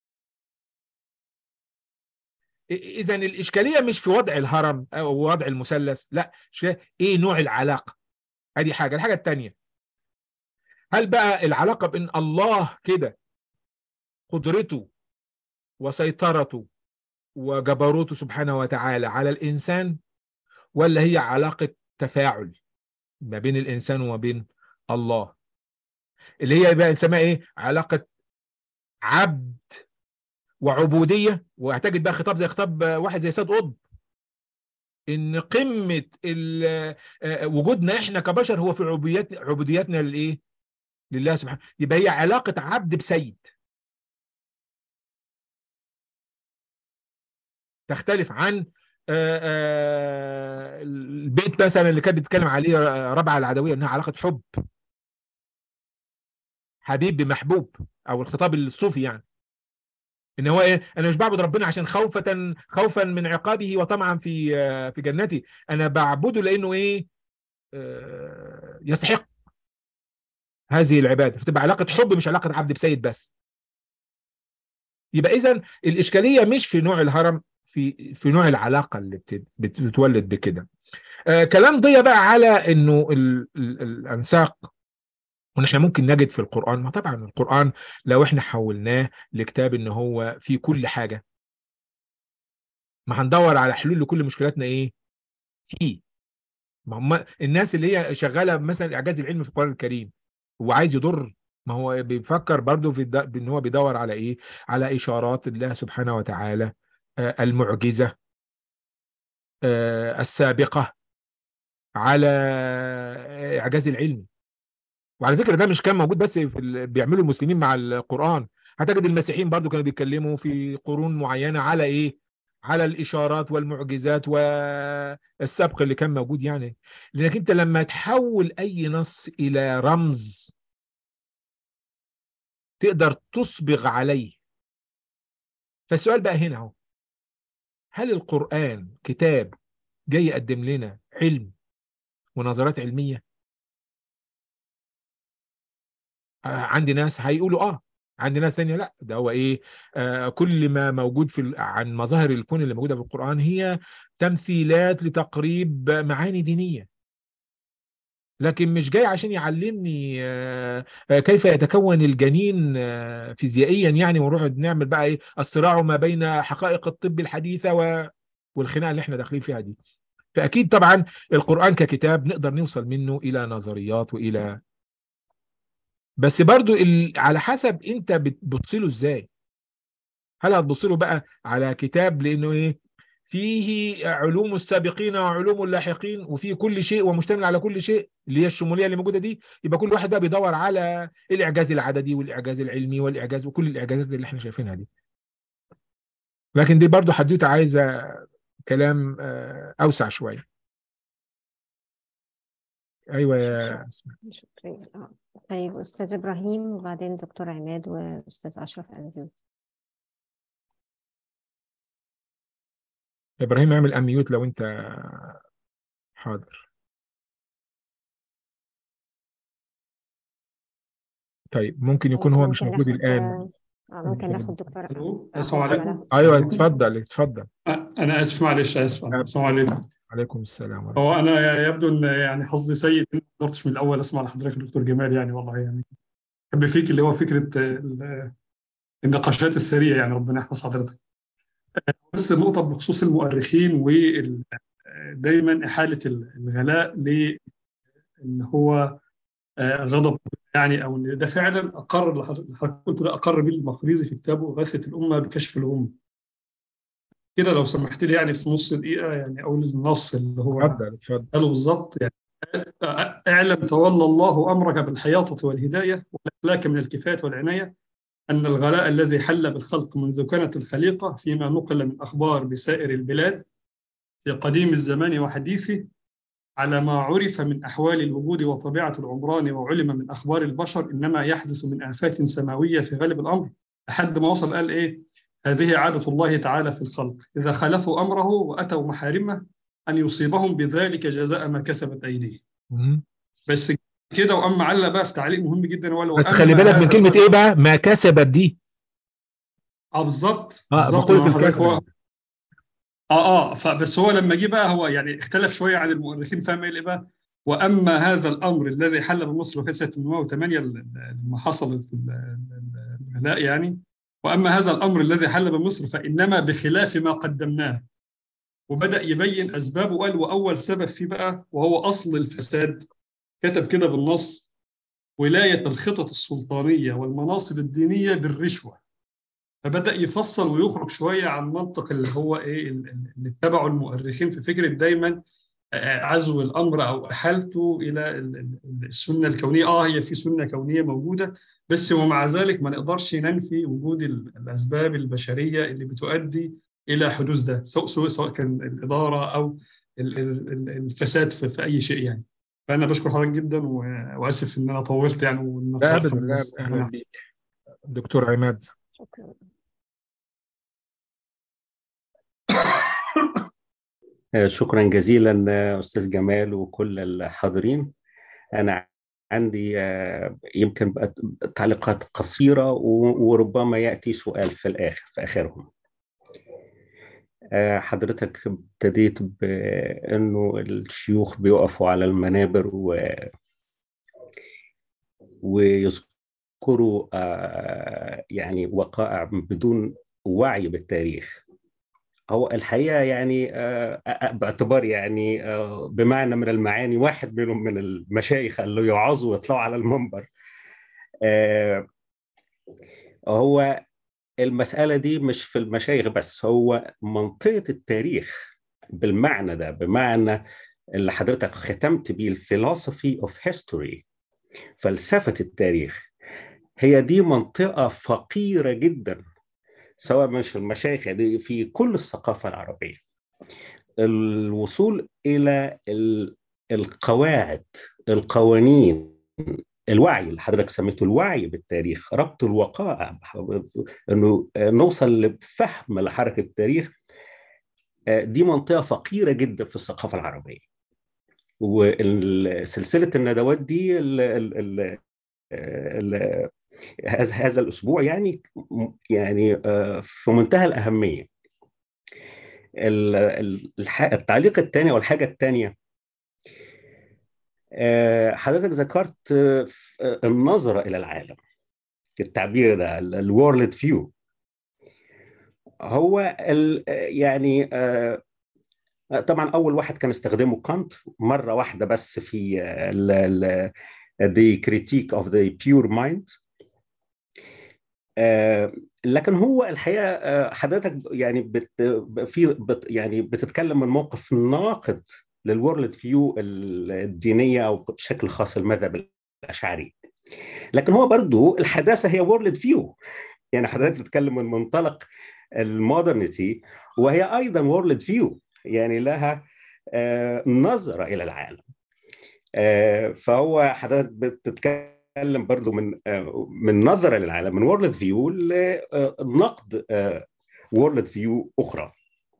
إذا الإشكالية مش في وضع الهرم أو وضع المثلث لا إيه نوع العلاقة هذه حاجة الحاجة الثانية هل بقى العلاقة بين الله كده قدرته وسيطرته وجبروته سبحانه وتعالى على الإنسان ولا هي علاقة تفاعل ما بين الإنسان وما بين الله اللي هي بقى نسميها ايه علاقه عبد وعبوديه واعتقد بقى خطاب زي خطاب واحد زي سيد قطب ان قمه وجودنا احنا كبشر هو في عبوديات عبوديتنا للايه لله سبحانه يبقى هي علاقه عبد بسيد تختلف عن البيت مثلا اللي كانت بتتكلم عليه ربعه العدويه انها علاقه حب حبيب بمحبوب او الخطاب الصوفي يعني ان هو ايه انا مش بعبد ربنا عشان خوفة خوفا من عقابه وطمعا في في جنتي انا بعبده لانه ايه يستحق هذه العباده فتبقى علاقه حب مش علاقه عبد بسيد بس يبقى اذا الاشكاليه مش في نوع الهرم في في نوع العلاقه اللي بتولد بكده آه كلام ضيا بقى على انه ال ال الانساق وان احنا ممكن نجد في القران ما طبعا القران لو احنا حولناه لكتاب ان هو في كل حاجه ما هندور على حلول لكل مشكلاتنا ايه فيه ما هم الناس اللي هي شغاله مثلا الاعجاز العلمي في القران الكريم هو عايز يضر ما هو بيفكر برضه في ان هو بيدور على ايه على اشارات الله سبحانه وتعالى آه المعجزه آه السابقه على اعجاز العلمي وعلى فكره ده مش كان موجود بس في ال... بيعملوا المسلمين مع القران هتجد المسيحيين برضو كانوا بيتكلموا في قرون معينه على ايه على الاشارات والمعجزات والسبق اللي كان موجود يعني لانك انت لما تحول اي نص الى رمز تقدر تصبغ عليه فالسؤال بقى هنا اهو هل القران كتاب جاي يقدم لنا علم ونظرات علميه عندي ناس هيقولوا اه عندي ناس ثانيه لا ده هو ايه آه كل ما موجود في عن مظاهر الكون اللي موجوده في القران هي تمثيلات لتقريب معاني دينيه لكن مش جاي عشان يعلمني آه كيف يتكون الجنين آه فيزيائيا يعني ونروح نعمل بقى ايه الصراع ما بين حقائق الطب الحديثه و والخناقه اللي احنا داخلين فيها دي فاكيد طبعا القران ككتاب نقدر نوصل منه الى نظريات والى بس برضو ال... على حسب انت بتبص له ازاي هل هتبص له بقى على كتاب لانه ايه فيه علوم السابقين وعلوم اللاحقين وفيه كل شيء ومشتمل على كل شيء اللي هي الشموليه اللي موجوده دي يبقى كل واحد بقى بيدور على الاعجاز العددي والاعجاز العلمي والاعجاز وكل الاعجازات اللي احنا شايفينها دي لكن دي برضو حدوته عايزه كلام اوسع شويه ايوه شكرا يا اسماء شكرا آه. طيب أستاذ إبراهيم وبعدين دكتور عماد وأستاذ أشرف أنزل ابراهيم اعمل اميوت لو انت حاضر طيب ممكن يكون هو مش ممكن موجود ناخد الان آه ممكن ناخد دكتور ألو، آه، السلام أحمد عليكم. عمله. ايوه اتفضل اتفضل أ- أنا آسف معلش آسف السلام عليكم عليكم السلام ورحمة هو أنا يبدو إن يعني حظي سيء إني ما قدرتش من الأول أسمع لحضرتك دكتور جمال يعني والله يعني بحب فيك اللي هو فكرة ال- النقاشات السريعة يعني ربنا يحفظ حضرتك بس النقطة بخصوص المؤرخين وال دايما إحالة الغلاء لأن هو آه، غضب يعني أو إن ده فعلا أقر اللي حضرتك قلت ده أقر به المقريزي في كتابه غاثة الأمة بكشف الغمة كده لو سمحت لي يعني في نص دقيقة يعني أقول النص اللي هو اتفضل اتفضل قالوا بالظبط يعني اعلم تولى الله امرك بالحياطه والهدايه والاخلاق من الكفايه والعنايه ان الغلاء الذي حل بالخلق منذ كانت الخليقه فيما نقل من اخبار بسائر البلاد في قديم الزمان وحديثه على ما عرف من احوال الوجود وطبيعه العمران وعلم من اخبار البشر انما يحدث من افات سماويه في غالب الامر لحد ما وصل قال ايه هذه عاده الله تعالى في الخلق اذا خالفوا امره واتوا محارمه أن يصيبهم بذلك جزاء ما كسبت أيديهم مم. بس كده وأما علق بقى في تعليق مهم جدا هو بس خلي بالك من كلمة ايه بقى ما كسبت دي اه بالظبط اه بالظبط مقولة ما حضرتك هو الكسب اه اه فبس هو لما جه بقى هو يعني اختلف شويه عن المؤرخين فاهم ايه بقى واما هذا الامر الذي حل بمصر في سنه 808 لما حصلت الغلاء يعني واما هذا الامر الذي حل بمصر فانما بخلاف ما قدمناه وبدأ يبين أسبابه وقال وأول سبب فيه بقى وهو أصل الفساد كتب كده بالنص ولاية الخطط السلطانية والمناصب الدينية بالرشوة فبدأ يفصل ويخرج شوية عن منطق اللي هو إيه اللي اتبعوا المؤرخين في فكرة دايما عزو الأمر أو إحالته إلى السنة الكونية آه هي في سنة كونية موجودة بس ومع ذلك ما نقدرش ننفي وجود الأسباب البشرية اللي بتؤدي الى حدوث ده سواء سواء كان الاداره او الفساد في, في اي شيء يعني فانا بشكر حضرتك جدا واسف ان انا طولت يعني لا ابدا لا اهلا بيك دكتور عماد شكرا شكرا جزيلا استاذ جمال وكل الحاضرين انا عندي يمكن تعليقات قصيره وربما ياتي سؤال في الاخر في اخرهم حضرتك ابتديت بانه الشيوخ بيقفوا على المنابر و ويذكروا يعني وقائع بدون وعي بالتاريخ هو الحقيقه يعني باعتبار يعني بمعنى من المعاني واحد منهم من المشايخ اللي يعظوا ويطلعوا على المنبر هو المسألة دي مش في المشايخ بس هو منطقة التاريخ بالمعنى ده بمعنى اللي حضرتك ختمت بيه الفلسفي اوف هيستوري فلسفة التاريخ هي دي منطقة فقيرة جدا سواء مش المشايخ يعني في كل الثقافة العربية الوصول إلى القواعد القوانين الوعي اللي حضرتك سميته الوعي بالتاريخ ربط الوقائع انه نوصل لفهم لحركه التاريخ دي منطقه فقيره جدا في الثقافه العربيه وسلسله الندوات دي ال ال ال هذا هذا الاسبوع يعني يعني في منتهى الاهميه التعليق الثاني او الحاجه الثانيه حضرتك ذكرت النظرة إلى العالم التعبير ده الورلد فيو هو يعني طبعا أول واحد كان استخدمه كانت مرة واحدة بس في The Critique of the Pure Mind لكن هو الحقيقة حضرتك يعني بت في بت يعني بتتكلم من موقف ناقد للورلد فيو الدينيه او بشكل خاص المذهب الاشعري لكن هو برضو الحداثه هي وورلد فيو يعني حضرتك بتتكلم من منطلق المودرنيتي وهي ايضا وورلد فيو يعني لها نظره الى العالم آه، فهو حضرتك بتتكلم برضو من آه، من نظره للعالم من وورلد فيو لنقد وورلد فيو اخرى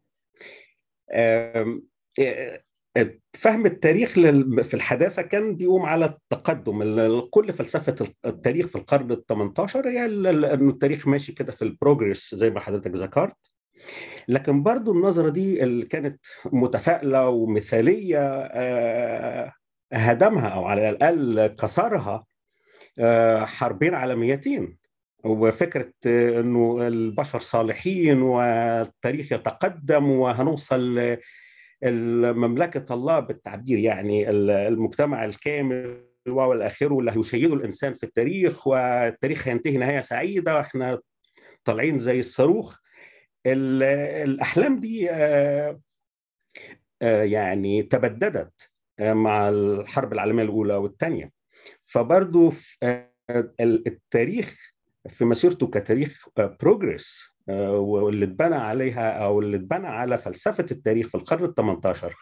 آم، آه، فهم التاريخ لل- في الحداثه كان بيقوم على التقدم ال- كل فلسفه التاريخ في القرن ال 18 هي ال- ال- انه التاريخ ماشي كده في البروجرس زي ما حضرتك ذكرت لكن برضو النظرة دي اللي كانت متفائلة ومثالية آه، هدمها أو على الأقل كسرها آه، حربين عالميتين وفكرة آه، أنه البشر صالحين والتاريخ يتقدم وهنوصل لمملكة الله بالتعبير يعني المجتمع الكامل والآخر واللي هيشيده الإنسان في التاريخ والتاريخ هينتهي نهاية سعيدة واحنا طالعين زي الصاروخ ال- الأحلام دي آه، آه، يعني تبددت آه، مع الحرب العالمية الأولى والثانية فبرضو في- آه، التاريخ في مسيرته كتاريخ بروجرس واللي اتبنى عليها أو اللي اتبنى على فلسفة التاريخ في القرن ال 18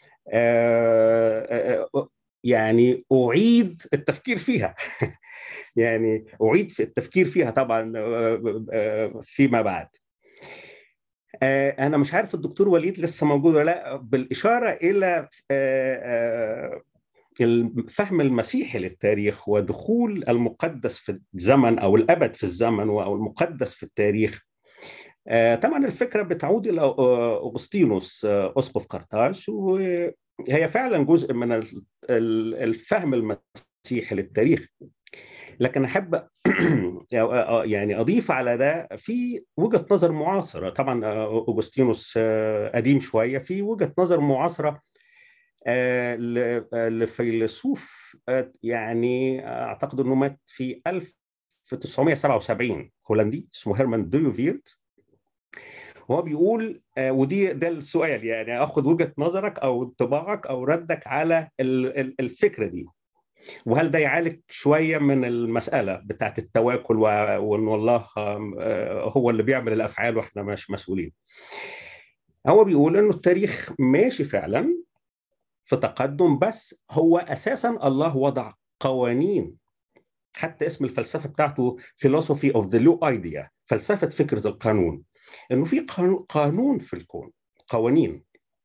آه، آه، يعني أعيد التفكير فيها يعني أعيد في التفكير فيها طبعا آه، آه، فيما بعد آه، أنا مش عارف الدكتور وليد لسه موجود ولا لا بالإشارة إلى آه، آه، الفهم المسيحي للتاريخ ودخول المقدس في الزمن أو الأبد في الزمن أو المقدس في التاريخ آه، طبعا الفكرة بتعود إلى آه، أغسطينوس آه، أسقف قرطاج وهي فعلا جزء من ال- ال- الفهم المسيحي للتاريخ لكن احب يعني اضيف على ده في وجهه نظر معاصره طبعا اوغسطينوس قديم شويه في وجهه نظر معاصره آه، ل- آه، لفيلسوف آه، يعني اعتقد انه مات في 1977 هولندي اسمه هيرمان دويوفيرت وهو بيقول آه، ودي ده السؤال يعني اخذ وجهه نظرك او انطباعك او ردك على ال- ال- الفكره دي وهل ده يعالج شويه من المساله بتاعت التواكل و- وان الله آه، هو اللي بيعمل الافعال واحنا مش مسؤولين هو بيقول انه التاريخ ماشي فعلا في تقدم بس هو اساسا الله وضع قوانين حتى اسم الفلسفه بتاعته philosophy of the law idea فلسفه فكره القانون انه في قانون قانون في الكون قوانين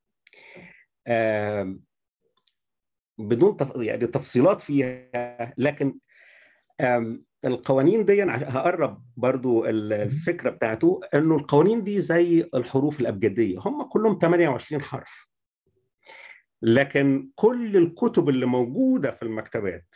آم، بدون تف... يعني تفصيلات فيها لكن آم، القوانين دي أنا هقرب برضو ال- الفكره بتاعته انه القوانين دي زي الحروف الابجديه هم كلهم 28 حرف لكن كل الكتب اللي موجوده في المكتبات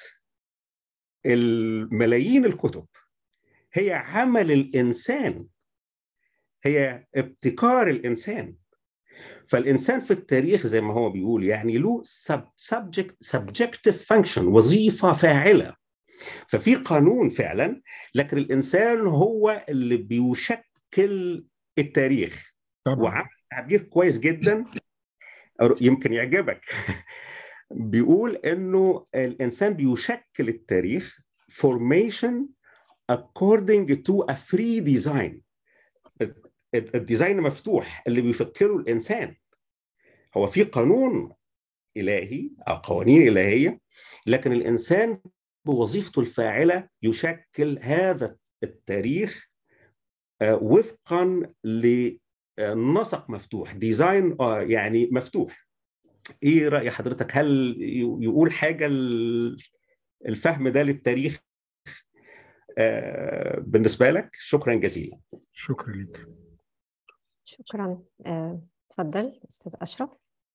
الملايين الكتب هي عمل الانسان هي ابتكار الانسان فالانسان في التاريخ زي ما هو بيقول يعني له subject subjective function وظيفه فاعله ففي قانون فعلا لكن الانسان هو اللي بيشكل التاريخ طبعا وعمل تعبير كويس جدا أو يمكن يعجبك بيقول انه الانسان بيشكل التاريخ formation according to a free design الديزاين مفتوح اللي بيشكله الانسان هو في قانون الهي او قوانين الهيه لكن الانسان بوظيفته الفاعله يشكل هذا التاريخ آه، وفقا لنسق مفتوح ديزاين آه، يعني مفتوح ايه راي حضرتك هل ي- يقول حاجه ال- الفهم ده للتاريخ آه، بالنسبه لك شكرا جزيلا شكرا لك شكرا آه، اتفضل أستاذ أشرف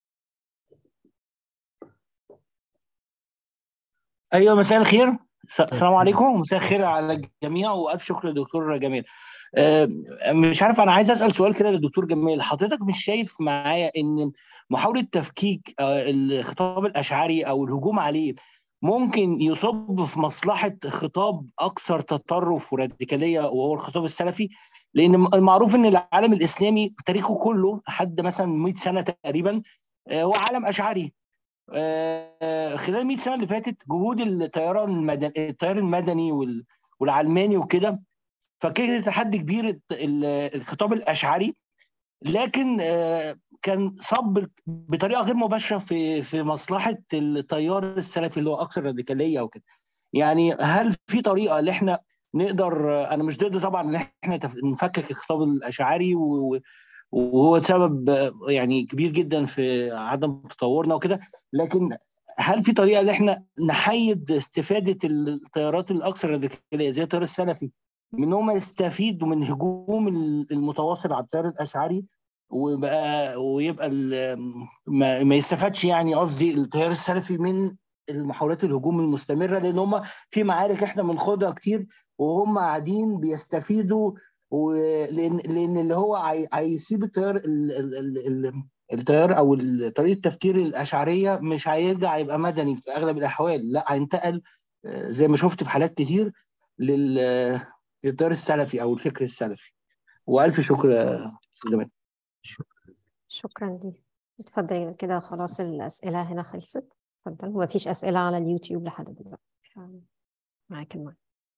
ايوه مساء الخير س- مساء السلام الخير. عليكم مساء الخير على الجميع والف شكر للدكتور جميل آه، مش عارف انا عايز اسال سؤال كده للدكتور جميل حضرتك مش شايف معايا ان محاوله تفكيك آه، الخطاب الاشعري او الهجوم عليه ممكن يصب في مصلحه خطاب اكثر تطرف وراديكاليه وهو الخطاب السلفي لان المعروف ان العالم الاسلامي تاريخه كله لحد مثلا 100 سنه تقريبا آه، هو عالم اشعري آه، خلال 100 سنه اللي فاتت جهود التيار المدني التيار المدني وال- والعلماني وكده فكانت تحدي كبير الت- ال- الخطاب الاشعري لكن آه، كان صب بطريقه غير مباشره في في مصلحه التيار السلفي اللي هو اكثر راديكاليه وكده يعني هل في طريقه اللي احنا نقدر انا مش ضد طبعا ان احنا تف- نفكك الخطاب الاشعري و- و- وهو سبب يعني كبير جدا في عدم تطورنا وكده لكن هل في طريقه ان احنا نحيد استفاده التيارات الاكثر راديكاليه زي التيار السلفي من ان هم يستفيدوا من هجوم المتواصل على التيار الاشعري وبقى ويبقى ال- ما, ما يستفادش يعني قصدي التيار السلفي من المحاولات الهجوم المستمره لان هم في معارك احنا بنخوضها كتير وهم قاعدين بيستفيدوا ولان لان اللي هو هي- هيسيب التيار ال- ال- ال- ال- التيار او ال- طريقه التفكير الاشعريه مش هيرجع يبقى مدني في اغلب الاحوال لا هينتقل آه، زي ما شفت في حالات كتير لل- للتيار السلفي او الفكر السلفي والف شكر يا أستاذ جمال شكرا ليك اتفضلي كده خلاص الأسئلة هنا خلصت اتفضل ومفيش أسئلة على اليوتيوب لحد دلوقتي معاك المايك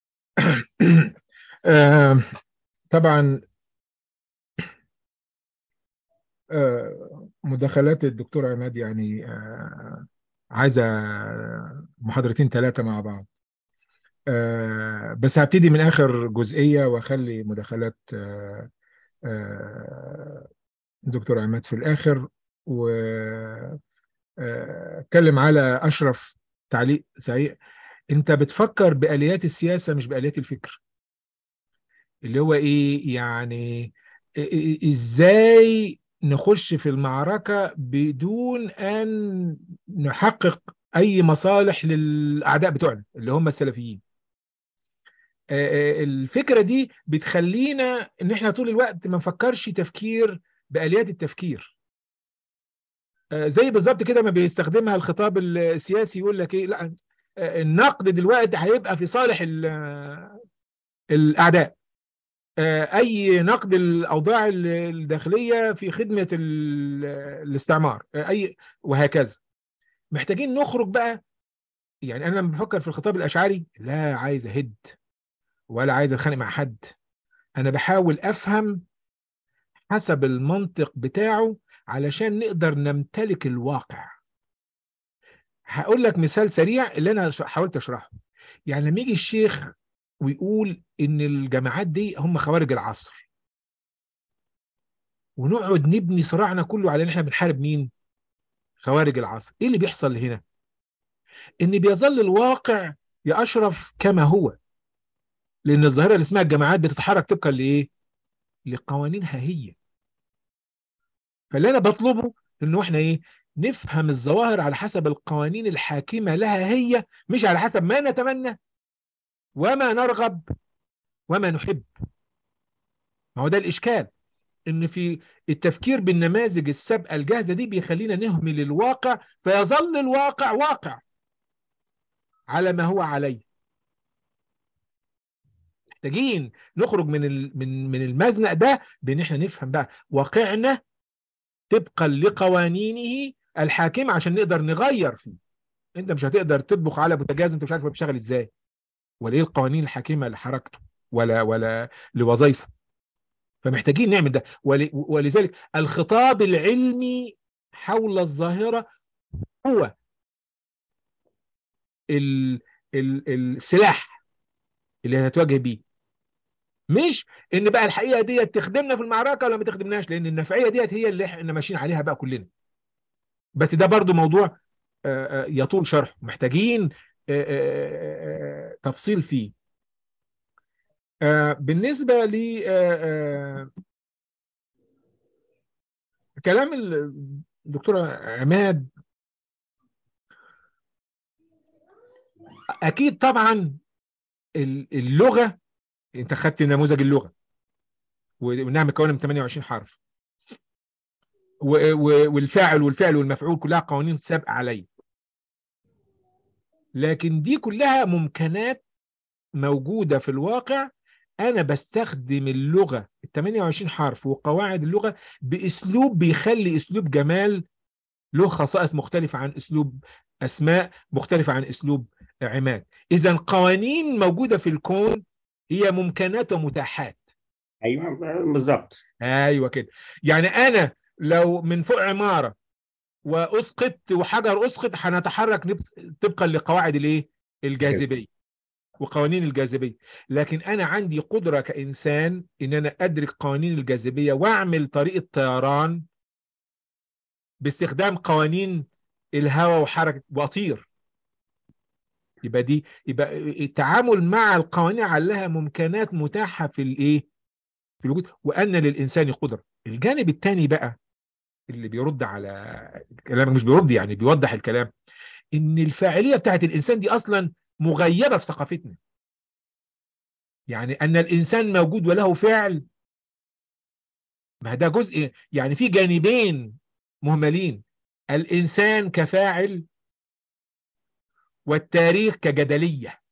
آه، طبعا آه، مداخلات الدكتور عماد يعني آه، عايزة محاضرتين ثلاثة مع بعض آه، بس هبتدي من آخر جزئية وأخلي مداخلات آه، آه، دكتور عماد في الآخر واتكلم على أشرف تعليق سريع أنت بتفكر بآليات السياسة مش بآليات الفكر اللي هو إيه يعني إ- إ- إزاي نخش في المعركة بدون أن نحقق أي مصالح للأعداء بتوعنا اللي هم السلفيين آه، آه، الفكرة دي بتخلينا إن إحنا طول الوقت ما نفكرش تفكير بآليات التفكير آه، زي بالظبط كده ما بيستخدمها الخطاب السياسي يقول لك ايه لا آه، النقد دلوقتي هيبقى في صالح ال- آه، الاعداء آه، اي نقد الاوضاع ال- الداخليه في خدمه ال- الاستعمار آه، اي وهكذا محتاجين نخرج بقى يعني انا لما بفكر في الخطاب الاشعري لا عايز اهد ولا عايز اتخانق مع حد انا بحاول افهم حسب المنطق بتاعه علشان نقدر نمتلك الواقع هقول لك مثال سريع اللي انا ش- حاولت اشرحه يعني لما يجي الشيخ ويقول ان الجماعات دي هم خوارج العصر ونقعد نبني صراعنا كله على ان احنا بنحارب مين خوارج العصر ايه اللي بيحصل هنا ان بيظل الواقع يا اشرف كما هو لان الظاهره اللي اسمها الجماعات بتتحرك طبقا لايه لقوانينها هي فاللي انا بطلبه انه احنا ايه نفهم الظواهر على حسب القوانين الحاكمه لها هي مش على حسب ما نتمنى وما نرغب وما نحب ما هو ده الاشكال ان في التفكير بالنماذج السابقه الجاهزه دي بيخلينا نهمل الواقع فيظل الواقع واقع على ما هو عليه محتاجين نخرج من ال- من من المزنق ده بان احنا نفهم بقى واقعنا طبقا لقوانينه الحاكمه عشان نقدر نغير فيه انت مش هتقدر تطبخ على بوتاجاز انت مش عارف هو بيشتغل ازاي ولا ايه القوانين الحاكمه لحركته ولا ولا لوظائفه فمحتاجين نعمل ده ول- ولذلك الخطاب العلمي حول الظاهره هو ال ال السلاح اللي هنتواجه بيه مش ان بقى الحقيقه ديت تخدمنا في المعركه ولا ما تخدمناش لان النفعيه ديت هي اللي احنا ماشيين عليها بقى كلنا بس ده برضو موضوع آه، آه، يطول شرحه محتاجين آه، آه، آه، تفصيل فيه آه، بالنسبه ل آه، آه، كلام الدكتور عماد اكيد طبعا ال- اللغه انت خدت نموذج اللغه وانها مكونه من 28 حرف و- و- والفاعل والفعل والمفعول كلها قوانين سابقه عليه لكن دي كلها ممكنات موجوده في الواقع انا بستخدم اللغه ال 28 حرف وقواعد اللغه باسلوب بيخلي اسلوب جمال له خصائص مختلفه عن اسلوب اسماء مختلفه عن اسلوب عماد اذا قوانين موجوده في الكون هي ممكنات ومتاحات ايوه بالظبط ايوه كده يعني انا لو من فوق عماره واسقط وحجر اسقط هنتحرك نبس- طبقا لقواعد الايه الجاذبيه وقوانين الجاذبيه لكن انا عندي قدره كانسان ان انا ادرك قوانين الجاذبيه واعمل طريقه طيران باستخدام قوانين الهواء وحركه واطير يبقى دي يبقى التعامل مع القوانين علها ممكنات متاحه في الايه في الوجود وان للانسان قدره الجانب الثاني بقى اللي بيرد على كلامك مش بيرد يعني بيوضح الكلام ان الفاعليه بتاعت الانسان دي اصلا مغيبه في ثقافتنا يعني ان الانسان موجود وله فعل ما ده جزء يعني في جانبين مهملين الانسان كفاعل والتاريخ كجدليه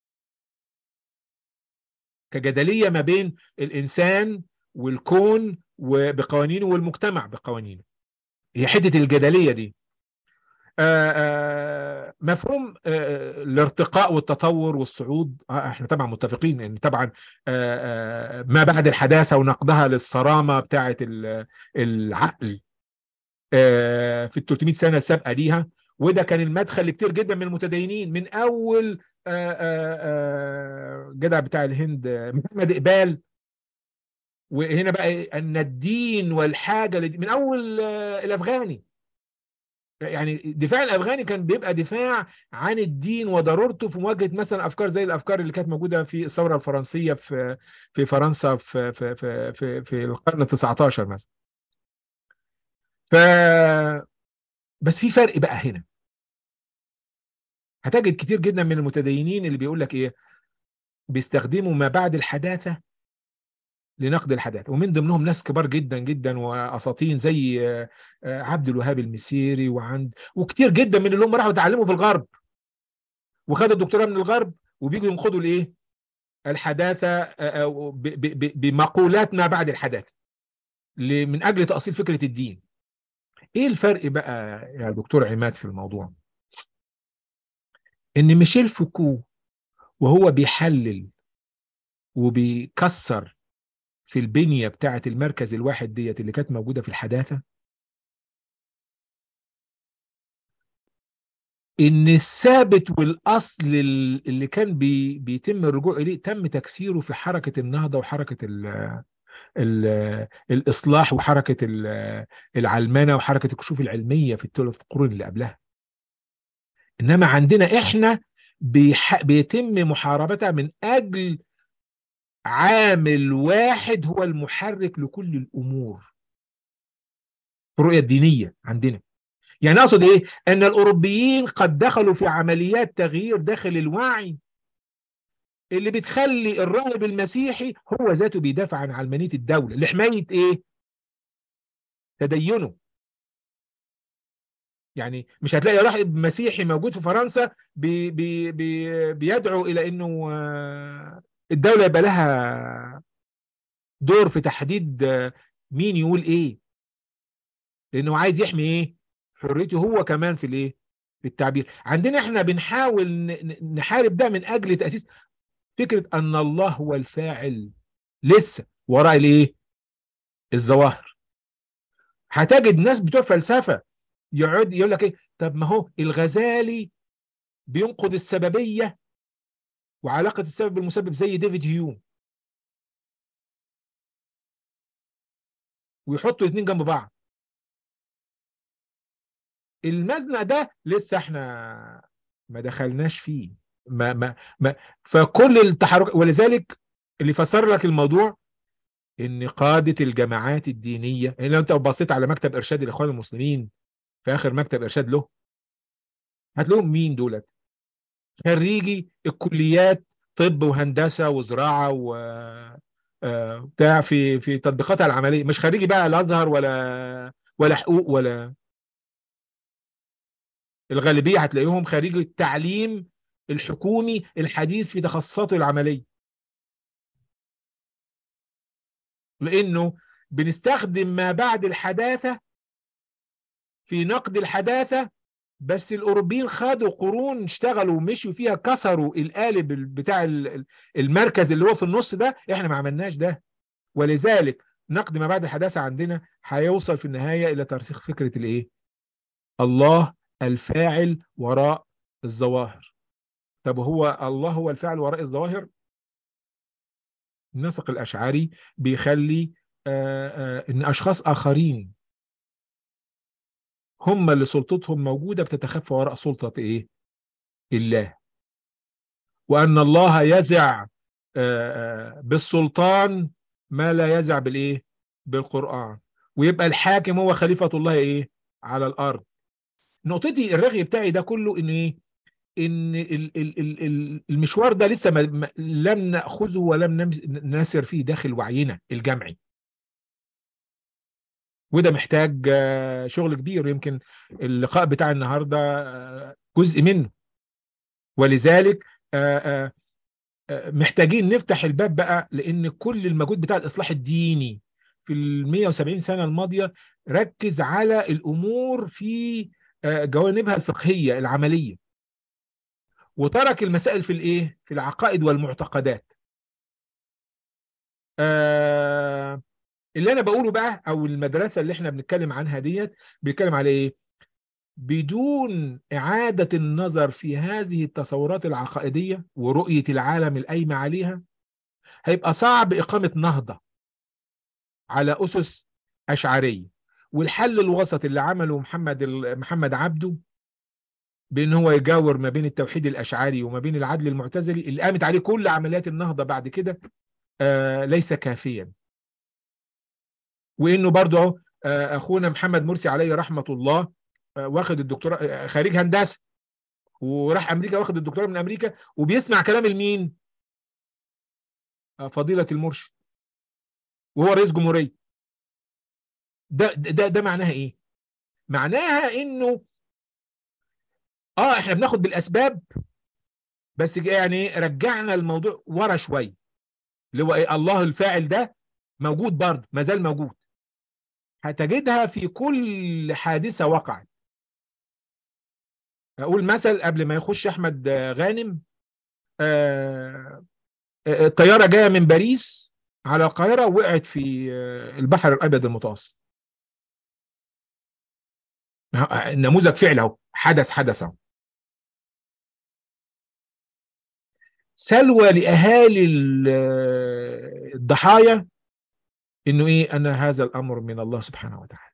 كجدليه ما بين الانسان والكون وبقوانينه والمجتمع بقوانينه هي حته الجدليه دي آآ آآ مفهوم آآ الارتقاء والتطور والصعود احنا طبعا متفقين ان طبعا ما بعد الحداثه ونقدها للصرامه بتاعه العقل في ال 300 سنه السابقه ليها وده كان المدخل لكتير جدا من المتدينين من اول جدع بتاع الهند محمد اقبال وهنا بقى ان الدين والحاجه من اول الافغاني يعني الدفاع الافغاني كان بيبقى دفاع عن الدين وضرورته في مواجهه مثلا افكار زي الافكار اللي كانت موجوده في الثوره الفرنسيه في في فرنسا في في في في, في القرن ال 19 مثلا. ف بس في فرق بقى هنا. هتجد كتير جدا من المتدينين اللي بيقول لك ايه؟ بيستخدموا ما بعد الحداثه لنقد الحداثة ومن ضمنهم ناس كبار جدا جدا واساطين زي عبد الوهاب المسيري وعند وكتير جدا من اللي هم راحوا اتعلموا في الغرب وخدوا الدكتوراه من الغرب وبيجوا ينقضوا الايه الحداثه بمقولات ما بعد الحداثه من اجل تاصيل فكره الدين ايه الفرق بقى يا دكتور عماد في الموضوع ان ميشيل فوكو وهو بيحلل وبيكسر في البنية بتاعة المركز الواحد ديت اللي كانت موجودة في الحداثة إن الثابت والأصل اللي كان بي بيتم الرجوع إليه تم تكسيره في حركة النهضة وحركة ال ال الإصلاح وحركة العلمنة وحركة الكشوف العلمية في الثلاث قرون اللي قبلها إنما عندنا إحنا بيح... بيتم محاربتها من أجل عامل واحد هو المحرك لكل الامور في الرؤيه الدينيه عندنا يعني اقصد ايه ان الاوروبيين قد دخلوا في عمليات تغيير داخل الوعي اللي بتخلي الراهب المسيحي هو ذاته بيدافع عن علمانيه الدوله لحمايه ايه تدينه يعني مش هتلاقي راهب مسيحي موجود في فرنسا بي بي بي بيدعو الى انه الدولة يبقى لها دور في تحديد مين يقول ايه لانه عايز يحمي ايه حريته هو كمان في الايه في التعبير عندنا احنا بنحاول نحارب ده من اجل تأسيس فكرة ان الله هو الفاعل لسه وراء الايه الظواهر هتجد ناس بتوع فلسفة يقعد يقول لك ايه طب ما هو الغزالي بينقد السببية وعلاقة السبب بالمسبب زي ديفيد هيوم ويحطوا الاثنين جنب بعض المزنق ده لسه احنا ما دخلناش فيه ما ما ما فكل التحرك ولذلك اللي فسر لك الموضوع ان قادة الجماعات الدينية يعني لو انت بصيت على مكتب ارشاد الاخوان المسلمين في اخر مكتب ارشاد له هتلاقيهم مين دولت خريجي الكليات طب وهندسه وزراعه و بتاع في في تطبيقاتها العمليه مش خريجي بقى الازهر ولا ولا حقوق ولا الغالبيه هتلاقيهم خريجي التعليم الحكومي الحديث في تخصصاته العمليه لانه بنستخدم ما بعد الحداثه في نقد الحداثه بس الاوروبيين خدوا قرون اشتغلوا ومشوا فيها كسروا القالب بتاع المركز اللي هو في النص ده احنا ما عملناش ده ولذلك نقد ما بعد الحداثة عندنا هيوصل في النهاية إلى ترسيخ فكرة الإيه؟ الله الفاعل وراء الظواهر طب هو الله هو الفاعل وراء الظواهر النسق الأشعري بيخلي آآ آآ إن أشخاص آخرين هم اللي سلطتهم موجودة بتتخفى وراء سلطة إيه؟ الله وأن الله يزع آآ بالسلطان ما لا يزع بالإيه؟ بالقرآن ويبقى الحاكم هو خليفة الله إيه؟ على الأرض نقطتي الرغي بتاعي ده كله إن إيه؟ ان ال- ال- ال- ال- المشوار ده لسه ما ما- لم ناخذه ولم نمس- نسر فيه داخل وعينا الجمعي وده محتاج آه، شغل كبير يمكن اللقاء بتاع النهارده آه، جزء منه ولذلك آه، آه، آه، محتاجين نفتح الباب بقى لان كل المجهود بتاع الاصلاح الديني في ال 170 سنه الماضيه ركز على الامور في آه، جوانبها الفقهيه العمليه وترك المسائل في الايه في العقائد والمعتقدات آه اللي انا بقوله بقى او المدرسه اللي احنا بنتكلم عنها ديت بنتكلم على ايه بدون اعاده النظر في هذه التصورات العقائديه ورؤيه العالم القايمه عليها هيبقى صعب اقامه نهضه على اسس اشعريه والحل الوسط اللي عمله محمد ال- محمد عبده بان هو يجاور ما بين التوحيد الاشعري وما بين العدل المعتزلي اللي قامت عليه كل عمليات النهضه بعد كده آه ليس كافيا وانه برضه أهو، آه اخونا محمد مرسي عليه رحمه الله آه واخد الدكتوراه آه، خريج هندسه وراح امريكا واخد الدكتوراه من امريكا وبيسمع كلام المين؟ آه فضيله المرشد وهو رئيس جمهوريه ده ده ده معناها ايه؟ معناها انه اه احنا بناخد بالاسباب بس يعني رجعنا الموضوع ورا شويه اللي هو ايه الله الفاعل ده موجود برضه ما زال موجود هتجدها في كل حادثه وقعت اقول مثل قبل ما يخش احمد آه، غانم آه، آه، الطياره جايه من باريس على القاهره وقعت في آه، البحر الابيض المتوسط آه، نموذج فعل اهو حدث حدث اهو سلوى لاهالي ال- آه، الضحايا انه ايه ان هذا الامر من الله سبحانه وتعالى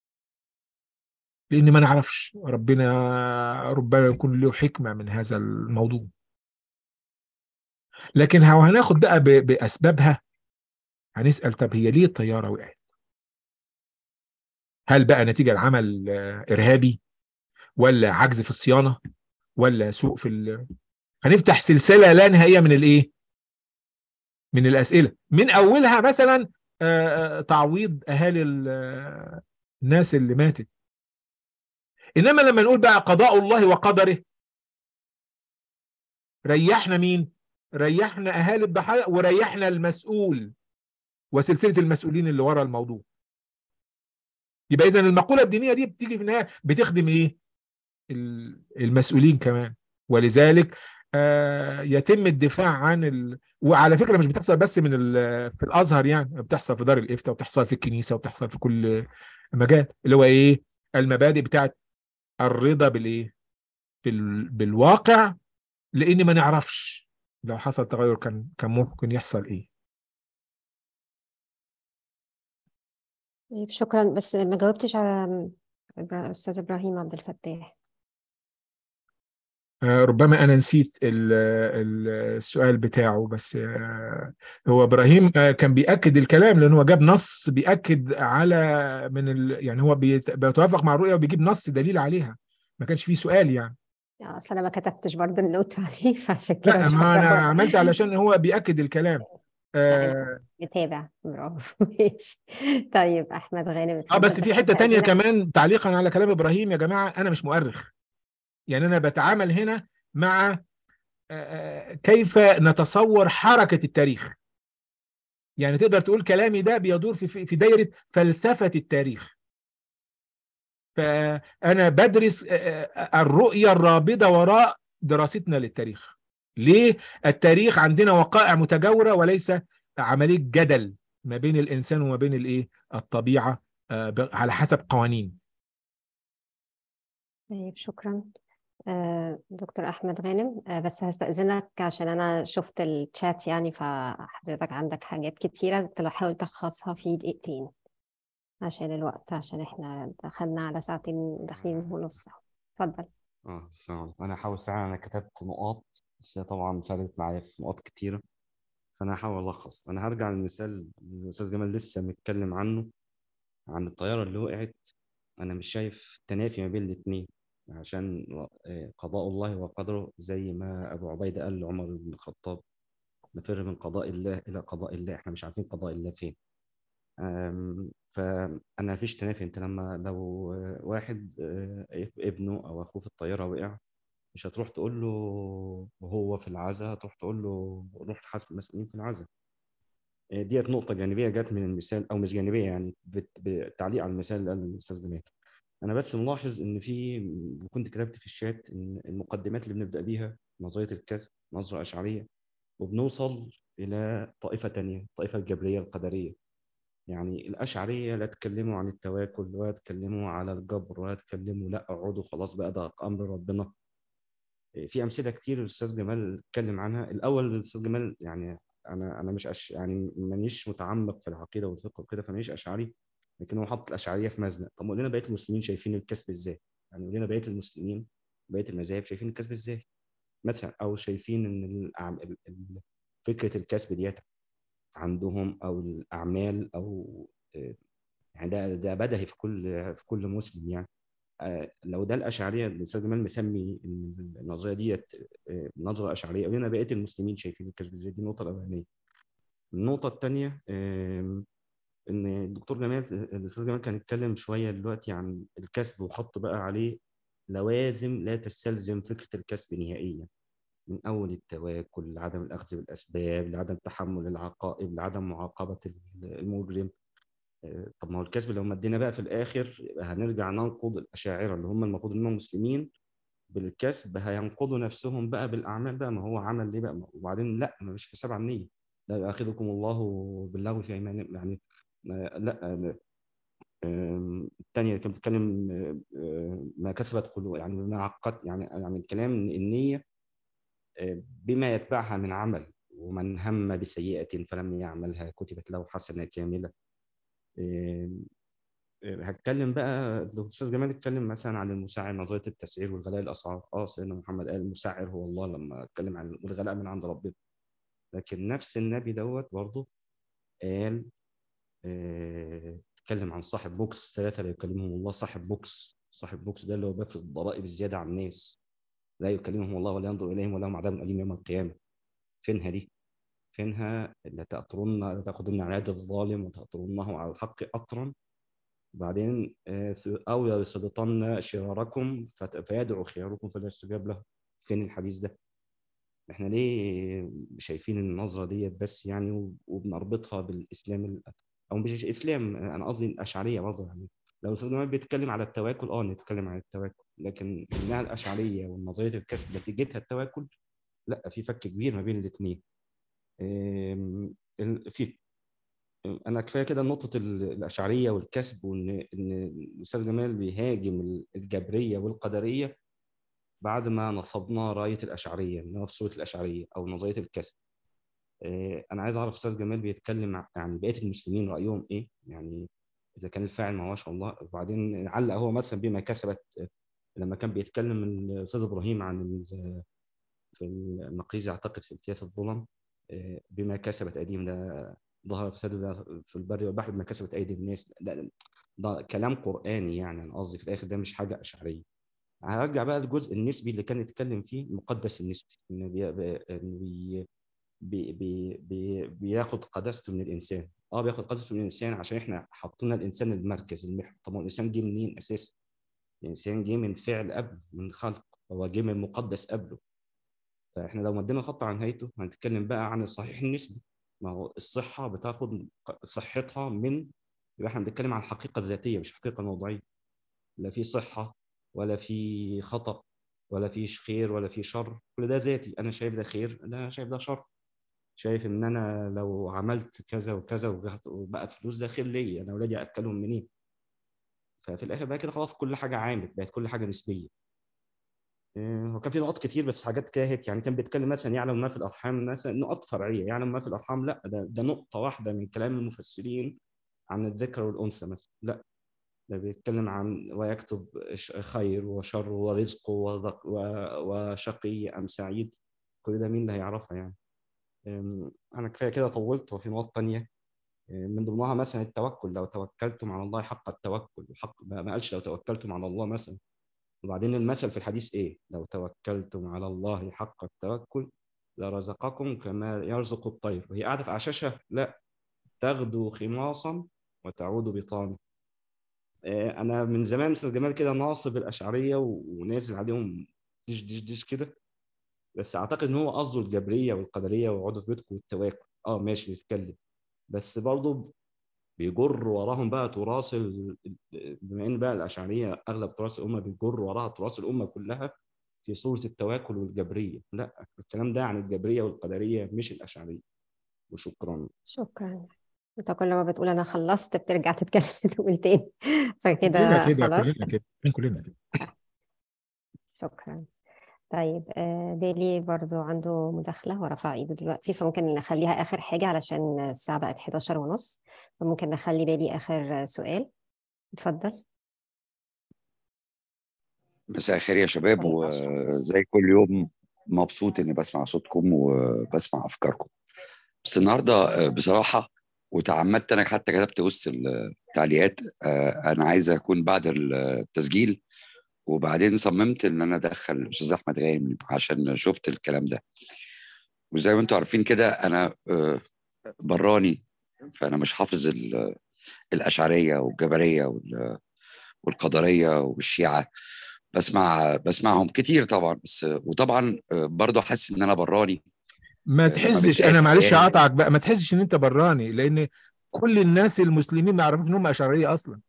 لان ما نعرفش ربنا ربما يكون له حكمه من هذا الموضوع لكن هو هناخد بقى ب- باسبابها هنسال طب هي ليه الطياره وقعت هل بقى نتيجه لعمل آه، ارهابي ولا عجز في الصيانه ولا سوء في ال... هنفتح سلسله لا نهائيه من الايه من الاسئله من اولها مثلا آه، آه، تعويض اهالي ال- آه، الناس اللي ماتت انما لما نقول بقى قضاء الله وقدره ريحنا مين ريحنا اهالي الضحايا وريحنا المسؤول وسلسله المسؤولين اللي ورا الموضوع يبقى اذا المقوله الدينيه دي بتيجي في النهايه بتخدم ايه ال- المسؤولين كمان ولذلك آه، يتم الدفاع عن ال... وعلى فكره مش بتحصل بس من ال... في الازهر يعني بتحصل في دار الافتاء وبتحصل في الكنيسه وبتحصل في كل مجال اللي هو ايه المبادئ بتاعت الرضا بالايه بال... بالواقع لان ما نعرفش لو حصل تغير كان كان ممكن يحصل ايه طيب شكرا بس ما جاوبتش على إبرا- أستاذ إبراهيم عبد الفتاح آه، ربما انا نسيت ال- ال- السؤال بتاعه بس آه، هو ابراهيم آه، كان بياكد الكلام لان هو جاب نص بياكد على من ال... يعني هو بيت- بيتوافق مع الرؤيه وبيجيب نص دليل عليها ما كانش فيه سؤال يعني يعني أصل أنا ما كتبتش برضه النوت عليه فعشان كده لا مش ما انا فاكرة عملت علشان هو بياكد الكلام لا اه أنت متابع برافو ماشي طيب أحمد غانم آه، اتفضل بس في حته هسأل تانية لك كمان تعليقا على كلام ابراهيم يا جماعه انا مش مؤرخ يعني انا بتعامل هنا مع آه، آه، كيف نتصور حركه التاريخ يعني تقدر تقول كلامي ده بيدور في في في دايره فلسفه التاريخ فانا بدرس آه، آه، الرؤيه الرابضه وراء دراستنا للتاريخ ليه التاريخ عندنا وقائع متجاوره وليس عمليه جدل ما بين الانسان وما بين الايه الطبيعه آه، ب- على حسب قوانين طيب شكرا آه، دكتور أحمد غانم آه، بس هستأذنك عشان أنا شفت الشات يعني فحضرتك عندك حاجات كتيرة تحاول تلخصها في دقيقتين عشان الوقت عشان احنا دخلنا على ساعتين داخلين ونص اتفضل اه السلام عليكم انا هحاول فعلا انا كتبت نقاط بس هي طبعا فرقت معايا في نقاط كتيره فانا هحاول الخص انا هرجع للمثال اللي الاستاذ جمال لسه متكلم عنه عن الطياره اللي وقعت انا مش شايف تنافي ما بين الاثنين عشان آه، قضاء الله وقدره زي ما ابو عبيده قال لعمر بن الخطاب نفر من قضاء الله الى قضاء الله احنا مش عارفين قضاء الله فين أم، فأنا مفيش تنافي أنت لما لو واحد آه، ابنه أو أخوه في الطيارة وقع مش هتروح تقول له وهو في العزا هتروح تقول له روح حاسب المسؤولين في العزا آه، ديت نقطة جانبية جت من المثال أو مش جانبية يعني بت- بتعليق على المثال اللي قاله الأستاذ جمال أنا بس ملاحظ إن في وكنت كتبت في الشات إن المقدمات اللي بنبدأ بيها نظرية الكذب نظرة أشعرية وبنوصل إلى طائفة تانية الطائفة الجبرية القدرية يعني الأشعرية لا تكلموا عن التواكل ولا تكلموا على الجبر ولا تكلموا لا اقعدوا خلاص بقى ده أمر ربنا في أمثلة كتير الأستاذ جمال اتكلم عنها الأول الأستاذ جمال يعني أنا أنا مش أش يعني مانيش متعمق في العقيدة والفقه وكده فمانيش أشعري لكن هو حط الأشعرية في مزنق طب قول لنا بقية المسلمين شايفين الكسب إزاي؟ يعني قول لنا بقية المسلمين بقية المذاهب شايفين الكسب إزاي؟ مثلا أو شايفين إن الأعم- ال- ال- فكرة الكسب ديت عندهم او الاعمال او آه، يعني ده ده بدهي في كل في كل مسلم يعني آه، لو ده الاشعريه الاستاذ جمال مسمي إن النظريه ديت آه، نظره اشعريه قول لنا بقيه المسلمين شايفين الكشف ازاي دي النقطه الاولانيه النقطه الثانيه ان الدكتور جمال الاستاذ جمال كان يتكلم شويه دلوقتي عن الكسب وحط بقى عليه لوازم لا تستلزم فكره الكسب نهائيا من أول التواكل لعدم الأخذ بالأسباب لعدم تحمل العقائب لعدم معاقبة المجرم آه، طب ما هو الكسب لو مدينا بقى في الآخر يبقى هنرجع ننقض الأشاعرة اللي هم المفروض إنهم مسلمين بالكسب هينقضوا نفسهم بقى بالأعمال بقى ما هو عمل ليه بقى وبعدين لا ما مش حساب على النية لا يؤاخذكم الله باللغو في أيمانكم يعني آه، لا آه، آم، الثانية كانت بتتكلم آه، آه، ما كسبت قلوب يعني ما عقدت يعني يعني الكلام إن النية بما يتبعها من عمل ومن هم بسيئة فلم يعملها كتبت له حسنة كاملة إيه، إيه، هتكلم بقى الأستاذ جمال اتكلم مثلا عن المسعر نظرية التسعير والغلاء الأسعار اه سيدنا محمد قال المسعر هو الله لما اتكلم عن الغلاء من عند ربنا لكن نفس النبي دوت برضه قال اه اتكلم عن صاحب بوكس ثلاثة لا يكلمهم الله صاحب بوكس صاحب بوكس ده اللي هو بيفرض الضرائب الزيادة على الناس لا يكلمهم الله ولا ينظر إليهم ولهم عذاب أليم يوم القيامة فينها دي فينها لتأطرن لتأخذن على يد الظالم وتأطرنه على الحق أطرا بعدين آه، أو يسلطن شراركم فت- فيدعو خياركم فلا يستجاب له فين الحديث ده احنا ليه شايفين النظرة ديت بس يعني و- وبنربطها بالإسلام ال- أو مش إسلام أنا قصدي الأشعرية برضه يعني لو الأستاذ جمال بيتكلم على التواكل اه نتكلم عن التواكل لكن إنها الأشعرية ونظرية الكسب نتيجتها التواكل لا في فك كبير ما بين الاثنين في انا كفايه كده نقطه ال- الاشعريه والكسب وان ان الاستاذ جمال بيهاجم ال- الجبريه والقدريه بعد ما نصبنا رايه الاشعريه اللي هو في صوره الاشعريه او نظريه الكسب آه، انا عايز اعرف استاذ جمال بيتكلم ع- عن بقيه المسلمين رايهم ايه يعني اذا كان الفاعل ما هوش الله وبعدين علق هو مثلا بما كسبت آه، لما كان بيتكلم الاستاذ ابراهيم عن ال- في المقيز اعتقد في امتياز الظلم آه، بما كسبت ايديهم ده ظهر فساد في البر والبحر بما كسبت ايدي الناس ده, ده كلام قراني يعني انا قصدي في الاخر ده مش حاجه اشعريه هرجع بقى للجزء النسبي اللي كان يتكلم فيه المقدس النسبي انه بي بي إنه بي بي بي بي بياخد قداسته من الانسان اه بياخد قداسته من الانسان عشان احنا حطينا الانسان المركز المحور طب هو الانسان جه منين اساسا الانسان جه من فعل قبل من خلق هو جه من مقدس قبله فاحنا لو مدينا خط عن نهايته هنتكلم بقى عن الصحيح النسبي ما هو الصحة بتاخد صحتها من يبقى احنا بنتكلم عن الحقيقة الذاتية مش حقيقة موضوعية لا في صحة ولا في خطأ ولا في خير ولا في شر كل ده ذاتي أنا شايف ده خير أنا شايف ده شر شايف ان انا لو عملت كذا وكذا وجهت- وبقى فلوس ده خير ليا انا اولادي اكلهم منين ففي الاخر بقى كده خلاص كل حاجه عامل بقت كل حاجه نسبيه إيه، هو كان في نقط كتير بس حاجات كاهت يعني كان بيتكلم مثلا يعلم ما في الارحام مثلا نقط فرعيه يعلم ما في الارحام لا ده ده نقطه واحده من كلام المفسرين عن الذكر والانثى مثلا لا ده بيتكلم عن ويكتب ش- خير وشر ورزق وذق- و- وشقي ام سعيد كل ده مين اللي هيعرفها يعني أم، انا كفايه كده طولت وفي نقط تانية أم، من ضمنها مثلا التوكل لو توكلتم على الله حق التوكل حق ما ما قالش لو توكلتم على الله مثلا وبعدين المثل في الحديث ايه لو توكلتم على الله حق التوكل لرزقكم كما يرزق الطير وهي قاعده في عشاشه لا تغدو خماصا وتعود بطانا آه، انا من زمان استاذ جمال كده ناصب الاشعريه و- ونازل عليهم دش دش دش كده بس اعتقد ان هو قصده الجبريه والقدريه ويقعدوا في بيتكم والتواكل اه ماشي نتكلم بس برضه بيجر وراهم بقى تراث ال- ال- بما ان بقى الاشعريه اغلب تراث الامه بيجر وراها تراث الامه كلها في صوره التواكل والجبريه لا الكلام ده عن الجبريه والقدريه مش الاشعريه وشكرا شكرا انت كل ما بتقول انا خلصت بترجع تتكلم تقول تاني فكده كلنا كده خلاص كلنا كده من كلنا كده شكرا طيب آه، بيلي برضو عنده مداخلة ورفع ايده دلوقتي فممكن نخليها آخر حاجة علشان الساعة بقت 11 ونص فممكن نخلي بيلي آخر سؤال اتفضل مساء الخير يا شباب طيب عشان وزي كل يوم مبسوط اني بسمع صوتكم وبسمع افكاركم بس النهارده آه، بصراحه وتعمدت انا حتى كتبت وسط التعليقات آه، انا عايز اكون بعد التسجيل وبعدين صممت ان انا ادخل الاستاذ احمد غانم عشان شفت الكلام ده وزي ما انتم عارفين كده انا آه، براني فانا مش حافظ ال- الاشعريه والجبريه وال- والقدريه والشيعه بسمع بسمعهم كتير طبعا بس وطبعا آه، برضه حاسس ان انا براني ما آه، لما تحسش بيتقال انا معلش كلام اقطعك بقى ما تحسش ان انت براني لان كل الناس المسلمين ما يعرفوش ان هم اشعريه اصلا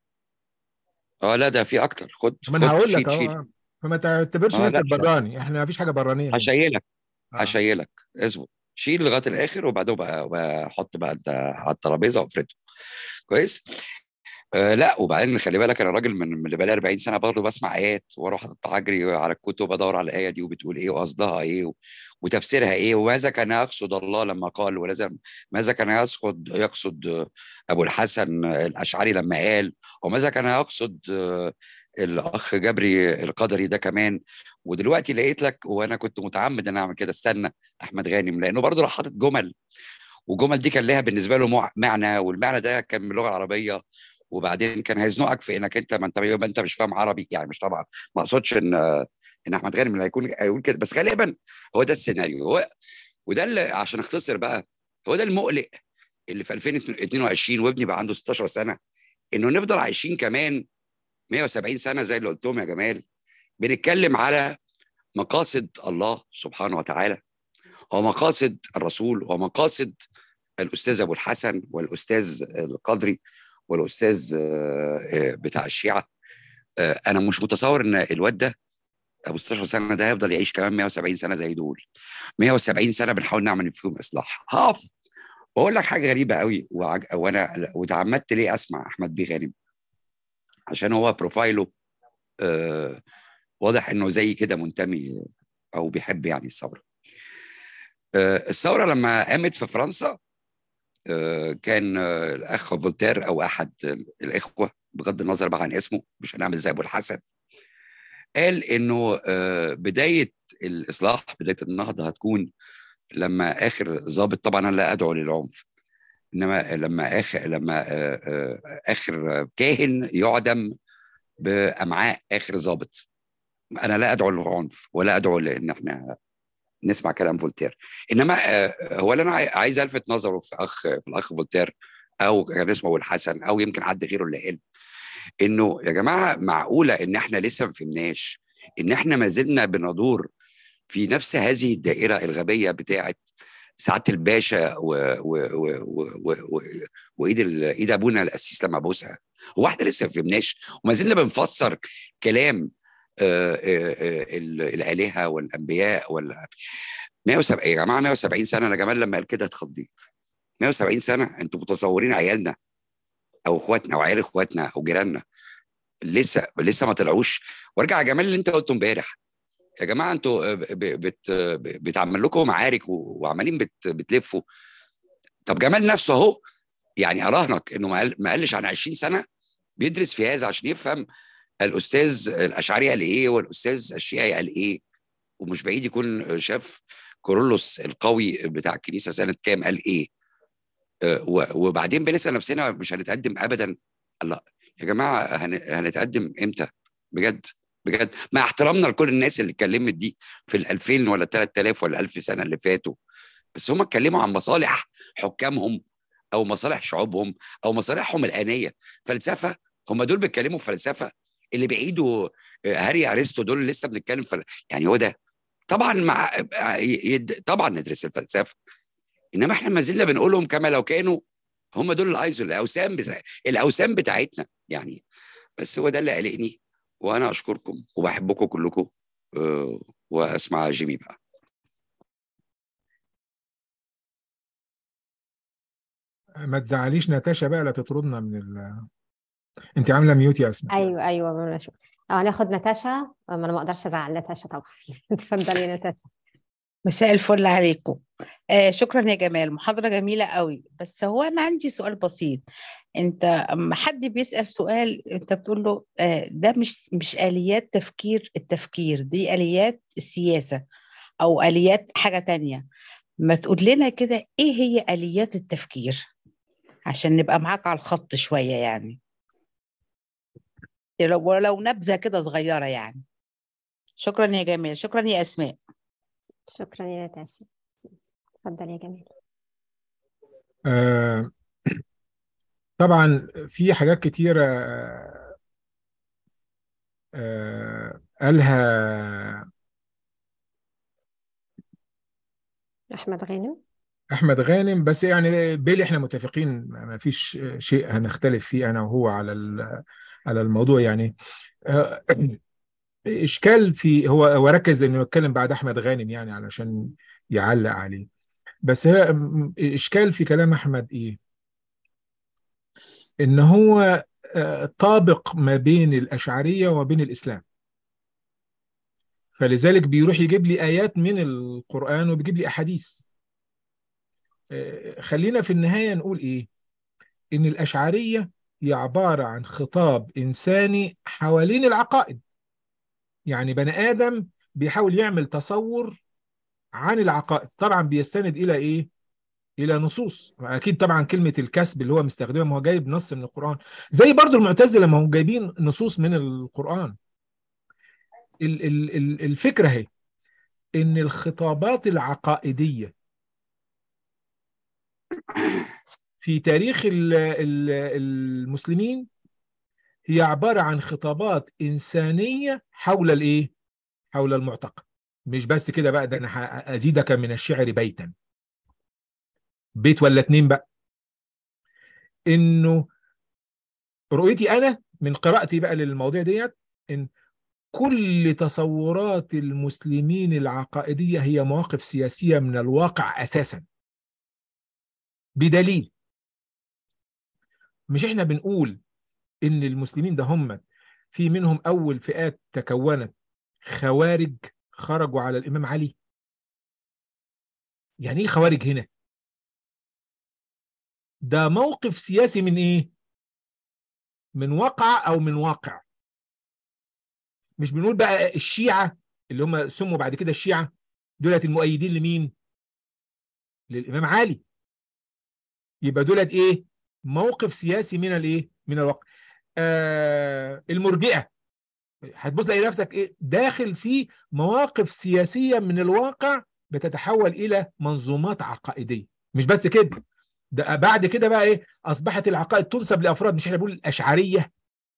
اه لا ده في اكتر خد ما انا خد هقول لك شيل اهو شيل آه. فما تعتبرش اه نفسك لا براني احنا ما فيش حاجه برانيه هنا هشيلك اه هشيلك اصبر شيل لغايه الاخر وبعدين بقى بقى حط بقى انت على الترابيزه وافرده كويس آه لا وبعدين خلي بالك انا راجل من من اللي بقالي 40 سنه برضه بسمع ايات واروح اطلع اجري على الكتب ادور على الايه دي وبتقول ايه وقصدها ايه و... وتفسيرها ايه وماذا كان يقصد الله لما قال ولازم ماذا كان يقصد يقصد آه، ابو الحسن الاشعري لما قال وماذا كان يقصد آه، الاخ جبري القدري ده كمان ودلوقتي لقيت لك وانا كنت متعمد ان اعمل كده استنى احمد غانم لانه برضه راح حاطط جمل والجمل دي كان لها بالنسبه له مع- معنى والمعنى ده كان من اللغه العربيه وبعدين كان هيزنقك في انك انت ما انت يبقى انت مش فاهم عربي يعني مش طبعا ما اقصدش ان ان احمد غانم اللي هيكون هيقول كده بس غالبا هو ده السيناريو هو وده اللي عشان اختصر بقى هو ده المقلق اللي في 2022 وابني بقى عنده 16 سنه انه نفضل عايشين كمان 170 سنه زي اللي قلتهم يا جمال بنتكلم على مقاصد الله سبحانه وتعالى ومقاصد الرسول ومقاصد الاستاذ ابو الحسن والاستاذ القدري والاستاذ آه، آه، بتاع الشيعه آه، انا مش متصور ان الواد ده ابو 16 سنه ده هيفضل يعيش كمان 170 سنه زي دول 170 سنه بنحاول نعمل فيهم اصلاح هقف واقول لك حاجه غريبه قوي وعج... وانا وتعمدت ليه اسمع احمد بيه غانم عشان هو بروفايله آه واضح انه زي كده منتمي او بيحب يعني الثوره آه الثوره لما قامت في فرنسا آه كان آه الاخ فولتير او احد الاخوه بغض النظر بقى عن اسمه مش هنعمل زي ابو الحسن قال انه آه بدايه الاصلاح بدايه النهضه هتكون لما اخر ضابط طبعا انا لا ادعو للعنف انما لما اخر لما آه، آه، اخر كاهن يعدم بامعاء اخر ضابط انا لا ادعو للعنف ولا ادعو لان احنا نسمع كلام فولتير انما آه، هو اللي انا عاي- عايز الفت نظره في اخ في الاخ فولتير او كان اسمه ابو الحسن او يمكن حد غيره اللي قال انه يا جماعه معقوله ان احنا لسه ما فهمناش ان احنا ما زلنا بندور في نفس هذه الدائره الغبيه بتاعت سعاده الباشا و... و... و... و... و... و... وايد ال... ايد ابونا القسيس لما بوسها هو احنا لسه ما فهمناش وما زلنا بنفسر كلام آه، آه، آه، ال- الالهه والانبياء وال... 170 يا جماعه 170 سنه انا جمال لما قال كده اتخضيت 170 سنه انتوا متصورين عيالنا او اخواتنا او عيال اخواتنا او جيراننا لسه لسه ما طلعوش وارجع يا جمال اللي انت قلته امبارح يا جماعه انتوا ب- ب- بت بتعمل لكم معارك و- وعمالين بت بتلفوا طب جمال نفسه اهو يعني اراهنك انه ما قل- ما قلش عن 20 سنه بيدرس في هذا عشان يفهم الاستاذ الاشعري قال ايه والاستاذ الشيعي قال ايه ومش بعيد يكون شاف كورولوس القوي بتاع الكنيسه سنه كام قال ايه آه، و- وبعدين بنسال نفسنا مش هنتقدم ابدا الله يا جماعه هن- هنتقدم امتى بجد بجد مع احترامنا لكل الناس اللي اتكلمت دي في ال 2000 ولا 3000 ولا 1000 سنه اللي فاتوا بس هم اتكلموا عن مصالح حكامهم او مصالح شعوبهم او مصالحهم الانيه فلسفه هم دول بيتكلموا فلسفه اللي بعيدوا آه، هاري ارسطو دول اللي لسه بنتكلم فل... يعني هو ده طبعا مع آه، يد... طبعا ندرس الفلسفه انما احنا ما زلنا بنقولهم كما لو كانوا هم دول الايزو الاوسام بتاع... الاوسام بتاعتنا يعني بس هو ده اللي قلقني وانا اشكركم وبحبكم كلكم آه، واسمع جيمي بقى ما تزعليش ناتاشا بقى لا تطردنا من ال... انت عامله ميوت يا اسماء ايوه ايوه ما شو اه هناخد ناتاشا ما انا ما اقدرش ازعل ناتاشا طبعا اتفضلي يا ناتاشا مساء الفل عليكم آه شكرا يا جمال محاضرة جميلة قوي بس هو أنا عندي سؤال بسيط أنت أما حد بيسأل سؤال أنت بتقول له آه ده مش مش آليات تفكير التفكير دي آليات السياسة أو آليات حاجة تانية ما تقول لنا كده إيه هي آليات التفكير عشان نبقى معاك على الخط شوية يعني لو ولو نبذة كده صغيرة يعني شكرا يا جمال شكرا يا أسماء شكرا يا ناتاشا اتفضل يا جميل آه طبعا في حاجات كتيرة آه آه قالها احمد غانم احمد غانم بس يعني بيلي احنا متفقين ما فيش شيء هنختلف فيه انا وهو على ال- على الموضوع يعني آه، اشكال في هو هو ركز انه يتكلم بعد احمد غانم يعني علشان يعلق عليه بس هي م- اشكال في كلام احمد ايه ان هو آه، طابق ما بين الاشعريه وما بين الاسلام فلذلك بيروح يجيب لي ايات من القران وبيجيب لي احاديث آه، خلينا في النهايه نقول ايه ان الاشعريه هي عباره عن خطاب انساني حوالين العقائد يعني بني ادم بيحاول يعمل تصور عن العقائد طبعا بيستند الى ايه الى نصوص اكيد طبعا كلمه الكسب اللي هو مستخدمها ما هو جايب نص من القران زي برضو المعتزله ما هم جايبين نصوص من القران ال- ال- ال- الفكره هي ان الخطابات العقائديه في تاريخ ال- ال- المسلمين هي عباره عن خطابات انسانيه حول الايه حول المعتقد مش بس كده بقى ده انا ه- ازيدك من الشعر بيتا بيت ولا اتنين بقى انه رؤيتي انا من قراءتي بقى للمواضيع ديت ان كل تصورات المسلمين العقائديه هي مواقف سياسيه من الواقع اساسا بدليل مش احنا بنقول ان المسلمين ده هم في منهم اول فئات تكونت خوارج خرجوا على الامام علي يعني ايه خوارج هنا ده موقف سياسي من ايه من واقع او من واقع مش بنقول بقى الشيعة اللي هم سموا بعد كده الشيعة دولت المؤيدين لمين للإمام علي يبقى دولت ايه موقف سياسي من الايه من الواقع آه المرجئة هتبص تلاقي نفسك ايه داخل في مواقف سياسية من الواقع بتتحول إلى منظومات عقائدية مش بس كده ده بعد كده بقى ايه اصبحت العقائد تنسب لافراد مش احنا بنقول الاشعريه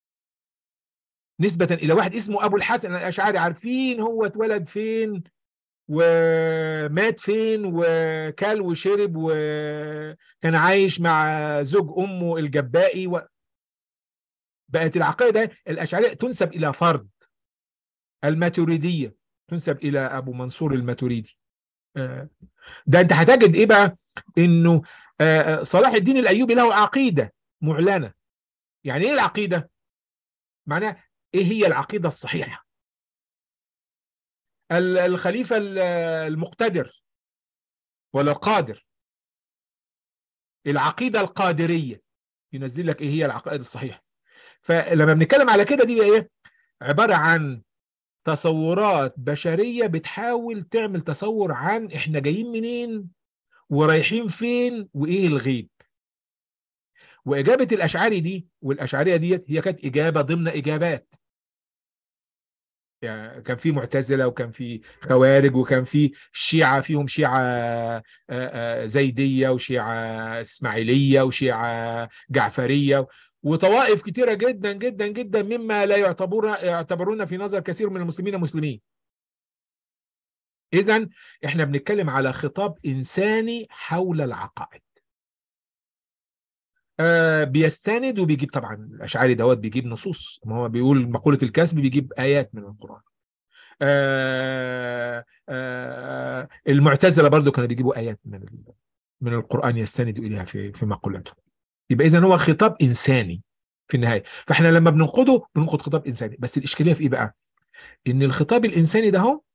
نسبة إلى واحد اسمه أبو الحسن الأشعري عارفين هو اتولد فين ومات فين وكل وشرب وكان عايش مع زوج أمه الجبائي و... بقت العقيدة الأشعرية تنسب إلى فرد الماتريدية تنسب إلى أبو منصور الماتريدي آه، ده انت هتجد ايه بقى انه آه، آه، صلاح الدين الايوبي له عقيده معلنه يعني ايه العقيده معناها ايه هي العقيده الصحيحه ال- الخليفه ال- المقتدر ولا القادر العقيده القادريه ينزل لك ايه هي العقائد الصحيحه فلما بنتكلم على كده دي بقى ايه عباره عن تصورات بشريه بتحاول تعمل تصور عن احنا جايين منين ورايحين فين وايه الغيب واجابه الاشعري دي والاشعريه ديت هي كانت اجابه ضمن اجابات يعني كان في معتزله وكان في خوارج وكان في شيعه فيهم شيعه آه، آه، زيديه وشيعه اسماعيليه وشيعه جعفريه وطوائف كتيره جدا جدا جدا مما لا يعتبرون يعتبرون في نظر كثير من المسلمين مسلمين. اذا احنا بنتكلم على خطاب انساني حول العقائد. آه بيستند وبيجيب طبعا الاشعري دوت بيجيب نصوص ما هو بيقول مقوله الكسب بيجيب ايات من القران. آه آه المعتزله برضو كانوا بيجيبوا ايات من ال- من القران يستندوا اليها في في مقولاتهم. يبقى اذا هو خطاب انساني في النهايه فاحنا لما بننقده بننقد خطاب انساني بس الاشكاليه في ايه بقى ان الخطاب الانساني ده هو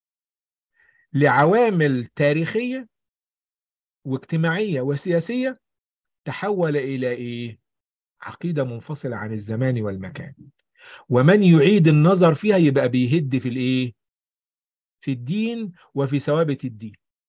لعوامل تاريخيه واجتماعيه وسياسيه تحول الى ايه عقيده منفصله عن الزمان والمكان ومن يعيد النظر فيها يبقى بيهد في الايه في الدين وفي ثوابت الدين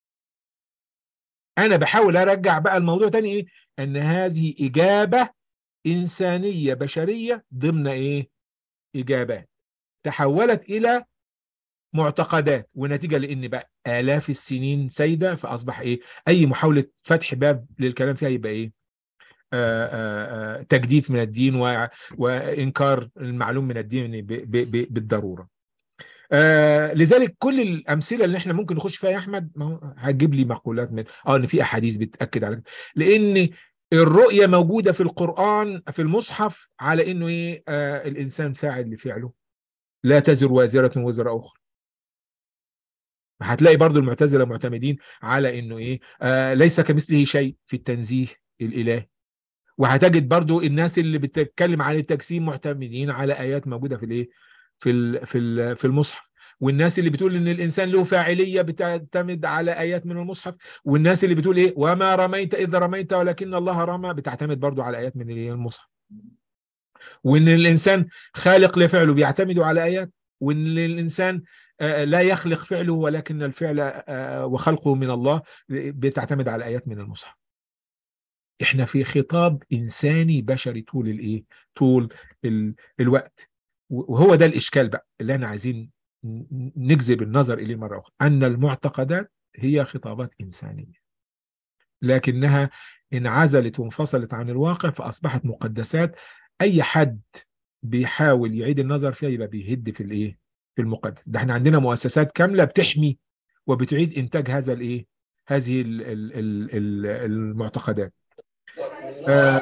انا بحاول ارجع بقى الموضوع تاني ايه ان هذه اجابه انسانيه بشريه ضمن ايه اجابات تحولت الى معتقدات ونتيجه لان بقى الاف السنين سايده فاصبح ايه اي محاوله فتح باب للكلام فيها يبقى ايه آآ آآ تجديف من الدين و... وانكار المعلوم من الدين ب... ب... ب... بالضروره آه لذلك كل الامثله اللي احنا ممكن نخش فيها يا احمد ما هو هتجيب لي مقولات من اه ان في احاديث بتاكد على كده لان الرؤيه موجوده في القران في المصحف على انه ايه آه الانسان فاعل لفعله لا تزر وازره وزر اخرى هتلاقي برضو المعتزله معتمدين على انه ايه آه ليس كمثله شيء في التنزيه الالهي وهتجد برضو الناس اللي بتتكلم عن التجسيم معتمدين على ايات موجوده في الايه في ال في ال في المصحف والناس اللي بتقول ان الانسان له فاعليه بتعتمد على ايات من المصحف والناس اللي بتقول ايه وما رميت اذ رميت ولكن الله رمى بتعتمد برضو على ايات من المصحف وان الانسان خالق لفعله بيعتمدوا على ايات وان الانسان لا يخلق فعله ولكن الفعل وخلقه من الله بتعتمد على ايات من المصحف احنا في خطاب انساني بشري طول الايه طول ال... الوقت وهو ده الاشكال بقى اللي احنا عايزين نجذب النظر اليه مره اخرى ان المعتقدات هي خطابات انسانيه لكنها انعزلت وانفصلت عن الواقع فاصبحت مقدسات اي حد بيحاول يعيد النظر فيها يبقى بيهد في الايه في المقدس ده احنا عندنا مؤسسات كامله بتحمي وبتعيد انتاج هذا الايه هذه ال ال ال المعتقدات آه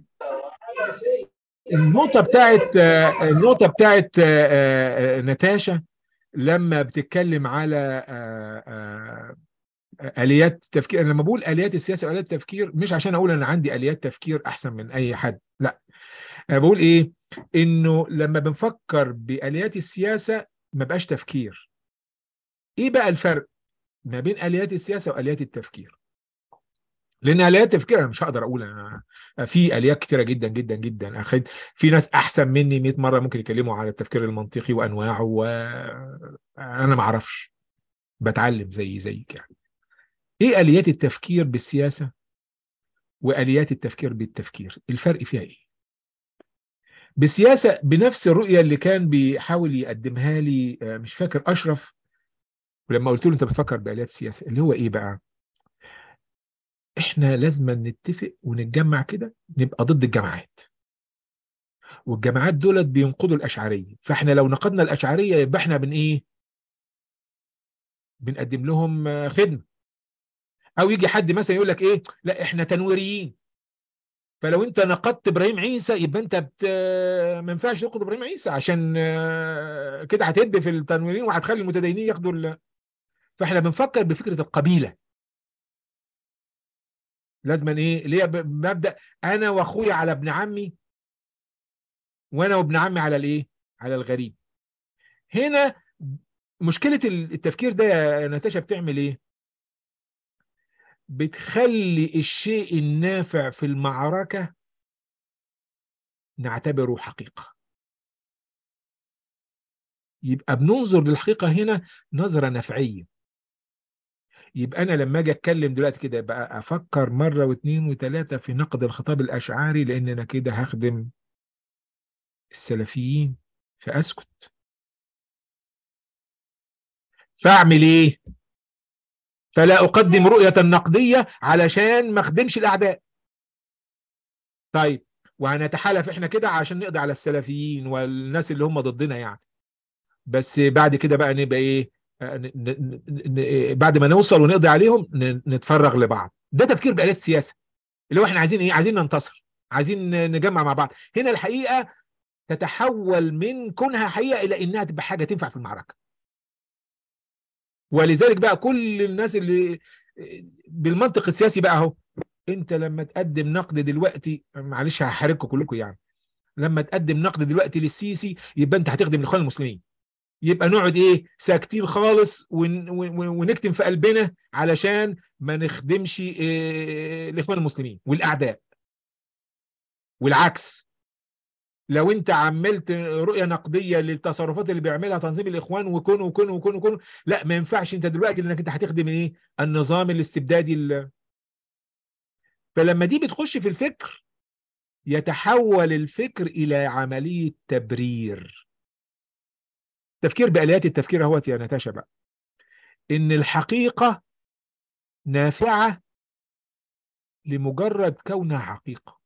النقطة بتاعت النقطة بتاعت نتاشا لما بتتكلم على آليات التفكير أنا لما بقول آليات السياسة وآليات التفكير مش عشان أقول أنا عندي آليات تفكير أحسن من أي حد لا أنا بقول إيه إنه لما بنفكر بآليات السياسة ما بقاش تفكير إيه بقى الفرق ما بين آليات السياسة وآليات التفكير لان اليات التفكير انا مش هقدر اقول انا في اليات كتيره جدا جدا جدا اخد في ناس احسن مني 100 مره ممكن يتكلموا على التفكير المنطقي وانواعه وانا ما اعرفش بتعلم زي زيك يعني ايه اليات التفكير بالسياسه واليات التفكير بالتفكير الفرق فيها ايه بالسياسه بنفس الرؤيه اللي كان بيحاول يقدمها لي مش فاكر اشرف ولما قلت له انت بتفكر باليات السياسه اللي هو ايه بقى احنا لازم نتفق ونتجمع كده نبقى ضد الجماعات والجماعات دولت بينقضوا الاشعريه فاحنا لو نقدنا الاشعريه يبقى احنا بن ايه بنقدم لهم خدمه او يجي حد مثلا يقول لك ايه لا احنا تنويريين فلو انت نقدت ابراهيم عيسى يبقى انت بت... ما ينفعش تنقد ابراهيم عيسى عشان كده هتهد في التنويريين وهتخلي المتدينين ياخدوا ال... فاحنا بنفكر بفكره القبيله لازم ايه اللي هي ب- مبدا انا واخويا على ابن عمي وانا وابن عمي على الايه على الغريب هنا مشكله التفكير ده يا نتاشا بتعمل ايه بتخلي الشيء النافع في المعركه نعتبره حقيقه يبقى بننظر للحقيقه هنا نظره نفعيه يبقى انا لما اجي اتكلم دلوقتي كده بقى افكر مره واثنين وثلاثه في نقد الخطاب الاشعري لان انا كده هخدم السلفيين فاسكت فاعمل ايه فلا اقدم رؤيه نقديه علشان ما اخدمش الاعداء طيب وهنتحالف احنا كده عشان نقضي على السلفيين والناس اللي هم ضدنا يعني بس بعد كده بقى نبقى ايه آه، ن- ن- ن- بعد ما نوصل ونقضي عليهم ن- نتفرغ لبعض ده تفكير بآلات السياسه اللي هو احنا عايزين ايه عايزين ننتصر عايزين نجمع مع بعض هنا الحقيقه تتحول من كونها حقيقه الى انها تبقى حاجه تنفع في المعركه ولذلك بقى كل الناس اللي بالمنطق السياسي بقى اهو انت لما تقدم نقد دلوقتي معلش هحرجكم كلكم يعني لما تقدم نقد دلوقتي للسيسي يبقى انت هتخدم الاخوان المسلمين يبقى نقعد ايه ساكتين خالص ون ون ونكتم في قلبنا علشان ما نخدمش إيه الاخوان المسلمين والاعداء والعكس لو انت عملت رؤيه نقديه للتصرفات اللي بيعملها تنظيم الاخوان وكون وكون وكون وكون لا ما ينفعش انت دلوقتي لانك انت هتخدم ايه النظام الاستبدادي ال- فلما دي بتخش في الفكر يتحول الفكر الى عمليه تبرير تفكير بآليات التفكير اهوت يا نتاشا بقى ان الحقيقه نافعه لمجرد كونها حقيقه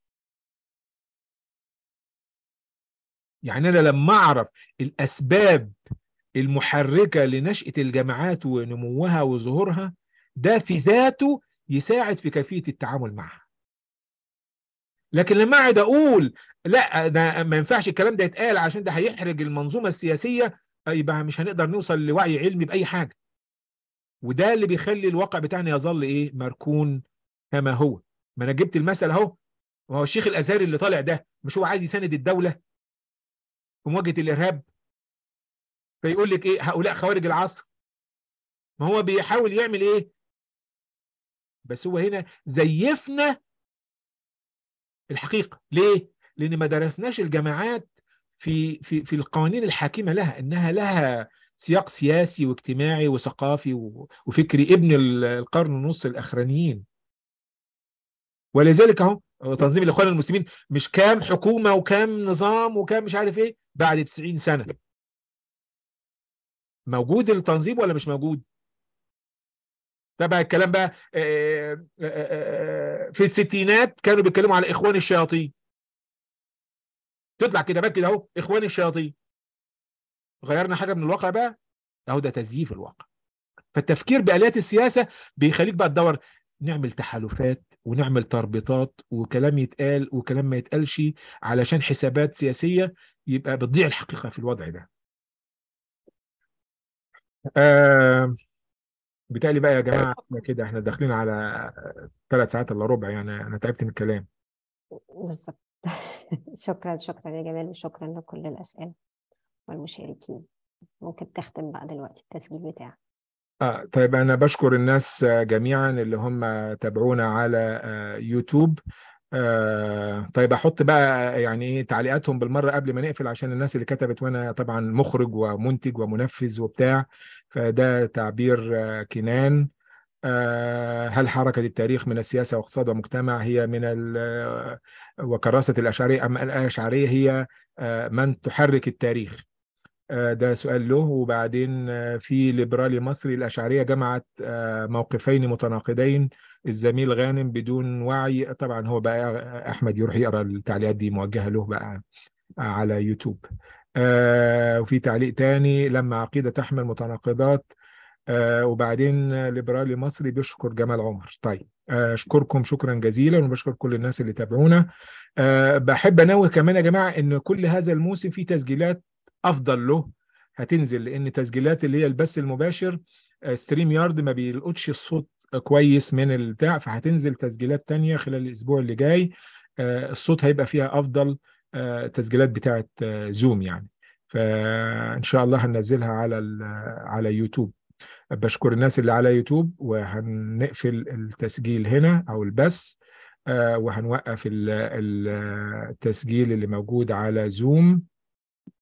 يعني انا لما اعرف الاسباب المحركه لنشاه الجماعات ونموها وظهورها ده في ذاته يساعد في كيفيه التعامل معها لكن لما اقعد اقول لا ده ما ينفعش الكلام ده يتقال عشان ده هيحرج المنظومه السياسيه يبقى مش هنقدر نوصل لوعي علمي باي حاجه وده اللي بيخلي الواقع بتاعنا يظل ايه مركون كما هو ما انا جبت المثل اهو ما هو الشيخ الازهري اللي طالع ده مش هو عايز يساند الدوله في مواجهه الارهاب فيقول لك ايه هؤلاء خوارج العصر ما هو بيحاول يعمل ايه بس هو هنا زيفنا الحقيقه ليه لان ما درسناش الجماعات في في في القوانين الحاكمه لها انها لها سياق سياسي واجتماعي وثقافي و- وفكري ابن ال- القرن ونص الاخرانيين ولذلك اهو تنظيم الاخوان المسلمين مش كام حكومه وكام نظام وكام مش عارف ايه بعد 90 سنه موجود التنظيم ولا مش موجود تبع الكلام بقى آه، آه، آه، في الستينات كانوا بيتكلموا على اخوان الشياطين تطلع كده بقى كده اهو اخوان الشياطين غيرنا حاجه من الواقع بقى اهو ده تزييف الواقع فالتفكير بآليات السياسة بيخليك بقى تدور نعمل تحالفات ونعمل تربيطات وكلام يتقال وكلام ما يتقالش علشان حسابات سياسية يبقى بتضيع الحقيقة في الوضع ده آه بالتالي بقى يا جماعة احنا كده احنا داخلين على ثلاث ساعات الا ربع يعني انا تعبت من الكلام بالظبط شكرا شكرا يا جمال وشكرا لكل الأسئلة والمشاركين ممكن تختم بقى دلوقتي التسجيل بتاعك آه طيب أنا بشكر الناس آه، جميعا اللي هم تابعونا على آه يوتيوب آه طيب أحط بقى يعني إيه تعليقاتهم بالمرة قبل ما نقفل عشان الناس اللي كتبت وأنا طبعا مخرج ومنتج ومنفذ وبتاع فده تعبير آه كنان آه، هل حركة التاريخ من السياسة واقتصاد ومجتمع هي من ال- وكراسة الأشعرية أم الأشعرية هي آه، من تحرك التاريخ آه، ده سؤال له وبعدين آه، في ليبرالي مصري الأشعرية جمعت آه، موقفين متناقضين الزميل غانم بدون وعي طبعا هو بقى أحمد يروح يقرأ التعليقات دي موجهة له بقى على يوتيوب آه، وفي تعليق تاني لما عقيدة تحمل متناقضات آه، وبعدين آه، ليبرالي مصري بيشكر جمال عمر طيب آه، أشكركم شكرا جزيلا وبشكر كل الناس اللي تابعونا آه، بحب أنوه كمان يا جماعة إن كل هذا الموسم فيه تسجيلات أفضل له هتنزل لأن تسجيلات اللي هي البث المباشر ستريم يارد ما بيلقطش الصوت كويس من البتاع فهتنزل تسجيلات تانية خلال الاسبوع اللي جاي آه، الصوت هيبقى فيها افضل آه، تسجيلات بتاعه آه، زوم يعني فان شاء الله هننزلها على ال- على يوتيوب بشكر الناس اللي على يوتيوب وهنقفل التسجيل هنا او البث آه، وهنوقف ال- ال- التسجيل اللي موجود على زوم